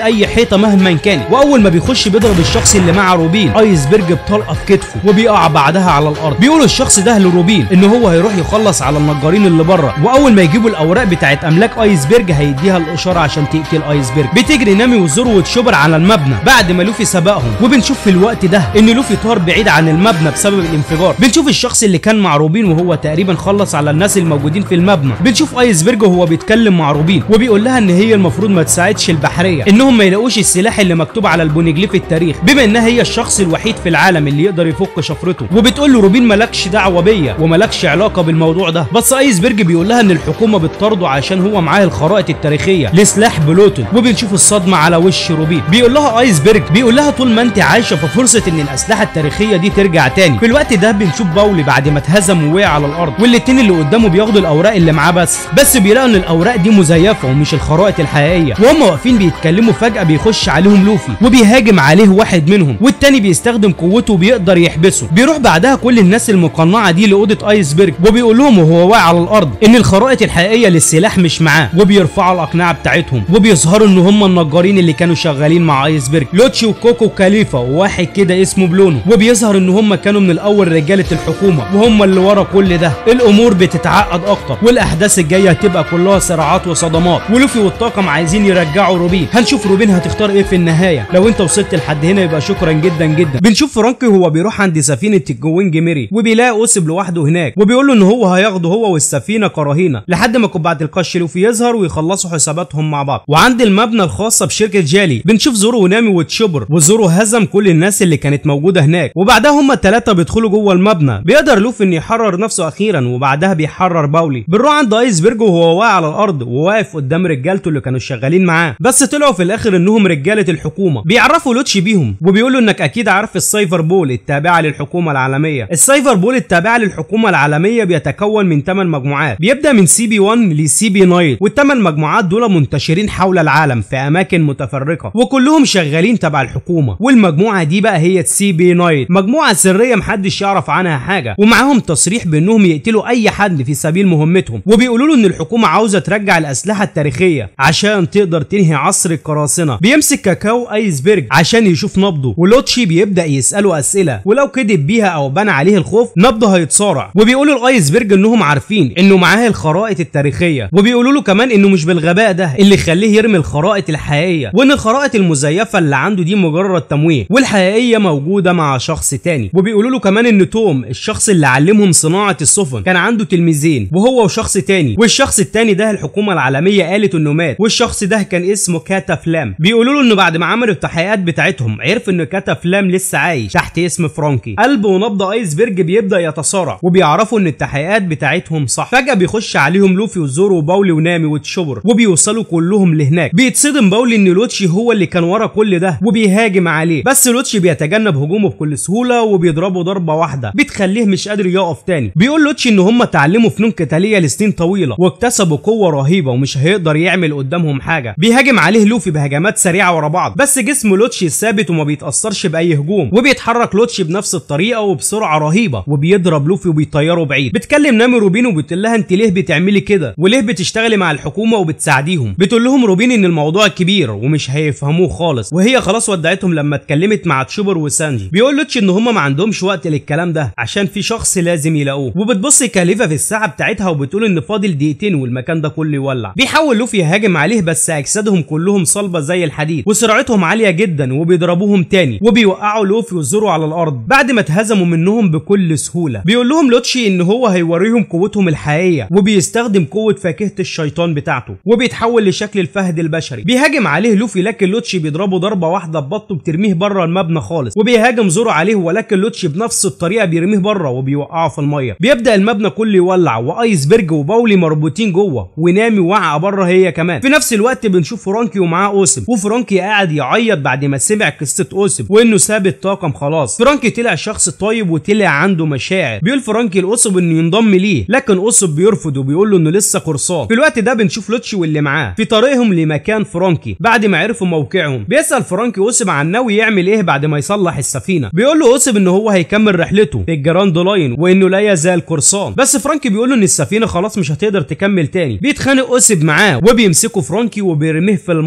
اي حيطه مهما كانت واول ما بيخش بيضرب الشخص اللي مع روبين ايسبرج بطلقه في كتفه وبيقع بعدها على الارض بيقول الشخص ده لروبين ان هو هيروح يخلص على النجارين اللي بره واول ما يجيبوا الاوراق بتاعت املاك ايسبرج هيديها الاشاره عشان تقتل ايسبرج بتجري نامي وزورو وتشوبر على المبنى بعد ما لوفي سبقهم وبنشوف في الوقت ده ان لوفي طار بعيد عن المبنى بسبب الانفجار بنشوف الشخص اللي كان مع روبين وهو تقريبا خلص على الناس الموجودين في المبنى بنشوف ايسبرج وهو بيتكلم مع روبين وبيقول لها ان هي المفروض ما تساعدش البحريه انهم ما يلاقوش السلاح اللي مكتوب على البونيجليف التاريخ بما انها هي الشخص الوحيد في العالم اللي يقدر يفك شفرته وبتقول له روبين مالكش دعوه بيا ومالكش علاقه بالموضوع ده بس ايسبرج بيقول لها ان الحكومه بتطارده عشان هو معاه الخرائط التاريخيه لسلاح بلوتون وبنشوف الصدمه على وش روبين بيقول لها ايسبرج بيقول لها طول ما انت عايشه ففرصه ان الاسلحه التاريخيه دي ترجع تاني في الوقت ده بنشوف باولي بعد ما اتهزم ووقع على الارض والاتنين اللي قدامه بياخدوا الاوراق اللي معاه بس بس بيلاقوا ان الاوراق دي مزيفه ومش الخرائط الحقيقيه وهم واقفين بيتكلموا فجاه بيخش عليهم لوفي وبيهاجم عليه واحد منهم والتاني بيستخدم قوته وبيقدر يحبسه بيروح بعدها كل الناس المقنعه دي لاوضه ايسبرج وبيقول لهم وهو واقع على الارض ان الخرائط الحقيقيه للسلاح مش معاه وبيرفعوا الاقنعه بتاعتهم وبيظهروا ان هم النجارين اللي كانوا شغالين مع ايسبرج لوتشي وكوكو وكاليفا وواحد كده اسمه بلونو وبيظهر ان هم كانوا من الاول رجاله الحكومه وهم اللي ورا كل ده الامور بتتعقد اكتر والاحداث الجايه هتبقى كلها صراعات وصدمات ولوفي والطاقم عايزين يرجعوا روبين هنشوف روبين هتختار ايه في النهايه لو انت وصلت لحد هنا يبقى شكرا جدا جدا بنشوف فرانكي وهو بيروح عند سفينه الجوينج ميري وبيلاقي اوسب لوحده هناك وبيقول له ان هو هياخده هو والسفينه كرهينه لحد ما قبعه القش لوفي يظهر ويخلصوا حساباتهم مع بعض وعند المبنى الخاصه بشركه جالي بنشوف زورو ونامي وتشوبر وزورو هزم كل الناس اللي كانت موجوده هناك وبعدها هما الثلاثه بيدخلوا جوه المبنى بيقدر لوفي ان يحرر نفسه اخيرا وبعدها بيحرر باولي بنروح عند ايسبرج وهو واقع على الارض وواقف قدام رجالته اللي كانوا شغالين معاه بس طلعوا في الاخر انهم رجاله الحكومه بيعرفوا لوتشي بيهم وبيقولوا انك اكيد عارف السايفر بول التابعه للحكومه العالميه السايفر بول التابعه للحكومه العالميه بيتكون من 8 مجموعات بيبدا من سي بي 1 لسي بي 9 والثمان مجموعات دول منتشرين حول العالم في اماكن متفرقه وكلهم شغالين تبع الحكومه والمجموعه دي بقى هي سي بي 9 مجموعه سريه محدش يعرف عنها حاجه ومعاهم تصريح بانهم يقتلوا اي حد في سبيل مهمتهم وبيقولوا له ان الحكومه عاوزه ترجع الاسلحه التاريخيه عشان تقدر تنهي عصر القراصنه بيمسك كاكاو ايسبرج عشان يشوف نبضه ولوتشي بيبدا يساله اسئله ولو كذب بيها او بنى عليه الخوف نبضه هيتصارع وبيقولوا لايسبرج انهم عارفين انه معاه الخرائط التاريخيه وبيقولوا له كمان انه مش بالغباء ده اللي يخليه يرمي الخرائط الحقيقيه وان الخرائط المزيفه اللي عنده دي مجرد تمويه والحقيقيه موجوده مع شخص تاني وبيقولوا له كمان ان توم الشخص اللي علمهم صناعه السفن كان عنده تلميذين وهو وشخص تاني والشخص التاني ده الحكومه العالميه قالت انه مات والشخص ده كان اسمه كاتا فلام بيقولوا له انه بعد ما عملوا التحقيقات بتاعتهم عرف ان كاتا فلام لسه عايش تحت اسم فرانكي قلب ونبض ايسبرج بيبدا يتصارع وبيعرفوا ان التحقيقات بتاعتهم صح فجاه بيخش عليهم لوفي وزورو وباولي ونامي وتشوبر وبيوصلوا كلهم لهناك بيتصدم باولي ان لوتشي هو اللي كان ورا كل ده وبيهاجم عليه بس لوتشي بيتجنب هجومه بكل سهوله وبيضربه ضربه واحده بتخليه مش قادر يقف تاني بيقول لوتشي ان هم اتعلموا فنون قتاليه لسنين طويله واكتسبوا قوه رهيبه ومش هيقدر يعمل قدامهم حاجه بيهاجم عليه لوفي بهجمات سريعه ورا بعض بس جسم لوتشي ثابت وما بيتاثرش باي هجوم وبيتحرك لوتشي بنفس الطريقه وبسرعه رهيبه وبيضرب لوفي وبيطيره بعيد بتكلم نامي روبين وبتقول لها انت ليه بتعملي كده وليه بتشتغلي مع الحكومه وبتساعديهم بتقول لهم روبين ان الموضوع كبير ومش هيفهموه خالص وهي خلاص ودعتهم لما اتكلمت مع تشوبر وسانجي بيقول لوتشي ان هم ما عندهمش وقت للكلام ده عشان في شخص لازم يلاقوه وبتبص كاليفا في الساعه بتاعتها وبتقول ان فاضل دقيقتين والمكان ده كله يولع بيحاول لوفي يهاجم عليه بس اجسادهم كلهم صلبه زي الحديد وسرعتهم عاليه جدا وبيضربوهم تاني وبيوقعوا لوفي وزورو على الارض بعد ما اتهزموا منهم بكل سهوله بيقول لهم لوتشي ان هو هيوريهم قوتهم الحقيقيه وبيستخدم قوه فاكهه الشيطان بتاعته وبيتحول لشكل الفهد البشري بيهاجم عليه لوفي لكن لوتشي بيضربه ضربه واحده ببطه بترميه بره المبنى خالص وبيهاجم زورو عليه ولكن لوتشي بنفس الطريقه بيرميه بره وبيوقعه في الميه بيبدا المبنى كله يولع وايسبرج وباولي مربوطين جوه ونامي واقعه بره هي كمان في نفس الوقت بنشوف فرانكي ومعاه اوسم وفرانكي قاعد يعيط بعد ما سمع قصه اوسم وانه ساب الطاقم خلاص فرانكي طلع شخص طيب وطلع عنده مشاعر بيقول فرانكي لاوسب انه ينضم ليه لكن اوسب بيرفض وبيقول له انه لسه قرصان في الوقت ده بنشوف لوتشي واللي معاه في طريقهم لمكان فرانكي بعد ما عرفوا موقعهم بيسال فرانكي اوسب عن ناوي يعمل ايه بعد ما يصلح السفينه بيقول له اوسب ان هو هيكمل رحلته في الجراند لاين وانه لا يزال قرصان بس فرانكي بيقول له ان السفينه خلاص مش هتقدر تكمل تاني بيتخانق اوسب معاه وبيمسكوا فرانكي وبيرميه في الميه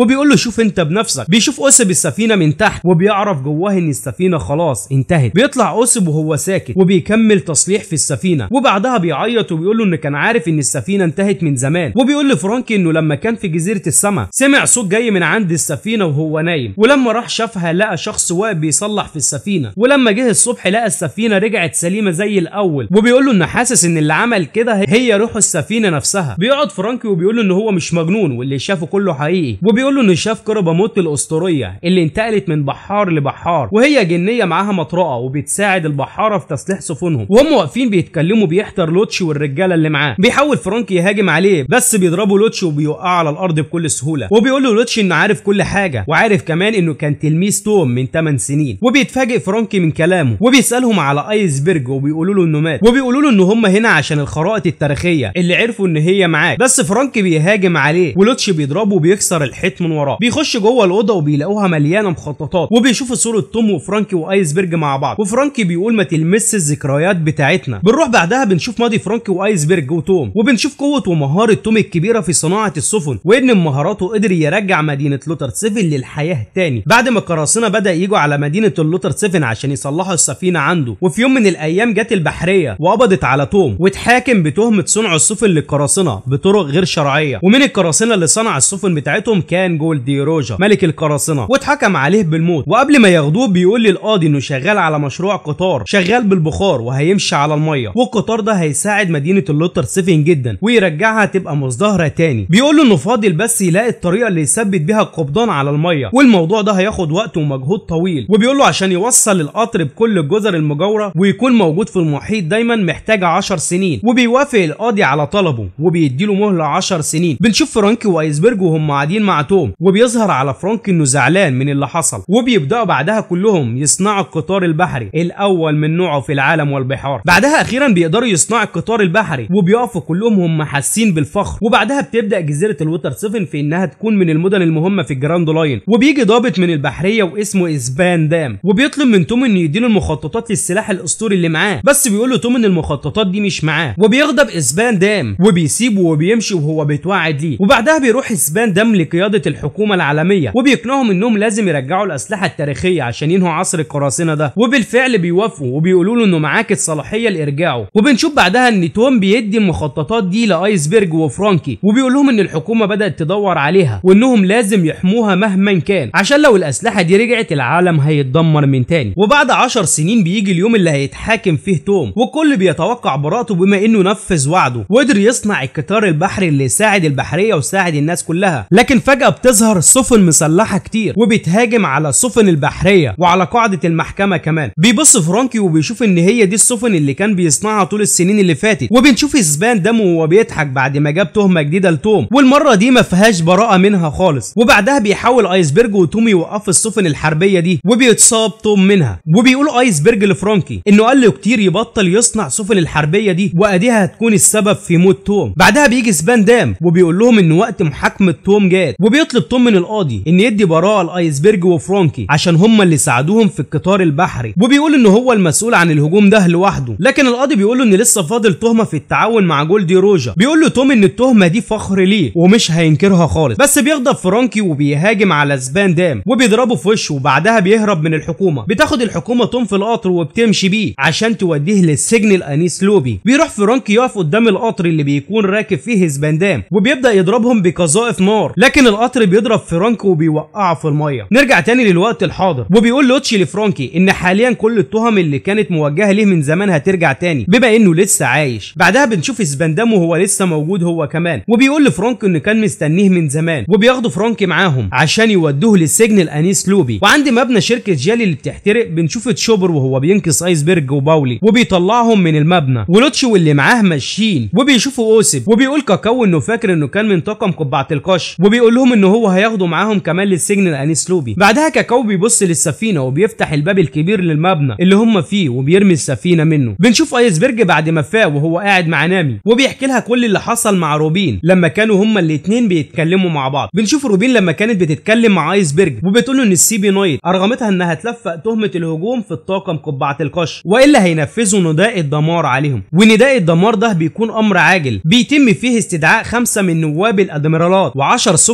وبيقول له شوف انت بنفسك بيشوف اوسب السفينه من تحت وبيعرف جواه ان السفينه خلاص انتهت بيطلع اوسب وهو ساكت وبيكمل تصليح في السفينه وبعدها بيعيط وبيقول له انه كان عارف ان السفينه انتهت من زمان وبيقول لفرانكي انه لما كان في جزيره السماء سمع صوت جاي من عند السفينه وهو نايم ولما راح شافها لقى شخص واقف بيصلح في السفينه ولما جه الصبح لقى السفينه رجعت سليمه زي الاول وبيقول له انه حاسس ان اللي عمل كده هي روح السفينه نفسها بيقعد فرانكي وبيقول له ان هو مش مجنون واللي شافه كله حقيقي وبيقول له انه شاف كرباموت الاسطوريه اللي انتقلت من بحار لبحار وهي جنيه معاها مطرقه وبتساعد البحاره في تصليح سفنهم وهم واقفين بيتكلموا بيحضر لوتشي والرجاله اللي معاه بيحاول فرانكي يهاجم عليه بس بيضربوا لوتشي وبيوقعه على الارض بكل سهوله وبيقول له لوتشي انه عارف كل حاجه وعارف كمان انه كان تلميذ توم من 8 سنين وبيتفاجئ فرانكي من كلامه وبيسالهم على ايسبرج وبيقولوا له انه مات وبيقولوا له ان هم هنا عشان الخرائط التاريخيه اللي عرفوا ان هي معاه بس فرانكي بيهاجم عليه ولوتشي بيضربه وبيكسر الحيط من وراه بيخش جوه الاوضه وبيلاقوها مليانه مخططات وبيشوفوا صوره توم وفرانكي وايسبرج مع بعض وفرانكي بيقول ما تلمس الذكريات بتاعتنا بنروح بعدها بنشوف ماضي فرانكي وايسبرج وتوم وبنشوف قوه ومهاره توم الكبيره في صناعه السفن وان من مهاراته قدر يرجع مدينه لوتر 7 للحياه تاني بعد ما القراصنه بدا يجوا على مدينه اللوتر 7 عشان يصلحوا السفينه عنده وفي يوم من الايام جت البحريه وقبضت على توم واتحاكم بتهمه صنع السفن للقراصنه بطرق غير شرعيه ومن القراصنه اللي صنع السفن بتاعتهم كان جولدي روجا ملك القراصنه واتحكم عليه بالموت وقبل ما ياخدوه بيقول للقاضي انه شغال على مشروع قطار شغال بالبخار وهيمشي على الميه والقطار ده هيساعد مدينه اللوتر 7 جدا ويرجعها تبقى مزدهره تاني بيقول له انه فاضل بس يلاقي الطريقه اللي يثبت بيها القبضان على الميه والموضوع ده هياخد وقت ومجهود طويل وبيقول له عشان يوصل القطر بكل الجزر المجاوره ويكون موجود في المحيط دايما محتاج 10 سنين وبيوافق القاضي على طلبه وبيديله مهله 10 سنين بنشوف فرانكي وايسبرج وهم قاعدين مع توم وبيظهر على فرانكي انه زعلان من اللي حصل وبيبداوا بعدها كلهم يصنعوا القطار البحري الاول من نوعه في العالم والبحار بعدها اخيرا بيقدروا يصنعوا القطار البحري وبيقفوا كلهم هم حاسين بالفخر وبعدها بتبدا جزيره الوتر 7 في انها تكون من المدن المهمه في الجراند لاين وبيجي ضابط من البحريه واسمه اسبان دام وبيطلب من توم انه يديله المخططات للسلاح الاسطوري اللي معاه بس بيقول له توم ان المخططات دي مش معاه وبيغضب اسبان دام وبيسيبه وبيمشي وهو بيتوعد ليه وبعدها بيروح اسبان دام لقياده الحكومه العالميه وبيقنعهم انهم لازم يرجعوا الاسلحه التاريخيه عشان ينهوا عصر القراصنه ده وبالفعل بيوافقوا وبيقولوا له انه معاك الصلاحيه لارجاعه وبنشوف بعدها ان توم بيدي المخططات دي لايسبرج وفرانكي وبيقول لهم ان الحكومه بدات تدور عليها وانهم لازم يحموها مهما كان عشان لو الاسلحه دي رجعت العالم هيتدمر من تاني وبعد عشر سنين بيجي اليوم اللي هيتحاكم فيه توم والكل بيتوقع براءته بما انه نفذ وعده وقدر يصنع القطار البحري اللي يساعد البحريه وساعد الناس كلها لكن فجاه بتظهر سفن مسلحه كتير وبتهاجم على السفن البحريه وعلى قاعده المحكمه كمان بيبص فرانكي وبيشوف ان هي دي السفن اللي كان بيصنعها طول السنين اللي فاتت وبنشوف اسبان دمه وهو بيضحك بعد ما جاب تهمه جديده لتوم والمره دي ما فيهاش براءه منها خالص وبعدها بيحاول ايسبرج وتوم يوقفوا السفن الحربيه دي وبيتصاب توم منها وبيقول ايسبرج لفرانكي انه قال له كتير يبطل يصنع سفن الحربيه دي واديها هتكون السبب في موت توم بعدها بيجي سبان دام وبيقول لهم ان وقت محاكمه توم جات وبيطلب توم من القاضي ان يدي براءه لايسبرج وفرانكي عشان هم اللي ساعدوهم في القطار البحري وبيقول ان هو المسؤول عن الهجوم ده لوحده لكن القاضي بيقول له ان لسه فاضل تهمه في التعاون مع جولدي روجا بيقول له توم ان التهمه دي فخر ليه ومش هينكرها خالص بس بيغضب فرانكي وبيهاجم على سبان دام وبيضربه في وشه وبعدها بيهرب من الحكومه بتاخد الحكومه توم في القطر وبتمشي بيه عشان توديه للسجن الانيس لوبي بيروح فرانكي يقف قدام القطر اللي بيكون راكب فيه سبان دام وبيبدا يضربهم بقذائف نار لكن القطر بيضرب فرانكي وبيوقعه في الميه نرجع تاني للوقت الحاضر وبيقول لوتشي لفرانكي ان حاليا كل التهم اللي كانت موجهه ليه من زمان هترجع تاني بما انه لسه عايش بعدها بنشوف سبان دام وهو لسه موجود هو كمان وبيقول لفرانكي انه كان مستنيه من زمان وبياخدوا فرانكي معاهم عشان يودوه للسجن الانيس لوبي وعند مبنى شركه جالي اللي بتحترق بنشوف تشوبر وهو بينقذ ايسبرج وباولي وبيطلعهم من المبنى ولوتشي واللي معاه ماشيين وبيشوفوا اوسب وبيقول كاكاو انه فاكر انه كان من طاقم قبعه القش وبيقول لهم انه هو هياخده معاهم كمان للسجن الانيس لوبي بعدها كاكاو بيبص للسفينه وبيفتح الباب الكبير للمبنى اللي هم فيه وبيرمي السفينه منه بنشوف ايسبرج بعد ما فاق وهو قاعد مع نامي وبيحكي لها كل اللي حصل مع روبين لما كانوا هما الاتنين بيتكلموا مع بعض بنشوف روبين لما كانت بتتكلم مع ايسبرج وبتقول له ان السي بي نايت ارغمتها انها تلفق تهمه الهجوم في الطاقم قبعه القش والا هينفذوا نداء الدمار عليهم ونداء الدمار ده بيكون امر عاجل بيتم فيه استدعاء خمسه من نواب الادميرالات و10 سفن بحريه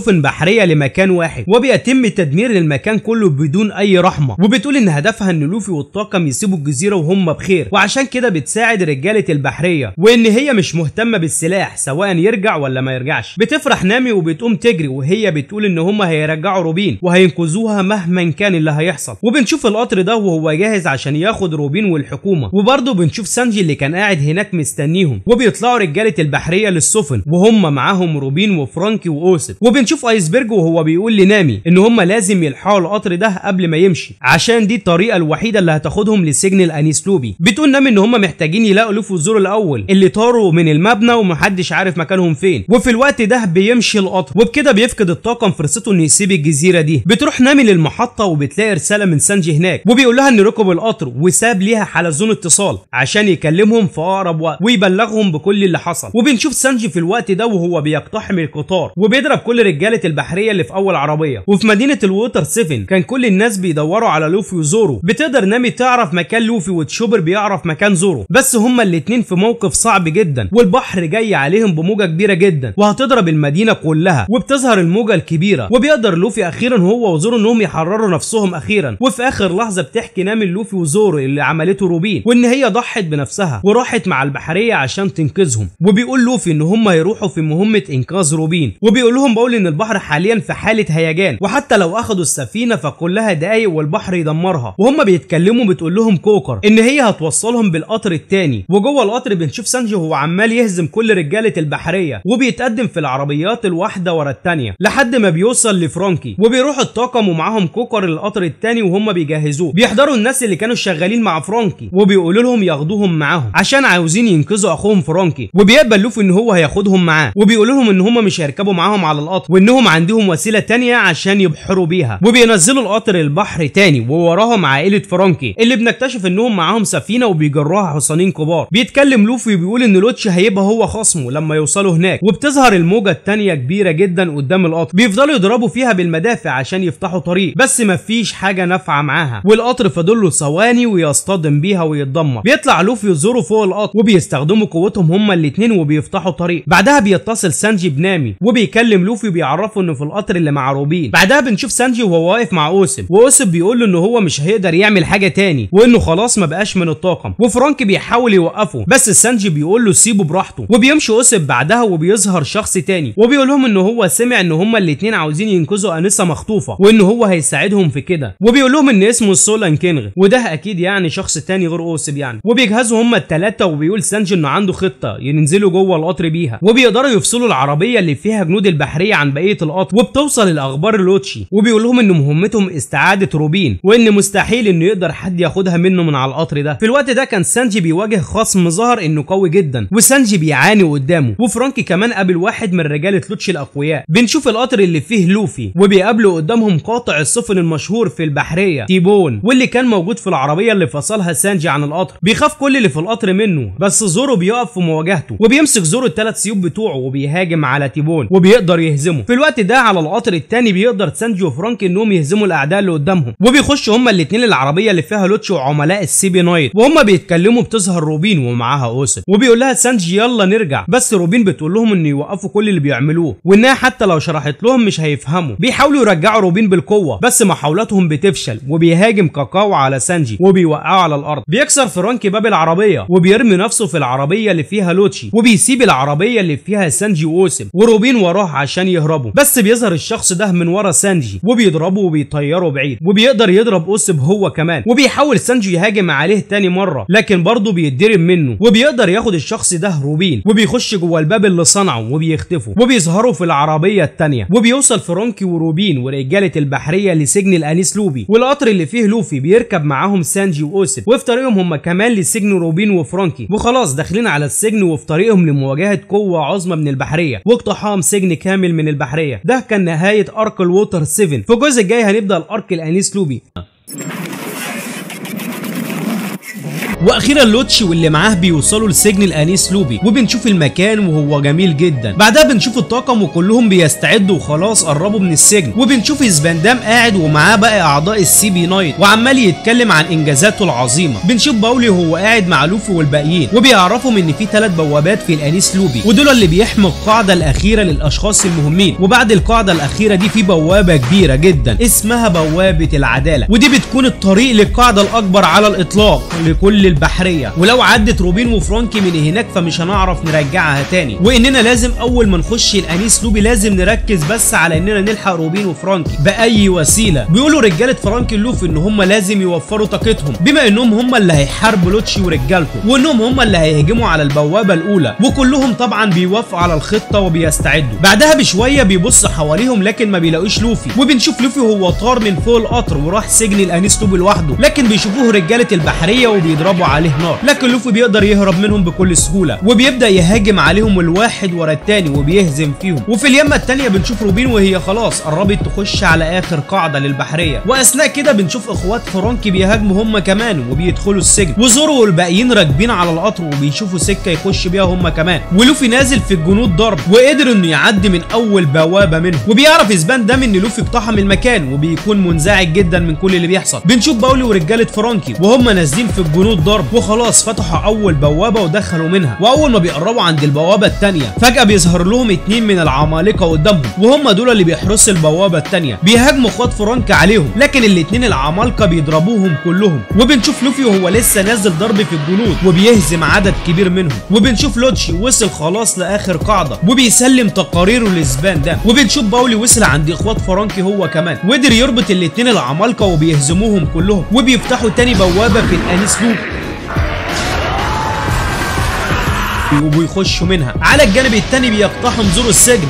البحريه لمكان واحد وبيتم تدمير المكان كله بدون اي رحمه وبتقول ان هدفها ان لوفي والطاقم يسيبوا الجزيره وهم بخير وعشان كده بتساعد رجاله البحريه وان هي مش مهتمه بالسلاح سواء يرجع ولا ما يرجعش بتفرح نامي وبتقوم تجري وهي بتقول ان هم هيرجعوا روبين وهينقذوها مهما كان اللي هيحصل وبنشوف القطر ده وهو جاهز عشان ياخد روبين والحكومه وبرضه بنشوف سانجي اللي كان قاعد هناك مستنيهم وبيطلعوا رجاله البحريه للسفن وهم معاهم روبين وفرانكي واوسب وبنشوف ايسبرج وهو بيقول لنامي ان هم لازم يلحقوا القطر ده قبل ما يمشي عشان دي الطريقه الوحيده اللي هتاخدهم لسجن الانيسلوبي بتقول نامي ان هم محتاجين يلاقوا لوفي وزورو الاول اللي طاروا من المبنى ومحدش عارف مكانهم فين وفي الوقت ده بيمشي القطر وبكده بيفقد الطاقم فرصته انه يسيب الجزيره دي بتروح نامي للمحطه وبتلاقي رساله من سانجي هناك وبيقول لها ان ركب القطر وساب ليها حلزون اتصال عشان يكلمهم في اقرب وقت ويبلغهم بكل اللي حصل وبنشوف سانجي في الوقت ده وهو بيقتحم القطار وبيضرب كل رجاله البحريه اللي في اول عربيه وفي مدينه الووتر 7 كان كل الناس بيدوروا على لوفي وزورو بتقدر نامي تعرف مكان لوفي وتشوبر بيعرف مكان زورو بس هما الاتنين في موقف صعب جدا والبحر جاي عليهم بموجه كبيره جدا وهتضرب المدينه كلها وبتظهر الموجه الكبيره وبيقدر لوفي اخيرا هو وزورو انهم يحرروا نفسهم اخيرا وفي اخر لحظه بتحكي نامي لوفي وزورو اللي عملته روبين وان هي ضحت بنفسها وراحت مع البحريه عشان تنقذهم وبيقول لوفي ان هم هيروحوا في مهمه انقاذ روبين وبيقول لهم بقول ان البحر حاليا في حاله هيجان وحتى لو اخدوا السفينه فكلها دقايق والبحر يدمرها وهم بيتكلموا بتقول لهم كوكر ان هي هتوصلهم بالقطر التاني وجوه القطر بنشوف سانجي وهو عمال يهزم كل رجاله البحريه وبيتقدم في العربيات الواحده ورا التانيه لحد ما بيوصل لفرانكي وبيروح الطاقم ومعاهم كوكر القطر التاني وهم بيجهزوه بيحضروا الناس اللي كانوا شغالين مع فرانكي وبيقولوا لهم ياخدوهم معاهم عشان عاوزين ينقذوا اخوهم فرانكي وبيقبل لوفي ان هو هياخدهم معاه وبيقولوا لهم ان هم مش هيركبوا معاهم على القطر وانهم عندهم وسيله تانية عشان يبحروا بيها وبينزلوا القطر البحر تاني ووراهم عائله فرانكي اللي بنكتشف انهم معاهم سفينه وبيجروها حصانين كبار بيتكلم لوفي وبيقول ان لوتش هيبقى هو خصمه لما يوصلوا هناك وبتظهر الموجه التانية كبيره جدا قدام القطر بيفضلوا يضربوا فيها بالمدافع عشان يفتحوا طريق بس مفيش حاجه نافعه معاها والقطر فاضل له ثواني ويصطدم بيها ويتدمر بيطلع لوفي وزورو فوق القطر وبيستخدموا قوتهم هما الاتنين وبيفتحوا طريق بعدها بيتصل سانجي بنامي وبيكلم لوفي وبيعرفه انه في القطر اللي مع روبين بعدها بنشوف سانجي وهو واقف مع اوسب واوسب بيقول له ان هو مش هيقدر يعمل حاجه تاني وانه خلاص ما بقاش من الطاقم وفرانك بيحاول يوقفه بس سانجي بيقول له سيبه براحته وبيمشي اوسب بعدها وبيظهر شخص تاني وبيقول لهم ان هو سمع ان هما الاتنين عاوزين ينقذوا انسه مخطوفه وان هو هيساعدهم في كده وبيقول لهم ان اسمه سولان كينغ وده اكيد يعني شخص تاني غير اوسب يعني وبيجهزوا هما التلاته وبيقول سانجي انه عنده خطه ينزلوا جوه القطر بيها وبيقدروا يفصلوا العربيه اللي فيها جنود البحريه عن بقيه القطر وبتوصل الاخبار لوتشي وبيقول لهم ان مهمتهم استعاده روبين وان مستحيل انه يقدر حد ياخدها منه من على القطر ده في الوقت ده كان سانجي بيواجه خصم ظهر انه قوي جدا وسانجي بيعاني قدامه وفرانكي كمان قابل واحد من رجاله لوتشي الاقوياء بنشوف القطر اللي فيه لوفي وبيقابلوا قدامهم قاطع السفن المشهور في البحريه تيبون واللي كان موجود في العربيه اللي فصلها سانجي عن القطر بيخاف كل اللي في القطر منه بس زورو بيقف في مواجهته وبيمسك زورو الثلاث سيوف بتوعه وبيهاجم على تيبون وبيقدر يهزمه في الوقت ده على القطر الثاني بيقدر سانجي وفرانكي انهم يهزموا الاعداء اللي قدامهم وبيخشوا هما الاثنين العربيه اللي فيها لوتشي وعملاء السي بي نايت وهما بيتكلموا بتظهر روبين ومعاها اوسب وبيقول لها سانجي يلا نرجع بس روبين بتقول لهم ان يوقفوا كل اللي بيعملوه وانها حتى لو شرحت لهم مش هيفهموا بيحاولوا يرجعوا روبين بالقوه بس محاولاتهم بتفشل وبيهاجم كاكاو على سانجي وبيوقعه على الارض بيكسر فرانكي باب العربيه وبيرمي نفسه في العربيه اللي فيها لوتشي وبيسيب العربيه اللي فيها سانجي واوسب وروبين وراه عشان يهربوا بس بيظهر الشخص ده من ورا سانجي وبيضربه وبيطيره بعيد وبيقدر يضرب اوسب هو كمان وبيحاول سانجي يهاجم عليه تاني مره لكن برضه بيتضرب منه وبيقدر ياخد الشخص ده روبين وبيخش جوه الباب اللي صنعه وبيختفوا وبيظهروا في العربيه التانيه وبيوصل فرانكي وروبين ورجاله البحريه لسجن الانيس لوبي والقطر اللي فيه لوفي بيركب معاهم سانجي واوسب وفي طريقهم هم كمان لسجن روبين وفرانكي وخلاص داخلين على السجن وفي طريقهم لمواجهه قوه عظمى من البحريه واقتحام سجن كامل من البحريه ده كان نهايه ارك الووتر 7 في الجزء الجاي هنبدا الارك الانيس لوبي واخيرا لوتشي واللي معاه بيوصلوا لسجن الانيس لوبي وبنشوف المكان وهو جميل جدا بعدها بنشوف الطاقم وكلهم بيستعدوا وخلاص قربوا من السجن وبنشوف سباندام قاعد ومعاه باقي اعضاء السي بي نايت وعمال يتكلم عن انجازاته العظيمه بنشوف باولي وهو قاعد مع لوفي والباقيين وبيعرفهم ان في ثلاث بوابات في الانيس لوبي ودول اللي بيحموا القاعده الاخيره للاشخاص المهمين وبعد القاعده الاخيره دي في بوابه كبيره جدا اسمها بوابه العداله ودي بتكون الطريق للقاعده الاكبر على الاطلاق لكل البحريه ولو عدت روبين وفرانكي من هناك فمش هنعرف نرجعها تاني واننا لازم اول ما نخش الانيس لوبي لازم نركز بس على اننا نلحق روبين وفرانكي باي وسيله بيقولوا رجاله فرانكي لوفي ان هم لازم يوفروا طاقتهم بما انهم هم اللي هيحاربوا لوتشي ورجالته وانهم هم اللي هيهجموا على البوابه الاولى وكلهم طبعا بيوافقوا على الخطه وبيستعدوا بعدها بشويه بيبص حواليهم لكن ما بيلاقوش لوفي وبنشوف لوفي وهو طار من فوق القطر وراح سجن الانيس لوبي لوحده لكن بيشوفوه رجاله البحريه وبيضربوا عليه نار لكن لوفي بيقدر يهرب منهم بكل سهوله وبيبدا يهاجم عليهم الواحد ورا التاني وبيهزم فيهم وفي اليمه التانيه بنشوف روبين وهي خلاص قربت تخش على اخر قاعده للبحريه واثناء كده بنشوف اخوات فرانكي بيهاجموا هم كمان وبيدخلوا السجن وزورو والباقيين راكبين على القطر وبيشوفوا سكه يخش بيها هم كمان ولوفي نازل في الجنود ضرب وقدر انه يعدي من اول بوابه منهم وبيعرف اسبان دام ان لوفي اقتحم المكان وبيكون منزعج جدا من كل اللي بيحصل بنشوف باولي ورجاله فرانكي وهم نازلين في الجنود ضرب وخلاص فتحوا اول بوابه ودخلوا منها واول ما بيقربوا عند البوابه الثانيه فجاه بيظهر لهم اتنين من العمالقه قدامهم وهم دول اللي بيحرسوا البوابه الثانيه بيهاجموا اخوات فرانكي عليهم لكن الاتنين العمالقه بيضربوهم كلهم وبنشوف لوفي وهو لسه نازل ضرب في الجنود وبيهزم عدد كبير منهم وبنشوف لوتشي وصل خلاص لاخر قاعده وبيسلم تقاريره لسبان ده وبنشوف باولي وصل عند اخوات فرانكي هو كمان وقدر يربط الاتنين العمالقه وبيهزموهم كلهم وبيفتحوا تاني بوابه في الانيس لوب وبيخشوا منها على الجانب التاني بيقتحم زور السجن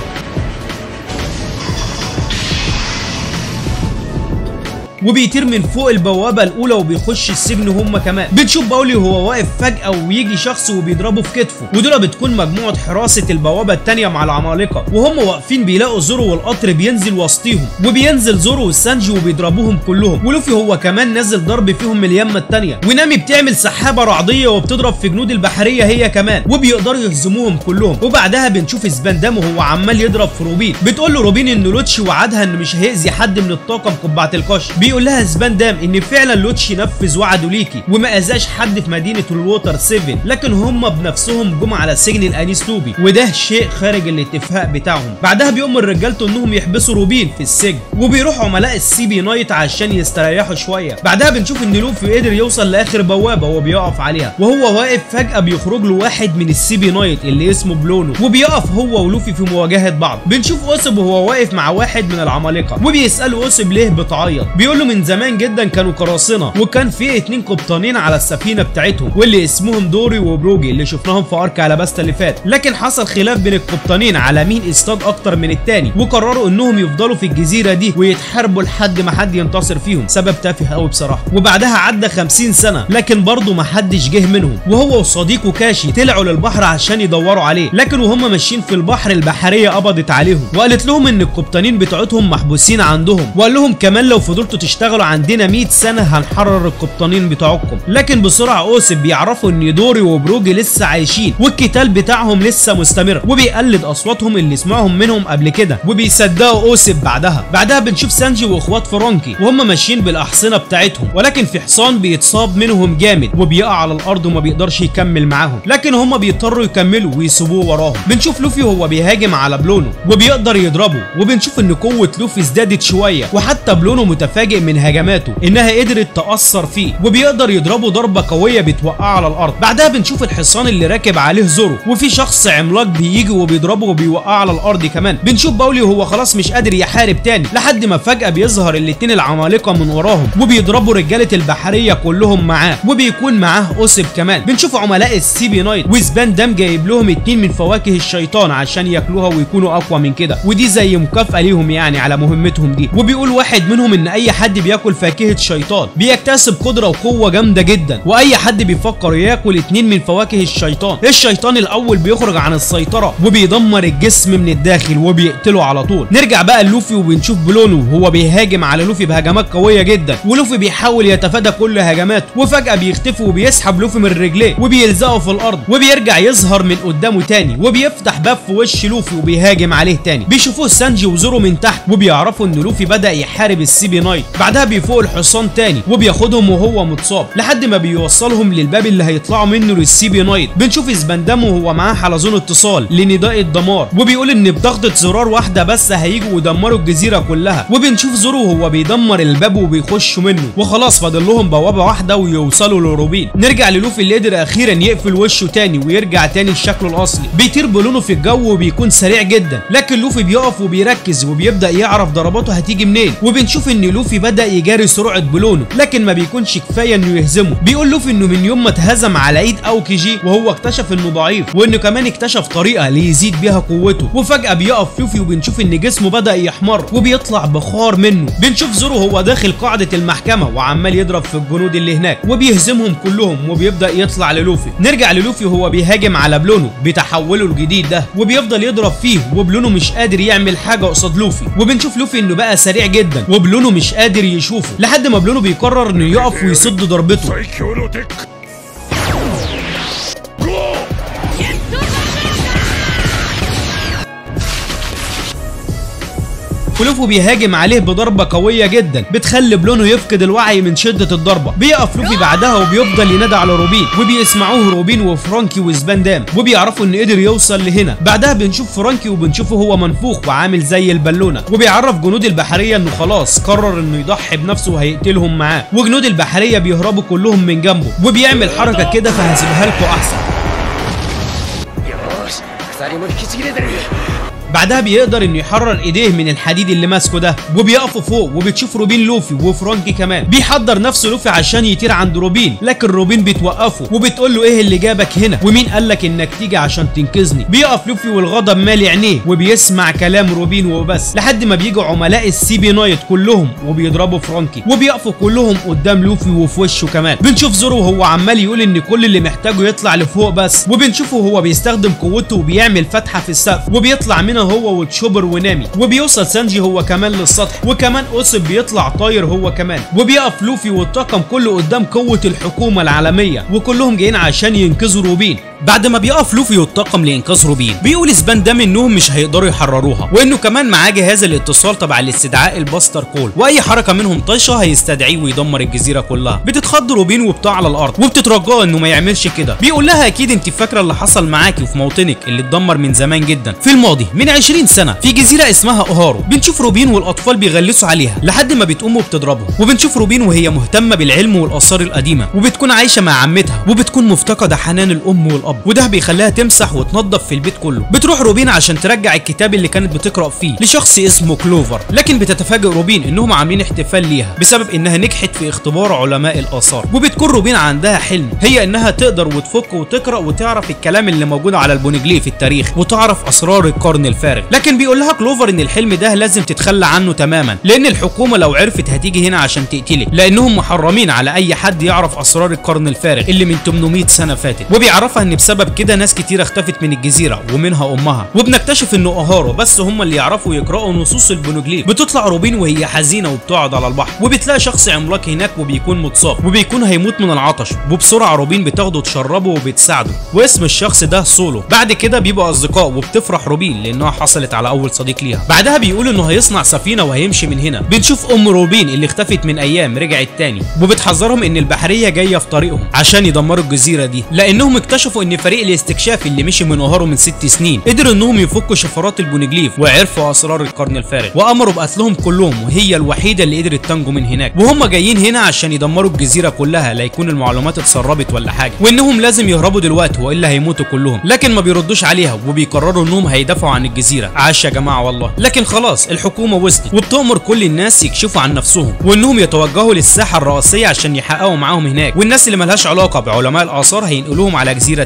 وبيطير من فوق البوابه الاولى وبيخش السجن هم كمان بنشوف باولي وهو واقف فجاه ويجي شخص وبيضربه في كتفه ودول بتكون مجموعه حراسه البوابه الثانيه مع العمالقه وهم واقفين بيلاقوا زورو والقطر بينزل وسطيهم وبينزل زورو والسانجي وبيضربوهم كلهم ولوفي هو كمان نازل ضرب فيهم من اليمه الثانيه ونامي بتعمل سحابه رعديه وبتضرب في جنود البحريه هي كمان وبيقدروا يهزموهم كلهم وبعدها بنشوف سباندام وهو عمال يضرب في روبين بتقول له روبين ان لوتشي وعدها ان مش هيأذي حد من الطاقم قبعه القش بيقول لها سبان دام ان فعلا لوتشي نفذ وعده ليكي وما اذاش حد في مدينه الووتر 7 لكن هم بنفسهم جم على سجن الانيس لوبي وده شيء خارج الاتفاق بتاعهم بعدها بيأمر رجالته انهم يحبسوا روبين في السجن وبيروح عملاء السي بي نايت عشان يستريحوا شويه بعدها بنشوف ان لوفي قدر يوصل لاخر بوابه وبيقف عليها وهو واقف فجاه بيخرج له واحد من السي بي نايت اللي اسمه بلونو وبيقف هو ولوفي في مواجهه بعض بنشوف اوسب وهو واقف مع واحد من العمالقه وبيساله اوسب ليه بتعيط بيقول له من زمان جدا كانوا قراصنه وكان في اتنين قبطانين على السفينه بتاعتهم واللي اسمهم دوري وبروجي اللي شفناهم في ارك الاباستا اللي فات لكن حصل خلاف بين القبطانين على مين اصطاد اكتر من التاني وقرروا انهم يفضلوا في الجزيره دي ويتحاربوا لحد ما حد ينتصر فيهم سبب تافه قوي بصراحه وبعدها عدى 50 سنه لكن برضه ما حدش جه منهم وهو وصديقه كاشي طلعوا للبحر عشان يدوروا عليه لكن وهم ماشيين في البحر البحريه قبضت عليهم وقالت لهم ان القبطانين بتوعتهم محبوسين عندهم وقال لهم كمان لو فضلتوا تشتغلوا عندنا 100 سنه هنحرر القبطانين بتوعكم لكن بسرعه اوسب بيعرفوا ان دوري وبروجي لسه عايشين والقتال بتاعهم لسه مستمر وبيقلد اصواتهم اللي سمعهم منهم قبل كده وبيصدقوا اوسب بعدها بعدها بنشوف سانجي واخوات فرانكي وهم ماشيين بالاحصنه بتاعتهم ولكن في حصان بيتصاب منهم جامد وبيقع على الارض وما بيقدرش يكمل معاهم لكن هم بيضطروا يكملوا ويسيبوه وراهم بنشوف لوفي وهو بيهاجم على بلونو وبيقدر يضربه وبنشوف ان قوه لوفي ازدادت شويه وحتى بلونو متفاجئ من هجماته انها قدرت تاثر فيه وبيقدر يضربه ضربه قويه بتوقعه على الارض بعدها بنشوف الحصان اللي راكب عليه زورو وفي شخص عملاق بيجي وبيضربه وبيوقعه على الارض كمان بنشوف باولي وهو خلاص مش قادر يحارب تاني لحد ما فجاه بيظهر الاتنين العمالقه من وراهم وبيضربوا رجاله البحريه كلهم معاه وبيكون معاه اوسب كمان بنشوف عملاء السي بي نايت وسبان دام جايب لهم اتنين من فواكه الشيطان عشان ياكلوها ويكونوا اقوى من كده ودي زي مكافاه ليهم يعني على مهمتهم دي وبيقول واحد منهم ان اي حد حد بياكل فاكهه شيطان بيكتسب قدره وقوه جامده جدا واي حد بيفكر ياكل اتنين من فواكه الشيطان الشيطان الاول بيخرج عن السيطره وبيدمر الجسم من الداخل وبيقتله على طول نرجع بقى لوفي وبنشوف بلونو وهو بيهاجم على لوفي بهجمات قويه جدا ولوفي بيحاول يتفادى كل هجماته وفجاه بيختفي وبيسحب لوفي من رجليه وبيلزقه في الارض وبيرجع يظهر من قدامه تاني وبيفتح باب في وش لوفي وبيهاجم عليه تاني بيشوفوه سانجي وزورو من تحت وبيعرفوا ان لوفي بدا يحارب السي بي نايت بعدها بيفوق الحصان تاني وبياخدهم وهو متصاب لحد ما بيوصلهم للباب اللي هيطلعوا منه للسي بي نايت بنشوف اسبندام وهو معاه حلزون اتصال لنداء الدمار وبيقول ان بضغطه زرار واحده بس هيجوا ويدمروا الجزيره كلها وبنشوف زورو وهو بيدمر الباب وبيخشوا منه وخلاص فاضل لهم بوابه واحده ويوصلوا لروبين نرجع للوفي اللي قدر اخيرا يقفل وشه تاني ويرجع تاني لشكله الاصلي بيطير بلونه في الجو وبيكون سريع جدا لكن لوفي بيقف وبيركز وبيبدا يعرف ضرباته هتيجي منين وبنشوف ان لوفي بدا يجاري سرعه بلونه لكن ما بيكونش كفايه انه يهزمه بيقول لوفي انه من يوم ما اتهزم على ايد اوكي جي وهو اكتشف انه ضعيف وانه كمان اكتشف طريقه ليزيد بيها قوته وفجاه بيقف لوفي وبنشوف ان جسمه بدا يحمر وبيطلع بخار منه بنشوف زورو هو داخل قاعده المحكمه وعمال يضرب في الجنود اللي هناك وبيهزمهم كلهم وبيبدا يطلع للوفي نرجع للوفي وهو بيهاجم على بلونو بتحوله الجديد ده وبيفضل يضرب فيه وبلونو مش قادر يعمل حاجه قصاد لوفي وبنشوف لوفي انه بقى سريع جدا وبلونو مش قادر يشوفه لحد ما بلونو بيقرر انه يقف ويصد ضربته 最強のテックゴー ولوفي بيهاجم عليه بضربه قويه جدا بتخلي بلونو يفقد الوعي من شده الضربه بيقف لوفي بعدها وبيفضل ينادى على روبين وبيسمعوه روبين وفرانكي وسباندام وبيعرفوا ان قدر يوصل لهنا بعدها بنشوف فرانكي وبنشوفه هو منفوخ وعامل زي البالونه وبيعرف جنود البحريه انه خلاص قرر انه يضحي بنفسه وهيقتلهم معاه وجنود البحريه بيهربوا كلهم من جنبه وبيعمل حركه كده فهسيبها لكم احسن よし鎖も引きちぎれてる بعدها بيقدر انه يحرر ايديه من الحديد اللي ماسكه ده وبيقفوا فوق وبتشوف روبين لوفي وفرانكي كمان بيحضر نفسه لوفي عشان يطير عند روبين لكن روبين بتوقفه وبتقول له ايه اللي جابك هنا ومين قالك انك تيجي عشان تنقذني بيقف لوفي والغضب مالي عينيه وبيسمع كلام روبين وبس لحد ما بيجوا عملاء السي بي نايت كلهم وبيضربوا فرانكي وبيقفوا كلهم قدام لوفي وفي وشه كمان بنشوف زورو وهو عمال يقول ان كل اللي محتاجه يطلع لفوق بس وبنشوفه وهو بيستخدم قوته وبيعمل فتحه في السقف وبيطلع منها هو وتشوبر ونامي وبيوصل سانجي هو كمان للسطح وكمان اوسب بيطلع طاير هو كمان وبيقف لوفي والطاقم كله قدام قوه الحكومه العالميه وكلهم جايين عشان ينقذوا روبين بعد ما بيقف لوفي والطاقم لانقاذ روبين بيقول سبان دام انهم مش هيقدروا يحرروها وانه كمان معاه جهاز الاتصال تبع الاستدعاء الباستر كول واي حركه منهم طايشه هيستدعيه ويدمر الجزيره كلها بتتخض روبين وبتقع على الارض وبتترجاه انه ما يعملش كده بيقول لها اكيد انت فاكره اللي حصل معاكي وفي موطنك اللي اتدمر من زمان جدا في الماضي من 20 سنه في جزيره اسمها اوهارو بنشوف روبين والاطفال بيغلسوا عليها لحد ما بتقوم وبتضربهم وبنشوف روبين وهي مهتمه بالعلم والاثار القديمه وبتكون عايشه مع عمتها وبتكون مفتقده حنان الام والاب وده بيخليها تمسح وتنظف في البيت كله بتروح روبين عشان ترجع الكتاب اللي كانت بتقرا فيه لشخص اسمه كلوفر لكن بتتفاجئ روبين انهم عاملين احتفال ليها بسبب انها نجحت في اختبار علماء الاثار وبتكون روبين عندها حلم هي انها تقدر وتفك وتقرا وتعرف الكلام اللي موجود على البونجليه في التاريخ وتعرف اسرار القرن الفارغ لكن بيقول لها كلوفر ان الحلم ده لازم تتخلى عنه تماما لان الحكومه لو عرفت هتيجي هنا عشان تقتلك لانهم محرمين على اي حد يعرف اسرار القرن الفارغ اللي من 800 سنه فاتت وبيعرفها ان بسبب كده ناس كتير اختفت من الجزيره ومنها امها وبنكتشف انه اهارو بس هم اللي يعرفوا يقراوا نصوص البونجليف بتطلع روبين وهي حزينه وبتقعد على البحر وبتلاقي شخص عملاق هناك وبيكون متصاب وبيكون هيموت من العطش وبسرعه روبين بتاخده تشربه وبتساعده واسم الشخص ده سولو بعد كده بيبقوا اصدقاء وبتفرح روبين لانها حصلت على اول صديق ليها بعدها بيقول انه هيصنع سفينه وهيمشي من هنا بنشوف ام روبين اللي اختفت من ايام رجعت تاني وبتحذرهم ان البحريه جايه في طريقهم عشان يدمروا الجزيره دي لانهم اكتشفوا ان فريق الاستكشاف اللي مشي من اوهارو من ست سنين قدروا انهم يفكوا شفرات البونجليف وعرفوا اسرار القرن الفارغ وامروا بقتلهم كلهم وهي الوحيده اللي قدرت تنجو من هناك وهم جايين هنا عشان يدمروا الجزيره كلها لا يكون المعلومات اتسربت ولا حاجه وانهم لازم يهربوا دلوقتي والا هيموتوا كلهم لكن ما بيردوش عليها وبيقرروا انهم هيدافعوا عن الجزيره عاش يا جماعه والله لكن خلاص الحكومه وصلت وبتامر كل الناس يكشفوا عن نفسهم وانهم يتوجهوا للساحه الرئيسيه عشان يحققوا معاهم هناك والناس اللي ملهاش علاقه بعلماء الاثار هينقلوهم على جزيره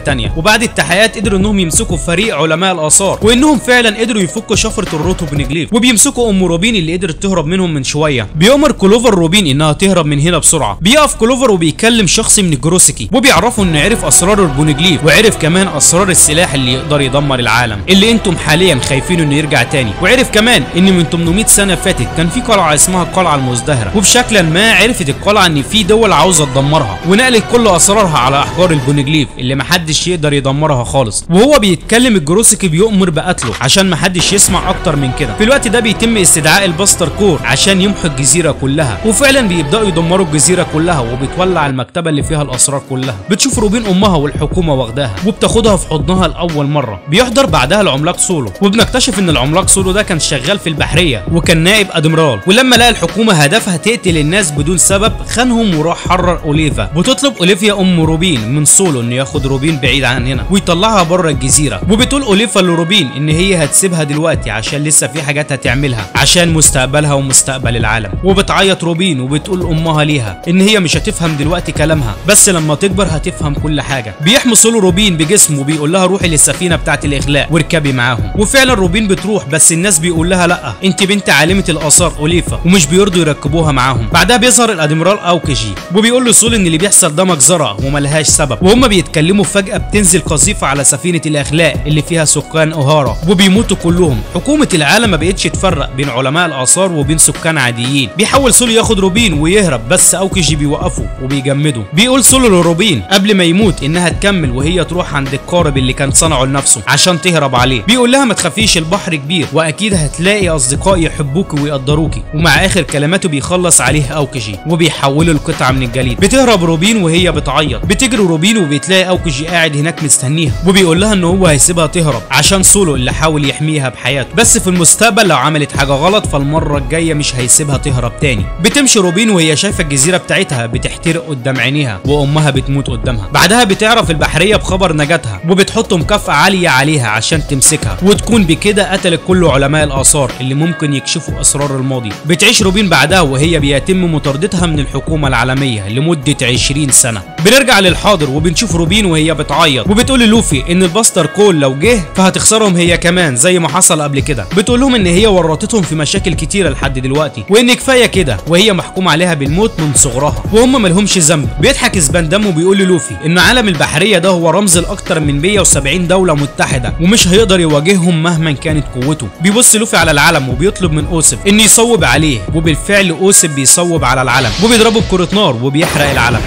التانية وبعد التحقيقات قدروا انهم يمسكوا فريق علماء الاثار وانهم فعلا قدروا يفكوا شفره الروتو بنجليف وبيمسكوا ام روبين اللي قدرت تهرب منهم من شويه بيؤمر كلوفر روبين انها تهرب من هنا بسرعه بيقف كلوفر وبيكلم شخص من الجروسكي وبيعرفوا انه عرف اسرار البونجليف وعرف كمان اسرار السلاح اللي يقدر يدمر العالم اللي انتم حاليا خايفين انه يرجع تاني وعرف كمان ان من 800 سنه فاتت كان في قلعه اسمها القلعه المزدهره وبشكل ما عرفت القلعه ان في دول عاوزه تدمرها ونقلت كل اسرارها على احجار البونجليف اللي محدش يقدر يدمرها خالص وهو بيتكلم الجروسكي بيؤمر بقتله عشان محدش يسمع اكتر من كده في الوقت ده بيتم استدعاء الباستر كور عشان يمحو الجزيره كلها وفعلا بيبداوا يدمروا الجزيره كلها وبتولع المكتبه اللي فيها الاسرار كلها بتشوف روبين امها والحكومه واخداها وبتاخدها في حضنها لاول مره بيحضر بعدها العملاق سولو وبنكتشف ان العملاق سولو ده كان شغال في البحريه وكان نائب ادميرال ولما لقى الحكومه هدفها تقتل الناس بدون سبب خانهم وراح حرر اوليفا وتطلب اوليفيا ام روبين من سولو انه ياخد روبين بعيد عن هنا ويطلعها بره الجزيره وبتقول اوليفا لروبين ان هي هتسيبها دلوقتي عشان لسه في حاجات هتعملها عشان مستقبلها ومستقبل العالم وبتعيط روبين وبتقول امها ليها ان هي مش هتفهم دلوقتي كلامها بس لما تكبر هتفهم كل حاجه بيحمي سولو روبين بجسمه وبيقول لها روحي للسفينه بتاعه الاخلاء واركبي معاهم وفعلا روبين بتروح بس الناس بيقول لها لا انت بنت عالمه الاثار اوليفا ومش بيرضوا يركبوها معاهم بعدها بيظهر الادميرال اوكيجي وبيقول له سول ان اللي بيحصل ده مجزره وملهاش سبب وهم بيتكلموا فجاه بتنزل قذيفه على سفينه الاخلاء اللي فيها سكان اوهارا وبيموتوا كلهم حكومه العالم ما بقتش تفرق بين علماء الاثار وبين سكان عاديين بيحاول سول ياخد روبين ويهرب بس اوكيجي بيوقفه وبيجمده بيقول سول لروبين قبل ما يموت انها تكمل وهي تروح عند القارب اللي كان صنعه لنفسه عشان تهرب عليه بيقول لها ما تخافيش البحر كبير واكيد هتلاقي اصدقاء يحبوك ويقدروكي ومع اخر كلماته بيخلص عليه اوكيجي وبيحوله لقطعه من الجليد بتهرب روبين وهي بتعيط بتجري روبين وبتلاقي اوكيجي قاعد هناك مستنيها وبيقول لها ان هو هيسيبها تهرب عشان سولو اللي حاول يحميها بحياته بس في المستقبل لو عملت حاجه غلط فالمره الجايه مش هيسيبها تهرب تاني بتمشي روبين وهي شايفه الجزيره بتاعتها بتحترق قدام عينيها وامها بتموت قدامها بعدها بتعرف البحريه بخبر نجاتها وبتحط مكافاه عاليه عليها عشان تمسكها وتكون بكده قتلت كل علماء الاثار اللي ممكن يكشفوا اسرار الماضي بتعيش روبين بعدها وهي بيتم مطاردتها من الحكومه العالميه لمده 20 سنه بنرجع للحاضر وبنشوف روبين وهي بتعيط وبتقول للوفي ان الباستر كول لو جه فهتخسرهم هي كمان زي ما حصل قبل كده بتقول لهم ان هي ورطتهم في مشاكل كتيره لحد دلوقتي وان كفايه كده وهي محكوم عليها بالموت من صغرها وهم ملهمش ذنب بيضحك سباندام وبيقول للوفي ان عالم البحريه ده هو رمز لاكتر من 170 دوله متحده ومش هيقدر يواجههم مهما كانت قوته بيبص لوفي على العلم وبيطلب من اوسف ان يصوب عليه وبالفعل اوسف بيصوب على العلم وبيضربه بكره نار وبيحرق العلم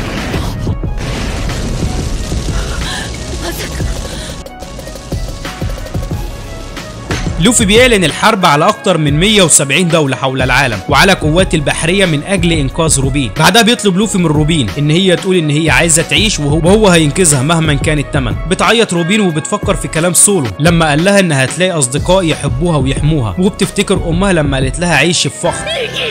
لوفي بيعلن الحرب على اكتر من 170 دولة حول العالم وعلى قوات البحرية من اجل انقاذ روبين بعدها بيطلب لوفي من روبين ان هي تقول ان هي عايزة تعيش وهو, وهو هينقذها مهما كان الثمن بتعيط روبين وبتفكر في كلام سولو لما قال لها ان هتلاقي اصدقاء يحبوها ويحموها وبتفتكر امها لما قالت لها عيش بفخر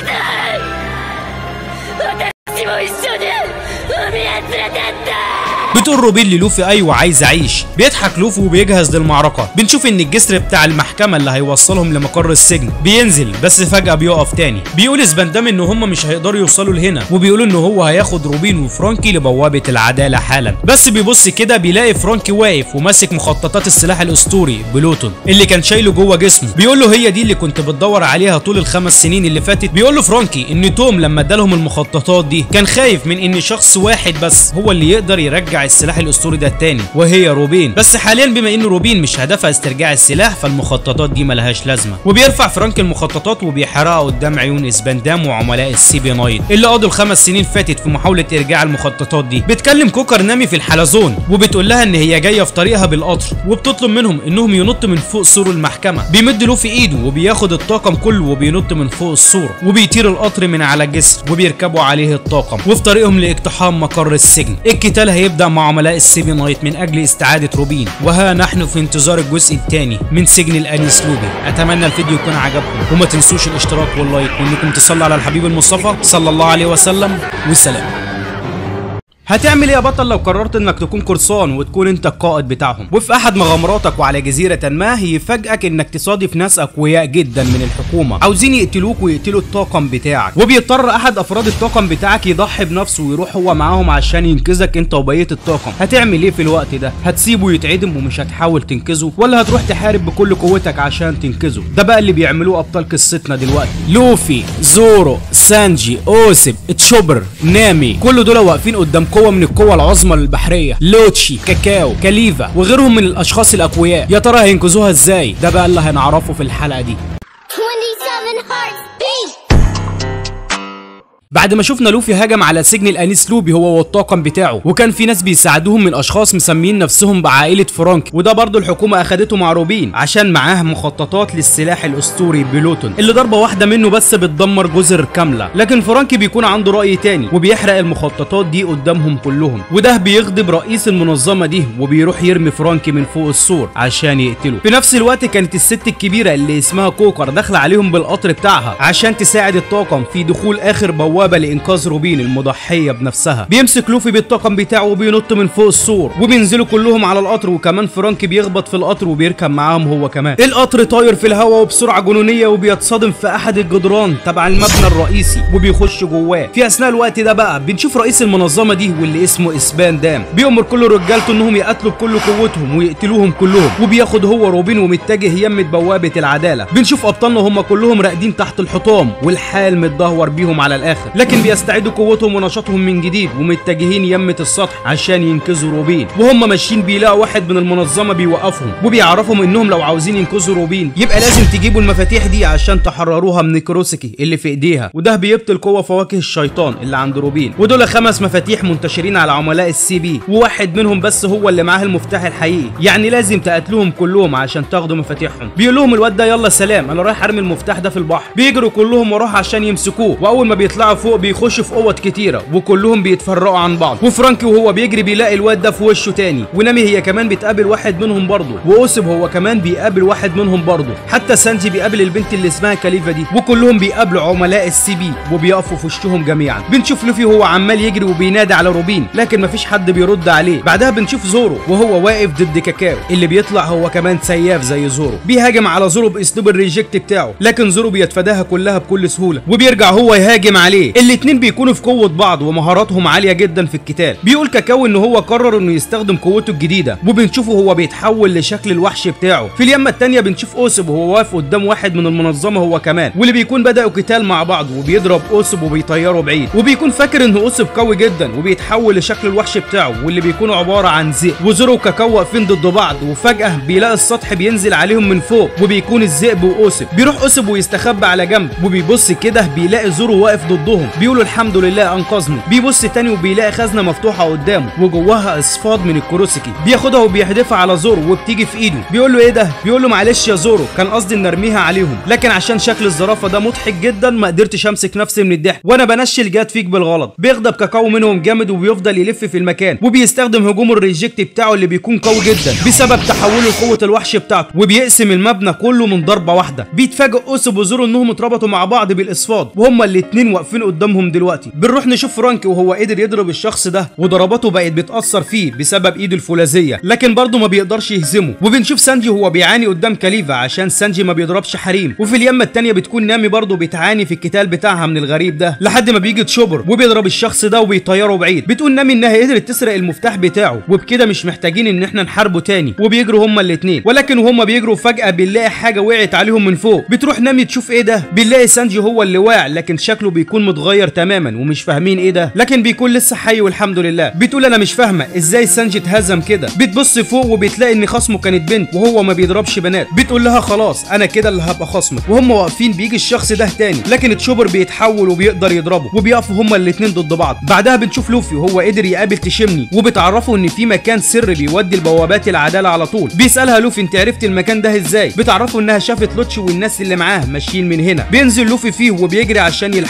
私も一緒に海へ連れてって بتقول روبين للوفي ايوه عايز اعيش بيضحك لوفي وبيجهز للمعركه بنشوف ان الجسر بتاع المحكمه اللي هيوصلهم لمقر السجن بينزل بس فجاه بيقف تاني بيقول سباندام ان هم مش هيقدروا يوصلوا لهنا وبيقولوا ان هو هياخد روبين وفرانكي لبوابه العداله حالا بس بيبص كده بيلاقي فرانكي واقف وماسك مخططات السلاح الاسطوري بلوتون اللي كان شايله جوه جسمه بيقول له هي دي اللي كنت بتدور عليها طول الخمس سنين اللي فاتت بيقول له فرانكي ان توم لما ادالهم المخططات دي كان خايف من ان شخص واحد بس هو اللي يقدر يرجع السلاح الاسطوري ده التاني وهي روبين بس حاليا بما ان روبين مش هدفها استرجاع السلاح فالمخططات دي ملهاش لازمه وبيرفع فرانك المخططات وبيحرقها قدام عيون اسباندام وعملاء السي بي نايت اللي قضوا الخمس سنين فاتت في محاوله ارجاع المخططات دي بتكلم كوكر نامي في الحلزون وبتقول لها ان هي جايه في طريقها بالقطر وبتطلب منهم انهم ينطوا من فوق سور المحكمه بيمد له في ايده وبياخد الطاقم كله وبينط من فوق السور وبيطير القطر من على الجسر وبيركبوا عليه الطاقم وفي طريقهم لاقتحام مقر السجن القتال هيبدا مع عملاء السيبي نايت من اجل استعاده روبين وها نحن في انتظار الجزء الثاني من سجن الانيس لوبي اتمنى الفيديو يكون عجبكم وما تنسوش الاشتراك واللايك وانكم تصلوا على الحبيب المصطفى صلى الله عليه وسلم والسلام هتعمل ايه يا بطل لو قررت انك تكون قرصان وتكون انت القائد بتاعهم وفي احد مغامراتك وعلى جزيره ما يفاجئك انك تصادف ناس اقوياء جدا من الحكومه عاوزين يقتلوك ويقتلوا الطاقم بتاعك وبيضطر احد افراد الطاقم بتاعك يضحي بنفسه ويروح هو معاهم عشان ينقذك انت وبقيه الطاقم هتعمل ايه في الوقت ده هتسيبه يتعدم ومش هتحاول تنقذه ولا هتروح تحارب بكل قوتك عشان تنقذه ده بقى اللي بيعملوه ابطال قصتنا دلوقتي لوفي زورو سانجي اوسب تشوبر نامي كل دول واقفين قدام قوه من القوى العظمى البحريه لوتشي كاكاو كاليفا وغيرهم من الاشخاص الاقوياء يا ترى هينقذوها ازاي ده بقى اللي هنعرفه في الحلقه دي 27 hearts beat! بعد ما شفنا لوفي هجم على سجن الانيس لوبي هو والطاقم بتاعه وكان في ناس بيساعدوهم من اشخاص مسميين نفسهم بعائله فرانك وده برضه الحكومه اخدته مع روبين عشان معاه مخططات للسلاح الاسطوري بلوتون اللي ضربه واحده منه بس بتدمر جزر كامله لكن فرانك بيكون عنده راي تاني وبيحرق المخططات دي قدامهم كلهم وده بيغضب رئيس المنظمه دي وبيروح يرمي فرانك من فوق السور عشان يقتله في نفس الوقت كانت الست الكبيره اللي اسمها كوكر داخله عليهم بالقطر بتاعها عشان تساعد الطاقم في دخول اخر بوابه لانقاذ روبين المضحيه بنفسها بيمسك لوفي بالطاقم بتاعه وبينط من فوق السور وبينزلوا كلهم على القطر وكمان فرانك بيخبط في القطر وبيركب معاهم هو كمان القطر طاير في الهواء وبسرعه جنونيه وبيتصادم في احد الجدران تبع المبنى الرئيسي وبيخش جواه في اثناء الوقت ده بقى بنشوف رئيس المنظمه دي واللي اسمه اسبان دام بيأمر كل رجالته انهم يقتلوا بكل قوتهم ويقتلوهم كلهم وبياخد هو روبين ومتجه يمة بوابه العداله بنشوف ابطالنا هم كلهم راقدين تحت الحطام والحال متدهور بيهم على الاخر لكن بيستعيدوا قوتهم ونشاطهم من جديد ومتجهين يمة السطح عشان ينقذوا روبين وهم ماشيين بيلاقوا واحد من المنظمه بيوقفهم وبيعرفهم انهم لو عاوزين ينقذوا روبين يبقى لازم تجيبوا المفاتيح دي عشان تحرروها من كروسكي اللي في ايديها وده بيبطل قوه فواكه الشيطان اللي عند روبين ودول خمس مفاتيح منتشرين على عملاء السي بي وواحد منهم بس هو اللي معاه المفتاح الحقيقي يعني لازم تقتلوهم كلهم عشان تاخدوا مفاتيحهم بيقول لهم الواد ده يلا سلام انا رايح ارمي المفتاح ده في البحر بيجروا كلهم وراه عشان يمسكوه واول ما بيطلعوا فوق بيخشوا في اوض كتيره وكلهم بيتفرقوا عن بعض وفرانكي وهو بيجري بيلاقي الواد ده في وشه تاني ونامي هي كمان بتقابل واحد منهم برضه واوسب هو كمان بيقابل واحد منهم برضه حتى سانجي بيقابل البنت اللي اسمها كاليفا دي وكلهم بيقابلوا عملاء السي بي وبيقفوا في وشهم جميعا بنشوف لوفي وهو عمال يجري وبينادي على روبين لكن مفيش حد بيرد عليه بعدها بنشوف زورو وهو واقف ضد كاكاو اللي بيطلع هو كمان سياف زي زورو بيهاجم على زورو باسلوب الريجكت بتاعه لكن زورو بيتفاداها كلها بكل سهوله وبيرجع هو يهاجم عليه الاتنين بيكونوا في قوه بعض ومهاراتهم عاليه جدا في القتال بيقول كاكاو ان هو قرر انه يستخدم قوته الجديده وبنشوفه هو بيتحول لشكل الوحش بتاعه في اليمه التانيه بنشوف اوسب وهو واقف قدام واحد من المنظمه هو كمان واللي بيكون بداوا قتال مع بعض وبيضرب اوسب وبيطيره بعيد وبيكون فاكر ان اوسب قوي جدا وبيتحول لشكل الوحش بتاعه واللي بيكون عباره عن ذئب وزورو وكاكاو واقفين ضد بعض وفجاه بيلاقي السطح بينزل عليهم من فوق وبيكون الذئب واوسب بيروح اوسب ويستخبى على جنب وبيبص كده بيلاقي زورو واقف ضدهم بيقولوا الحمد لله انقذني بيبص تاني وبيلاقي خزنه مفتوحه قدامه وجواها اصفاد من الكروسكي بياخدها وبيحدفها على زورو وبتيجي في ايده بيقول له ايه ده بيقول له معلش يا زورو كان قصدي ان ارميها عليهم لكن عشان شكل الزرافه ده مضحك جدا ما قدرتش امسك نفسي من الضحك وانا بنشل جات فيك بالغلط بيغضب كاكاو منهم جامد وبيفضل يلف في المكان وبيستخدم هجوم الريجكت بتاعه اللي بيكون قوي جدا بسبب تحوله لقوه الوحش بتاعته وبيقسم المبنى كله من ضربه واحده بيتفاجئ اوسب وزورو انهم اتربطوا مع بعض بالاصفاد وهما الاتنين واقفين قدامهم دلوقتي بنروح نشوف فرانك وهو قدر يضرب الشخص ده وضرباته بقت بتاثر فيه بسبب ايده الفولاذيه لكن برضه ما بيقدرش يهزمه وبنشوف سانجي وهو بيعاني قدام كاليفا عشان سانجي ما بيضربش حريم وفي اليمه التانيه بتكون نامي برضه بتعاني في القتال بتاعها من الغريب ده لحد ما بيجي تشوبر وبيضرب الشخص ده وبيطيره بعيد بتقول نامي انها قدرت تسرق المفتاح بتاعه وبكده مش محتاجين ان احنا نحاربه تاني وبيجروا هما الاتنين ولكن وهما بيجروا فجاه بنلاقي حاجه وقعت عليهم من فوق بتروح نامي تشوف ايه ده بنلاقي سانجي هو اللي واقع لكن شكله بيكون متغير تماما ومش فاهمين ايه ده لكن بيكون لسه حي والحمد لله بتقول انا مش فاهمه ازاي سانجي اتهزم كده بتبص فوق وبتلاقي ان خصمه كانت بنت وهو ما بيضربش بنات بتقول لها خلاص انا كده اللي هبقى خصمك وهم واقفين بيجي الشخص ده تاني لكن تشوبر بيتحول وبيقدر يضربه وبيقفوا هما الاتنين ضد بعض بعدها بنشوف لوفي وهو قدر يقابل تشمني وبتعرفه ان في مكان سر بيودي لبوابات العداله على طول بيسالها لوفي انت عرفت المكان ده ازاي بتعرفه انها شافت لوتشي والناس اللي معاه ماشيين من هنا بينزل لوفي فيه وبيجري عشان يلحقهم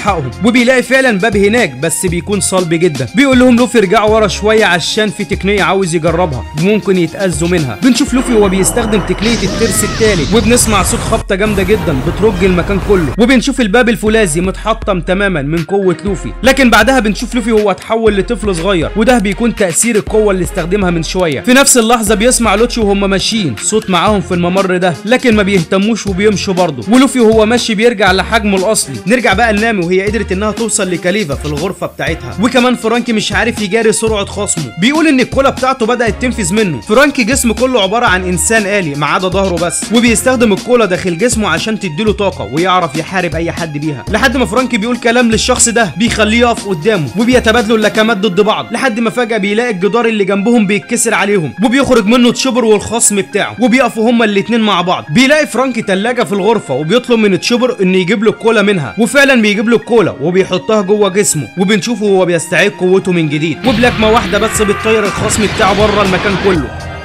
وبيلاقي فعلا باب هناك بس بيكون صلب جدا بيقول لهم لوفي ارجعوا ورا شويه عشان في تقنيه عاوز يجربها ممكن يتاذوا منها بنشوف لوفي وهو بيستخدم تقنيه الترس الثالث وبنسمع صوت خبطه جامده جدا بترج المكان كله وبنشوف الباب الفولاذي متحطم تماما من قوه لوفي لكن بعدها بنشوف لوفي وهو اتحول لطفل صغير وده بيكون تاثير القوه اللي استخدمها من شويه في نفس اللحظه بيسمع لوتشي وهم ماشيين صوت معاهم في الممر ده لكن ما بيهتموش وبيمشوا برضه ولوفي وهو ماشي بيرجع لحجمه الاصلي نرجع بقى لنامي وهي قدرت انها توصل لكاليفا في الغرفه بتاعتها وكمان فرانكي مش عارف يجاري سرعه خصمه بيقول ان الكولا بتاعته بدات تنفذ منه فرانكي جسمه كله عباره عن انسان آلي ما عدا ظهره بس وبيستخدم الكولا داخل جسمه عشان تديله طاقه ويعرف يحارب اي حد بيها لحد ما فرانكي بيقول كلام للشخص ده بيخليه يقف قدامه وبيتبادلوا اللكمات ضد بعض لحد ما فجاه بيلاقي الجدار اللي جنبهم بيتكسر عليهم وبيخرج منه تشوبر والخصم بتاعه وبيقفوا هما الاتنين مع بعض بيلاقي فرانكي تلاجة في الغرفه وبيطلب من تشوبر انه يجيب له الكولا منها وفعلا بيجيب له الكولا وبيحطها جوه جسمه وبنشوفه وهو بيستعيد قوته من جديد وبلكمه واحده بس بتطير الخصم بتاعه بره المكان كله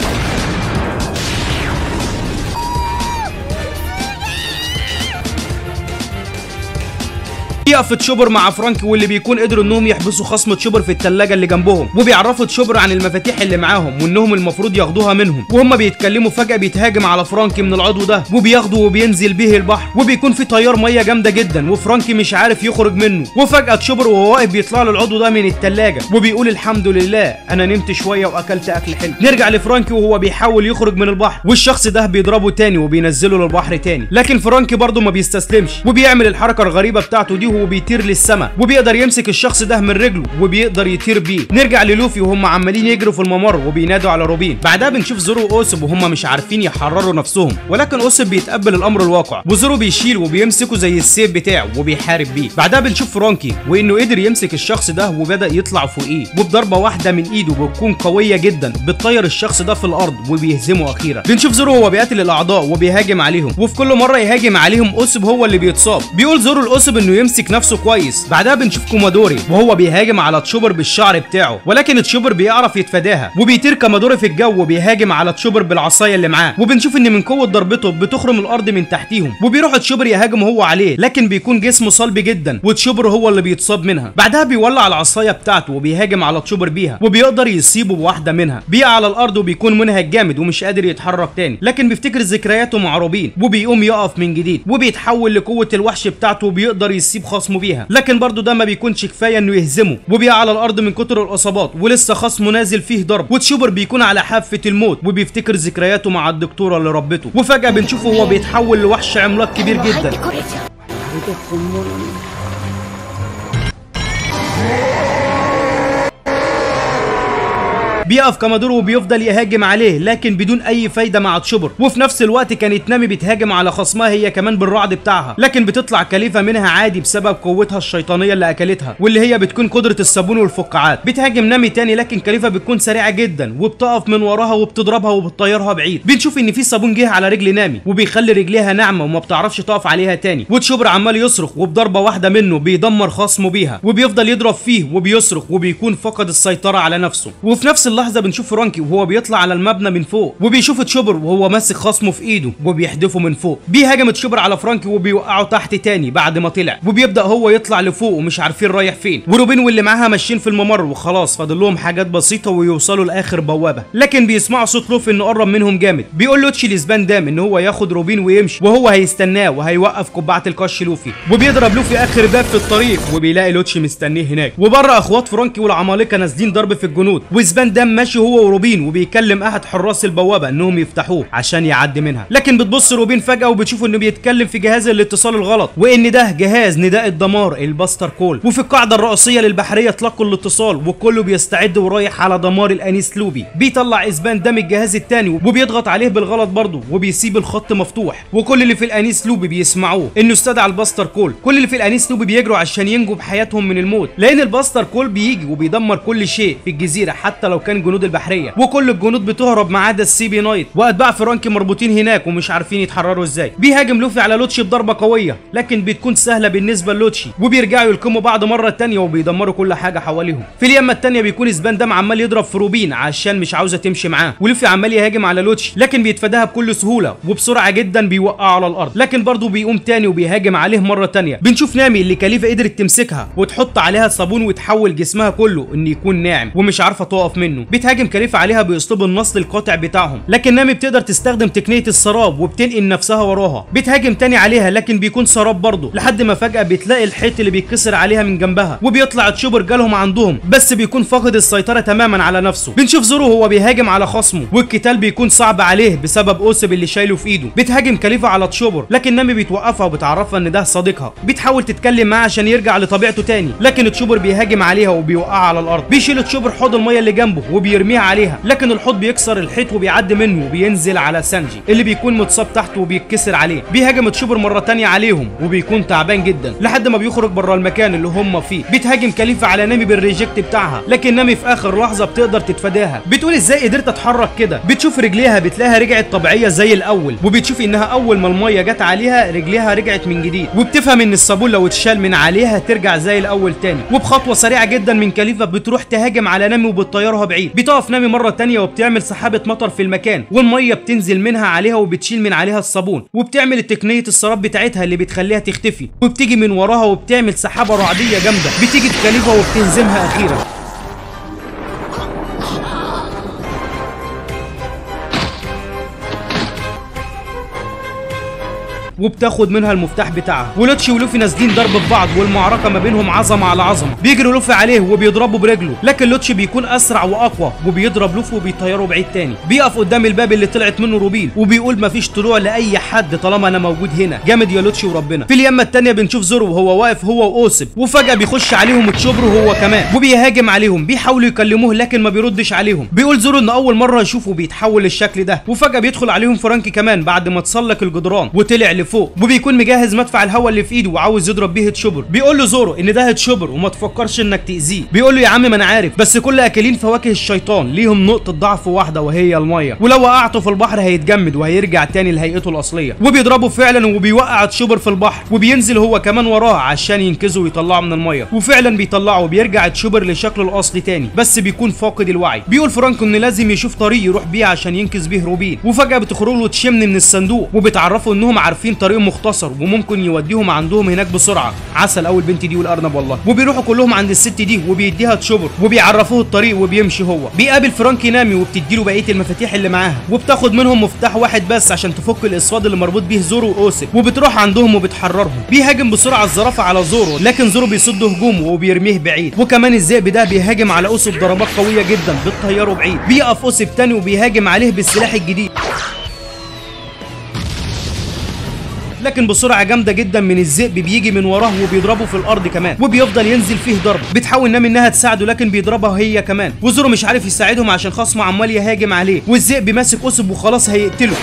بيقف تشوبر مع فرانكي واللي بيكون قدروا انهم يحبسوا خصم تشوبر في التلاجة اللي جنبهم وبيعرفوا تشوبر عن المفاتيح اللي معاهم وانهم المفروض ياخدوها منهم وهم بيتكلموا فجأة بيتهاجم على فرانكي من العضو ده وبياخده وبينزل بيه البحر وبيكون في تيار ميه جامدة جدا وفرانكي مش عارف يخرج منه وفجأة تشوبر وهو واقف بيطلع له العضو ده من التلاجة وبيقول الحمد لله انا نمت شوية واكلت اكل حلو نرجع لفرانكي وهو بيحاول يخرج من البحر والشخص ده بيضربه تاني وبينزله للبحر تاني لكن فرانكي برضه ما بيستسلمش وبيعمل الحركة الغريبة بتاعته دي وهو بيطير للسماء وبيقدر يمسك الشخص ده من رجله وبيقدر يطير بيه نرجع للوفي وهم عمالين يجروا في الممر وبينادوا على روبين بعدها بنشوف زورو واوسب وهم مش عارفين يحرروا نفسهم ولكن اوسب بيتقبل الامر الواقع وزورو بيشيل وبيمسكه زي السيف بتاعه وبيحارب بيه بعدها بنشوف فرانكي وانه قدر يمسك الشخص ده وبدا يطلع فوقيه وبضربه واحده من ايده بتكون قويه جدا بتطير الشخص ده في الارض وبيهزمه اخيرا بنشوف زورو وهو بيقتل الاعضاء وبيهاجم عليهم وفي كل مره يهاجم عليهم اوسب هو اللي بيتصاب بيقول زورو الاوسب انه يمسك نفسه كويس بعدها بنشوف كومادوري وهو بيهاجم على تشوبر بالشعر بتاعه ولكن تشوبر بيعرف يتفاداها وبيطير كومادوري في الجو وبيهاجم على تشوبر بالعصايه اللي معاه وبنشوف ان من قوه ضربته بتخرم الارض من تحتيهم وبيروح تشوبر يهاجم هو عليه لكن بيكون جسمه صلب جدا وتشوبر هو اللي بيتصاب منها بعدها بيولع العصايه بتاعته وبيهاجم على تشوبر بيها وبيقدر يصيبه بواحده منها بيقع على الارض وبيكون منهك جامد ومش قادر يتحرك تاني لكن بيفتكر ذكرياته مع روبين وبيقوم يقف من جديد وبيتحول لقوه الوحش بتاعته وبيقدر يسيب خصمه بيها لكن برضه ده ما بيكونش كفايه انه يهزمه وبيقع على الارض من كتر الاصابات ولسه خصمه نازل فيه ضرب وتشوبر بيكون على حافه الموت وبيفتكر ذكرياته مع الدكتوره اللي ربته وفجاه بنشوفه وهو بيتحول لوحش عملاق كبير 入っ جدا てこれじゃまるで本物に بيقف كامادورو وبيفضل يهاجم عليه لكن بدون اي فايده مع تشوبر وفي نفس الوقت كانت نامي بتهاجم على خصمها هي كمان بالرعد بتاعها لكن بتطلع كليفه منها عادي بسبب قوتها الشيطانيه اللي اكلتها واللي هي بتكون قدره الصابون والفقاعات بتهاجم نامي تاني لكن كليفه بتكون سريعه جدا وبتقف من وراها وبتضربها وبتطيرها بعيد بنشوف ان في صابون جه على رجل نامي وبيخلي رجليها ناعمه وما بتعرفش تقف عليها تاني وتشوبر عمال يصرخ وبضربه واحده منه بيدمر خصمه بيها وبيفضل يضرب فيه وبيصرخ وبيكون فقد السيطره على نفسه وفي نفس اللحظه بنشوف فرانكي وهو بيطلع على المبنى من فوق وبيشوف تشوبر وهو ماسك خصمه في ايده وبيحدفه من فوق بيهاجم تشوبر على فرانكي وبيوقعه تحت تاني بعد ما طلع وبيبدا هو يطلع لفوق ومش عارفين رايح فين وروبين واللي معاها ماشيين في الممر وخلاص فاضل لهم حاجات بسيطه ويوصلوا لاخر بوابه لكن بيسمعوا صوت لوفي انه قرب منهم جامد بيقول لوتشي لسبان دام ان هو ياخد روبين ويمشي وهو هيستناه وهيوقف قبعه القش لوفي وبيضرب لوفي اخر باب في الطريق وبيلاقي لوتشي مستنيه هناك وبره اخوات فرانكي والعمالقه نازلين ضرب في الجنود وسبان دام ماشي هو وروبين وبيكلم احد حراس البوابه انهم يفتحوه عشان يعدي منها لكن بتبص روبين فجاه وبتشوف انه بيتكلم في جهاز الاتصال الغلط وان ده جهاز نداء الدمار الباستر كول وفي القاعده الرئيسيه للبحريه تلقوا الاتصال وكله بيستعد ورايح على دمار الانيس لوبي بيطلع اسبان دام الجهاز التاني وبيضغط عليه بالغلط برضه وبيسيب الخط مفتوح وكل اللي في الانيس لوبي بيسمعوه انه استدعى الباستر كول كل اللي في الانيس لوبي بيجروا عشان ينجوا بحياتهم من الموت لان الباستر كول بيجي وبيدمر كل شيء في الجزيره حتى لو كانت مكان جنود البحريه وكل الجنود بتهرب ما عدا السي بي نايت واتباع فرانكي مربوطين هناك ومش عارفين يتحرروا ازاي بيهاجم لوفي على لوتشي بضربه قويه لكن بتكون سهله بالنسبه لوتشي وبيرجعوا يلكموا بعض مره تانية وبيدمروا كل حاجه حواليهم في اليمه التانية بيكون سبان دام عمال يضرب في روبين عشان مش عاوزه تمشي معاه ولوفي عمال يهاجم على لوتشي لكن بيتفاداها بكل سهوله وبسرعه جدا بيوقعه على الارض لكن برضه بيقوم تاني وبيهاجم عليه مره تانية بنشوف نامي اللي كاليفا قدرت تمسكها وتحط عليها صابون وتحول جسمها كله ان يكون ناعم ومش عارفه تقف منه بتهاجم كاليفا عليها باسلوب النصل القاطع بتاعهم لكن نامي بتقدر تستخدم تقنيه السراب وبتنقل نفسها وراها بتهاجم تاني عليها لكن بيكون سراب برضه لحد ما فجاه بتلاقي الحيط اللي بيتكسر عليها من جنبها وبيطلع تشوبر جالهم عندهم بس بيكون فاقد السيطره تماما على نفسه بنشوف زورو هو بيهاجم على خصمه والقتال بيكون صعب عليه بسبب اوسب اللي شايله في ايده بتهاجم كاليفا على تشوبر لكن نامي بتوقفها وبتعرفها ان ده صديقها بتحاول تتكلم معاه عشان يرجع لطبيعته تاني لكن تشوبر بيهاجم عليها وبيوقعها على الارض بيشيل تشوبر حوض الميه اللي جنبه وبيرميها عليها لكن الحوض بيكسر الحيط وبيعدي منه وبينزل على سانجي اللي بيكون متصاب تحته وبيتكسر عليه بيهاجم تشوبر مره تانية عليهم وبيكون تعبان جدا لحد ما بيخرج بره المكان اللي هم فيه بتهاجم كاليفا على نامي بالريجكت بتاعها لكن نامي في اخر لحظه بتقدر تتفاداها بتقول ازاي قدرت اتحرك كده بتشوف رجليها بتلاقيها رجعت طبيعيه زي الاول وبتشوف انها اول ما الميه جت عليها رجليها رجعت من جديد وبتفهم ان الصابون لو اتشال من عليها ترجع زي الاول تاني وبخطوه سريعه جدا من كاليفا بتروح تهاجم على نامي وبتطيرها بعيد بتقف نامي مره تانية وبتعمل سحابه مطر في المكان والميه بتنزل منها عليها وبتشيل من عليها الصابون وبتعمل التقنيه السراب بتاعتها اللي بتخليها تختفي وبتيجي من وراها وبتعمل سحابه رعديه جامده بتيجي في كاليفا وبتنزمها اخيرا وبتاخد منها المفتاح بتاعها ولوتشي ولوفي نازلين ضرب في بعض والمعركه ما بينهم عظمه على عظمه بيجري لوفي عليه وبيضربه برجله لكن لوتشي بيكون اسرع واقوى وبيضرب لوفي وبيطيره بعيد تاني بيقف قدام الباب اللي طلعت منه روبين وبيقول مفيش طلوع لاي حد طالما انا موجود هنا جامد يا لوتشي وربنا في اليمه التانيه بنشوف زورو وهو واقف هو واوسب وفجاه بيخش عليهم تشوبرو هو كمان وبيهاجم عليهم بيحاولوا يكلموه لكن ما بيردش عليهم بيقول زورو ان اول مره يشوفه بيتحول للشكل ده وفجاه بيدخل عليهم فرانكي كمان بعد ما تسلق الجدران وطلع لفوق وبيكون مجهز مدفع الهواء اللي في ايده وعاوز يضرب بيه هتشوبر بيقول له زورو ان ده هتشوبر وما تفكرش انك تاذيه بيقول له يا عم ما انا عارف بس كل اكلين فواكه الشيطان ليهم نقطه ضعف واحده وهي الميه ولو وقعته في البحر هيتجمد وهيرجع تاني لهيئته الاصليه وبيضربه فعلا وبيوقع هتشوبر في البحر وبينزل هو كمان وراه عشان ينقذه ويطلعه من الميه وفعلا بيطلعه وبيرجع تشوبر لشكله الاصلي تاني بس بيكون فاقد الوعي بيقول فرانكو ان لازم يشوف طريق يروح بيه عشان ينقذ بيه روبين وفجاه بتخرج له تشمن من الصندوق وبتعرفوا انهم عارفين طريق مختصر وممكن يوديهم عندهم هناك بسرعه عسل اول بنت دي والارنب والله وبيروحوا كلهم عند الست دي وبيديها تشوبر وبيعرفوه الطريق وبيمشي هو بيقابل فرانكي نامي وبتديله بقيه المفاتيح اللي معاها وبتاخد منهم مفتاح واحد بس عشان تفك الاسواد اللي مربوط بيه زورو واوسب وبتروح عندهم وبتحررهم بيهاجم بسرعه الزرافه على زورو لكن زورو بيصد هجومه وبيرميه بعيد وكمان الذئب ده بيهاجم على اوسب ضربات قويه جدا بتطيره بعيد بيقف اوسب تاني وبيهاجم عليه بالسلاح الجديد لكن بسرعه جامده جدا من الذئب بيجي من وراه وبيضربه في الارض كمان وبيفضل ينزل فيه ضرب بتحاول نامي انها تساعده لكن بيضربها هي كمان وزورو مش عارف يساعدهم عشان خصمه عمال يهاجم عليه والذئب ماسك اسب وخلاص هيقتله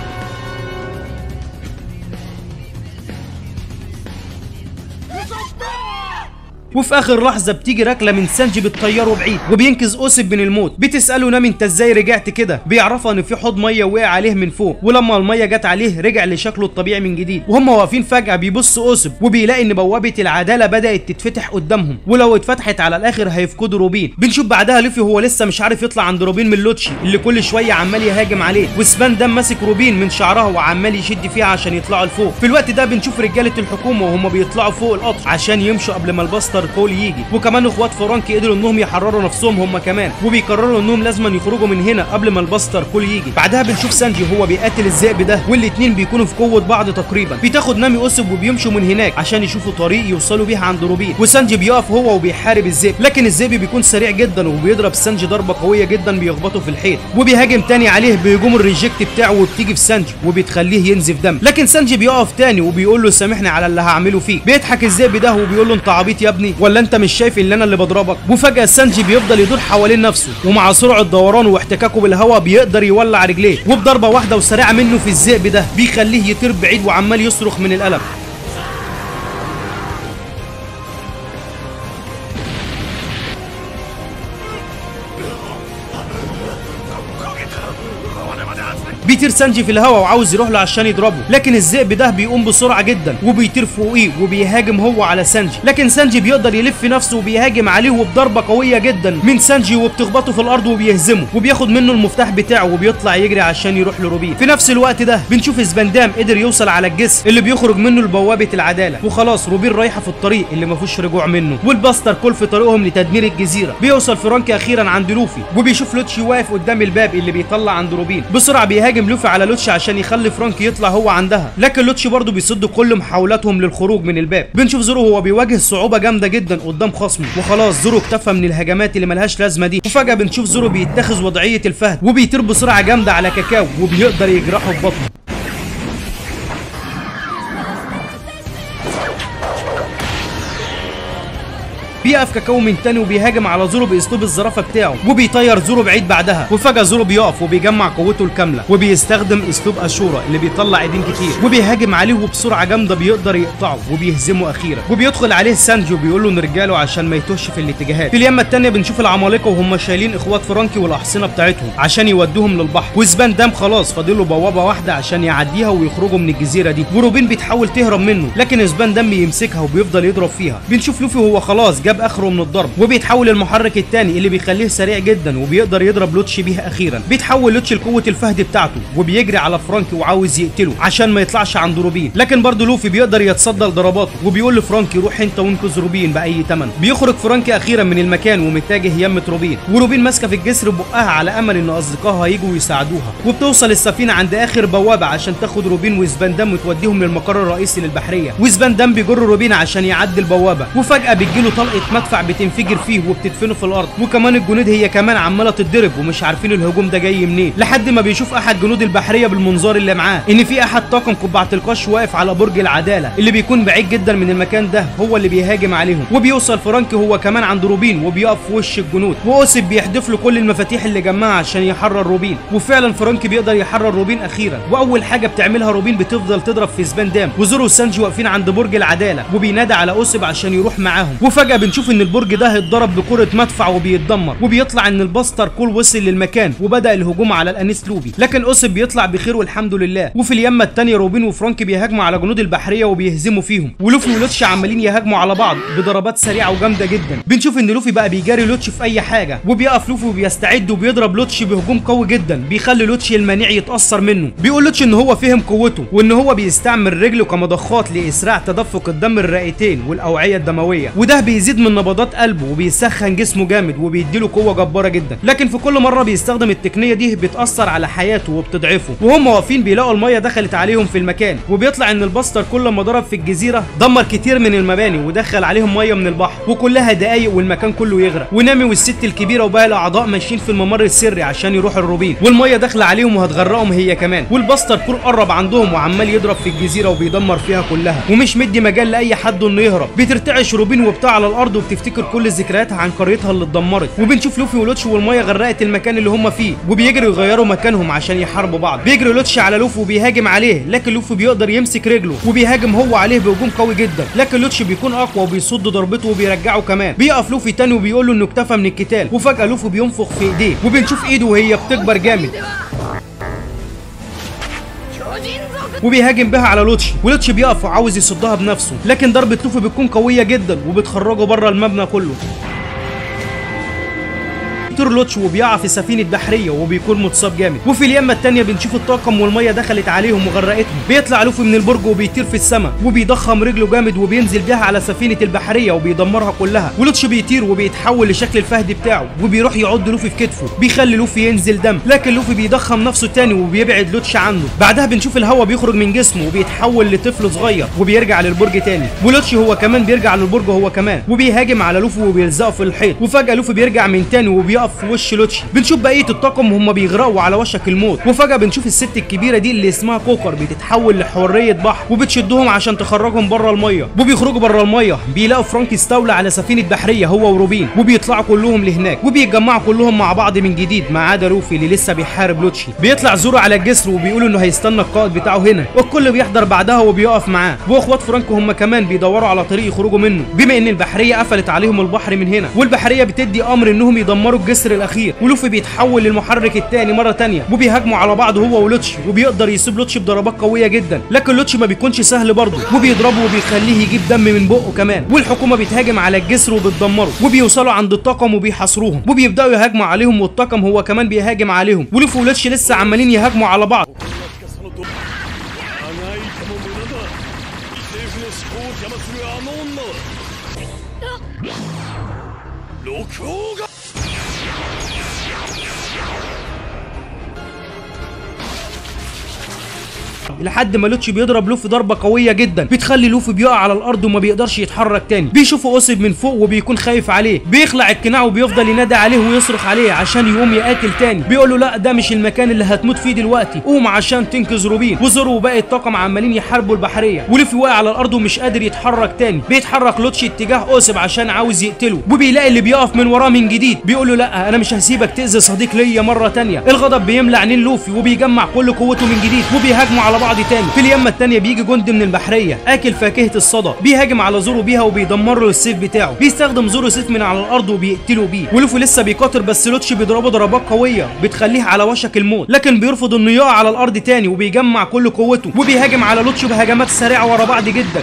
وفي اخر لحظه بتيجي ركله من سانجي بتطيره بعيد وبينقذ اوسب من الموت بتساله نامي انت ازاي رجعت كده بيعرفها ان في حوض ميه وقع عليه من فوق ولما الميه جت عليه رجع لشكله الطبيعي من جديد وهم واقفين فجاه بيبص اوسب وبيلاقي ان بوابه العداله بدات تتفتح قدامهم ولو اتفتحت على الاخر هيفقدوا روبين بنشوف بعدها لوفي هو لسه مش عارف يطلع عند روبين من لوتشي اللي كل شويه عمال يهاجم عليه وسبان دام ماسك روبين من شعرها وعمال يشد فيها عشان يطلعوا لفوق في الوقت ده بنشوف رجاله الحكومه وهم بيطلعوا فوق القطر عشان يمشوا قبل ما الباستر كول يجي وكمان اخوات فرانكي قدروا انهم يحرروا نفسهم هم كمان وبيقرروا انهم لازم يخرجوا من هنا قبل ما الباستر كول يجي بعدها بنشوف سانجي وهو بيقاتل الذئب ده والاتنين بيكونوا في قوه بعض تقريبا بتاخد نامي اوسب وبيمشوا من هناك عشان يشوفوا طريق يوصلوا بيه عند روبين وسانجي بيقف هو وبيحارب الذئب لكن الذئب بيكون سريع جدا وبيضرب سانجي ضربه قويه جدا بيخبطه في الحيط وبيهاجم تاني عليه بهجوم الريجكت بتاعه وبتيجي في سانجي وبتخليه ينزف دم لكن سانجي بيقف تاني وبيقول له سامحني على اللي هعمله فيه بيضحك الذئب ده وبيقول له انت عبيط يا ابني ولا انت مش شايف ان انا اللي بضربك وفجاه سانجي بيفضل يدور حوالين نفسه ومع سرعه دورانه واحتكاكه بالهواء بيقدر يولع رجليه وبضربه واحده وسريعه منه في الذئب ده بيخليه يطير بعيد وعمال يصرخ من الالم بيطير سانجي في الهواء وعاوز يروح له عشان يضربه لكن الذئب ده بيقوم بسرعه جدا وبيطير فوقيه وبيهاجم هو على سانجي لكن سانجي بيقدر يلف نفسه وبيهاجم عليه وبضربه قويه جدا من سانجي وبتخبطه في الارض وبيهزمه وبياخد منه المفتاح بتاعه وبيطلع يجري عشان يروح لروبين في نفس الوقت ده بنشوف اسبندام قدر يوصل على الجسر اللي بيخرج منه لبوابه العداله وخلاص روبين رايحه في الطريق اللي ما فيهوش رجوع منه والباستر كل في طريقهم لتدمير الجزيره بيوصل فرانكي اخيرا عند لوفي وبيشوف لوتشي واقف قدام الباب اللي بيطلع عند روبين بسرعه بيهاجم لوفي على لوتشي عشان يخلي فرانكي يطلع هو عندها لكن لوتشي برضه بيصد كل محاولاتهم للخروج من الباب بنشوف زورو هو بيواجه صعوبه جامده جدا قدام خصمه وخلاص زورو اكتفى من الهجمات اللي ملهاش لازمه دي وفجاه بنشوف زورو بيتخذ وضعيه الفهد وبيطير بسرعه جامده على كاكاو وبيقدر يجرحه في بطنه بيقف كاكاو من تاني وبيهاجم على زورو باسلوب الزرافه بتاعه وبيطير زورو بعيد بعدها وفجاه زورو بيقف وبيجمع قوته الكامله وبيستخدم اسلوب اشورا اللي بيطلع ايدين كتير وبيهاجم عليه وبسرعه جامده بيقدر يقطعه وبيهزمه اخيرا وبيدخل عليه سانجي وبيقول له نرجع له عشان ما يتوهش في الاتجاهات في اليمه التانيه بنشوف العمالقه وهم شايلين اخوات فرانكي والاحصنه بتاعتهم عشان يودوهم للبحر وزبان دام خلاص فاضل له بوابه واحده عشان يعديها ويخرجوا من الجزيره دي وروبين بتحاول تهرب منه لكن زبان دام بيمسكها وبيفضل يضرب فيها بنشوف لوفي وهو خلاص جاب اخره من الضرب وبيتحول المحرك الثاني اللي بيخليه سريع جدا وبيقدر يضرب لوتشي بيه اخيرا بيتحول لوتشي لقوه الفهد بتاعته وبيجري على فرانكي وعاوز يقتله عشان ما يطلعش عند روبين لكن برضه لوفي بيقدر يتصدى لضرباته وبيقول لفرانكي روح انت وانقذ روبين باي ثمن بيخرج فرانكي اخيرا من المكان ومتجه يمه روبين وروبين ماسكه في الجسر بقها على امل ان اصدقائها هيجوا يساعدوها وبتوصل السفينه عند اخر بوابه عشان تاخد روبين وزبندام وتوديهم للمقر الرئيسي للبحريه وزبندام بيجر روبين عشان يعدي البوابه وفجاه بتجيله طلقه مدفع بتنفجر فيه وبتدفنه في الارض وكمان الجنود هي كمان عماله تتضرب ومش عارفين الهجوم ده جاي منين لحد ما بيشوف احد جنود البحريه بالمنظار اللي معاه ان في احد طاقم قبعه القش واقف على برج العداله اللي بيكون بعيد جدا من المكان ده هو اللي بيهاجم عليهم وبيوصل فرانكي هو كمان عند روبين وبيقف في وش الجنود واوسب بيحدف له كل المفاتيح اللي جمعها عشان يحرر روبين وفعلا فرانكي بيقدر يحرر روبين اخيرا واول حاجه بتعملها روبين بتفضل تضرب في سبان دام وزورو وسانجي واقفين عند برج العداله وبينادى على اوسب عشان يروح معاهم وفجاه بنشوف ان البرج ده اتضرب بكره مدفع وبيتدمر وبيطلع ان الباستر كول وصل للمكان وبدا الهجوم على الانيس لوبي لكن اوسب بيطلع بخير والحمد لله وفي اليمه الثانيه روبين وفرانكي بيهاجموا على جنود البحريه وبيهزموا فيهم ولوفي ولوتشي عمالين يهاجموا على بعض بضربات سريعه وجامده جدا بنشوف ان لوفي بقى بيجاري لوتشي في اي حاجه وبيقف لوفي وبيستعد وبيضرب لوتشي بهجوم قوي جدا بيخلي لوتشي المنيع يتاثر منه بيقول لوتشي ان هو فهم قوته وان هو بيستعمل رجله كمضخات لاسراع تدفق الدم الرئتين والاوعيه الدمويه وده بيزيد من نبضات قلبه وبيسخن جسمه جامد وبيديله قوه جباره جدا لكن في كل مره بيستخدم التقنيه دي بتاثر على حياته وبتضعفه وهم واقفين بيلاقوا الميه دخلت عليهم في المكان وبيطلع ان الباستر كل ما ضرب في الجزيره دمر كتير من المباني ودخل عليهم ميه من البحر وكلها دقايق والمكان كله يغرق ونامي والست الكبيره وباقي الاعضاء ماشيين في الممر السري عشان يروحوا الروبين والميه داخله عليهم وهتغرقهم هي كمان والباستر كور قرب عندهم وعمال يضرب في الجزيره وبيدمر فيها كلها ومش مدي مجال لاي حد انه يهرب بترتعش روبين وبتاع على الارض وبتفتكر كل ذكرياتها عن قريتها اللي اتدمرت وبنشوف لوفي ولوتش والميه غرقت المكان اللي هم فيه وبيجروا يغيروا مكانهم عشان يحاربوا بعض بيجري لوتش على لوفي وبيهاجم عليه لكن لوفي بيقدر يمسك رجله وبيهاجم هو عليه بهجوم قوي جدا لكن لوتش بيكون اقوى وبيصد ضربته وبيرجعه كمان بيقف لوفي تاني وبيقول له انه اكتفى من القتال وفجاه لوفي بينفخ في ايديه وبنشوف ايده وهي بتكبر جامد 巨人族 وبيهاجم بها على لوتشي ولوتشي بيقف وعاوز يصدها بنفسه لكن ضربة لوفي بتكون قوية جدا وبتخرجه بره المبنى كله بيطير لوتش وبيقع في سفينة بحرية وبيكون متصاب جامد وفي اليمة التانية بنشوف الطاقم والمية دخلت عليهم وغرقتهم بيطلع لوفي من البرج وبيطير في السماء وبيضخم رجله جامد وبينزل بيها على سفينة البحرية وبيدمرها كلها ولوتش بيطير وبيتحول لشكل الفهد بتاعه وبيروح يعض لوفي في كتفه بيخلي لوفي ينزل دم لكن لوفي بيضخم نفسه تاني وبيبعد لوتش عنه بعدها بنشوف الهواء بيخرج من جسمه وبيتحول لطفل صغير وبيرجع للبرج تاني ولوتشي هو كمان بيرجع للبرج هو كمان وبيهاجم على لوفي وبيلزقه في الحيط وفجأة لوفي بيرجع من تاني وبيقف في وش لوتشي بنشوف بقية الطاقم وهم بيغرقوا على وشك الموت وفجأة بنشوف الست الكبيرة دي اللي اسمها كوكر بتتحول لحورية بحر وبتشدهم عشان تخرجهم بره المية وبيخرجوا بره المية بيلاقوا فرانكي استولى على سفينة بحرية هو وروبين وبيطلعوا كلهم لهناك وبيتجمعوا كلهم مع بعض من جديد ما عدا لوفي اللي لسه بيحارب لوتشي بيطلع زورو على الجسر وبيقول انه هيستنى القائد بتاعه هنا والكل بيحضر بعدها وبيقف معاه واخوات فرانكو هم كمان بيدوروا على طريق يخرجوا منه بما ان البحرية قفلت عليهم البحر من هنا والبحرية بتدي امر انهم يدمروا الجسر الجسر الاخير ولوفي بيتحول للمحرك الثاني مره تانية وبيهاجموا على بعض هو ولوتشي وبيقدر يسيب لوتشي بضربات قويه جدا لكن لوتشي ما بيكونش سهل برضه وبيضربه وبيخليه يجيب دم من بقه كمان والحكومه بتهاجم على الجسر وبتدمره وبيوصلوا عند الطاقم وبيحاصروهم وبيبداوا يهاجموا عليهم والطاقم هو كمان بيهاجم عليهم ولوفي ولوتشي لسه عمالين يهاجموا على بعض そのとあがいても無駄だ政府の思考を邪魔するあの女は六王が لحد ما لوتشي بيضرب لوفي ضربه قويه جدا بتخلي لوفي بيقع على الارض وما بيقدرش يتحرك تاني بيشوفه اوسب من فوق وبيكون خايف عليه بيخلع القناع وبيفضل ينادي عليه ويصرخ عليه عشان يقوم يقاتل تاني بيقول له لا ده مش المكان اللي هتموت فيه دلوقتي قوم عشان تنقذ روبين وزورو وباقي الطاقم عمالين يحاربوا البحريه ولوفي واقع على الارض ومش قادر يتحرك تاني بيتحرك لوتشي اتجاه اوسب عشان عاوز يقتله وبيلاقي اللي بيقف من وراه من جديد بيقول له لا انا مش هسيبك تاذي صديق ليا مره تانيه الغضب بيملى عينين لوفي وبيجمع كل قوته من جديد وبيهاجموا على بعض تاني في اليمه التانيه بيجي جندي من البحريه اكل فاكهه الصدى بيهاجم على زورو بيها وبيدمر له السيف بتاعه بيستخدم زورو سيف من على الارض وبيقتله بيه ولوفي لسه بيقاتل بس لوتشي بيضربه ضربات قويه بتخليه على وشك الموت لكن بيرفض انه يقع على الارض تاني وبيجمع كل قوته وبيهاجم على لوتشي بهجمات سريعه ورا بعض جدا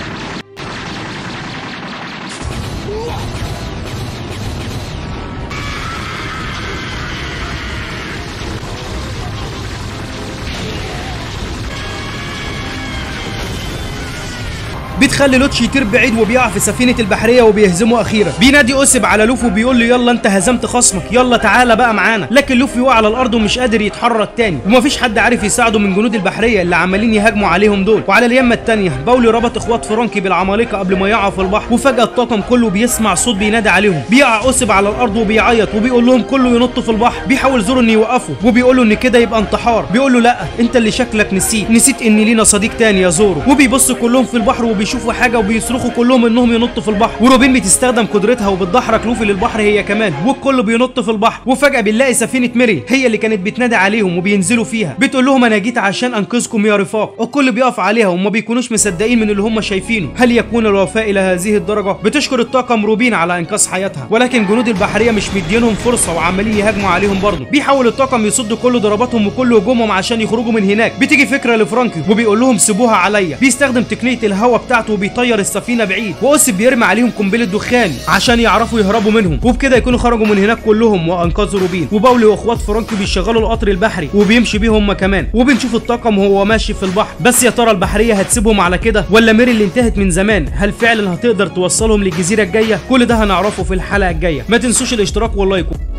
بتخلي لوتشي يطير بعيد وبيقع في سفينه البحريه وبيهزمه اخيرا بينادي اوسب على لوفي وبيقول له يلا انت هزمت خصمك يلا تعالى بقى معانا لكن لوفي وقع على الارض ومش قادر يتحرك تاني ومفيش حد عارف يساعده من جنود البحريه اللي عمالين يهاجموا عليهم دول وعلى اليمه التانيه باولي ربط اخوات فرانكي بالعمالقه قبل ما يقعوا في البحر وفجاه الطاقم كله بيسمع صوت بينادي عليهم بيقع اوسب على الارض وبيعيط وبيقول لهم كله ينط في البحر بيحاول زورو انه يوقفه وبيقول له ان كده يبقى انتحار بيقول له لا انت اللي شكلك نسيت نسيت ان لينا صديق تاني يا زورو وبيبصوا كلهم في البحر وبيشوفوا حاجه وبيصرخوا كلهم انهم ينطوا في البحر وروبين بتستخدم قدرتها وبتدحرج لوفي للبحر هي كمان والكل بينط في البحر وفجاه بنلاقي سفينه ميري هي اللي كانت بتنادي عليهم وبينزلوا فيها بتقول لهم انا جيت عشان انقذكم يا رفاق الكل بيقف عليها وما بيكونوش مصدقين من اللي هم شايفينه هل يكون الوفاء الى هذه الدرجه بتشكر الطاقم روبين على انقاذ حياتها ولكن جنود البحريه مش مدينهم فرصه وعمالين يهاجموا عليهم برضه بيحاول الطاقم يصد كل ضرباتهم وكل هجومهم عشان يخرجوا من هناك بتيجي فكره لفرانكي وبيقول لهم سيبوها عليا بيستخدم تقنيه الهواء بتاعته وبيطير السفينه بعيد واوسب بيرمي عليهم قنبله دخان عشان يعرفوا يهربوا منهم وبكده يكونوا خرجوا من هناك كلهم وانقذوا روبين وباولي واخوات فرانكي بيشغلوا القطر البحري وبيمشي بيهم هم كمان وبنشوف الطاقم وهو ماشي في البحر بس يا ترى البحريه هتسيبهم على كده ولا ميري اللي انتهت من زمان هل فعلا هتقدر توصلهم للجزيره الجايه كل ده هنعرفه في الحلقه الجايه ما تنسوش الاشتراك واللايك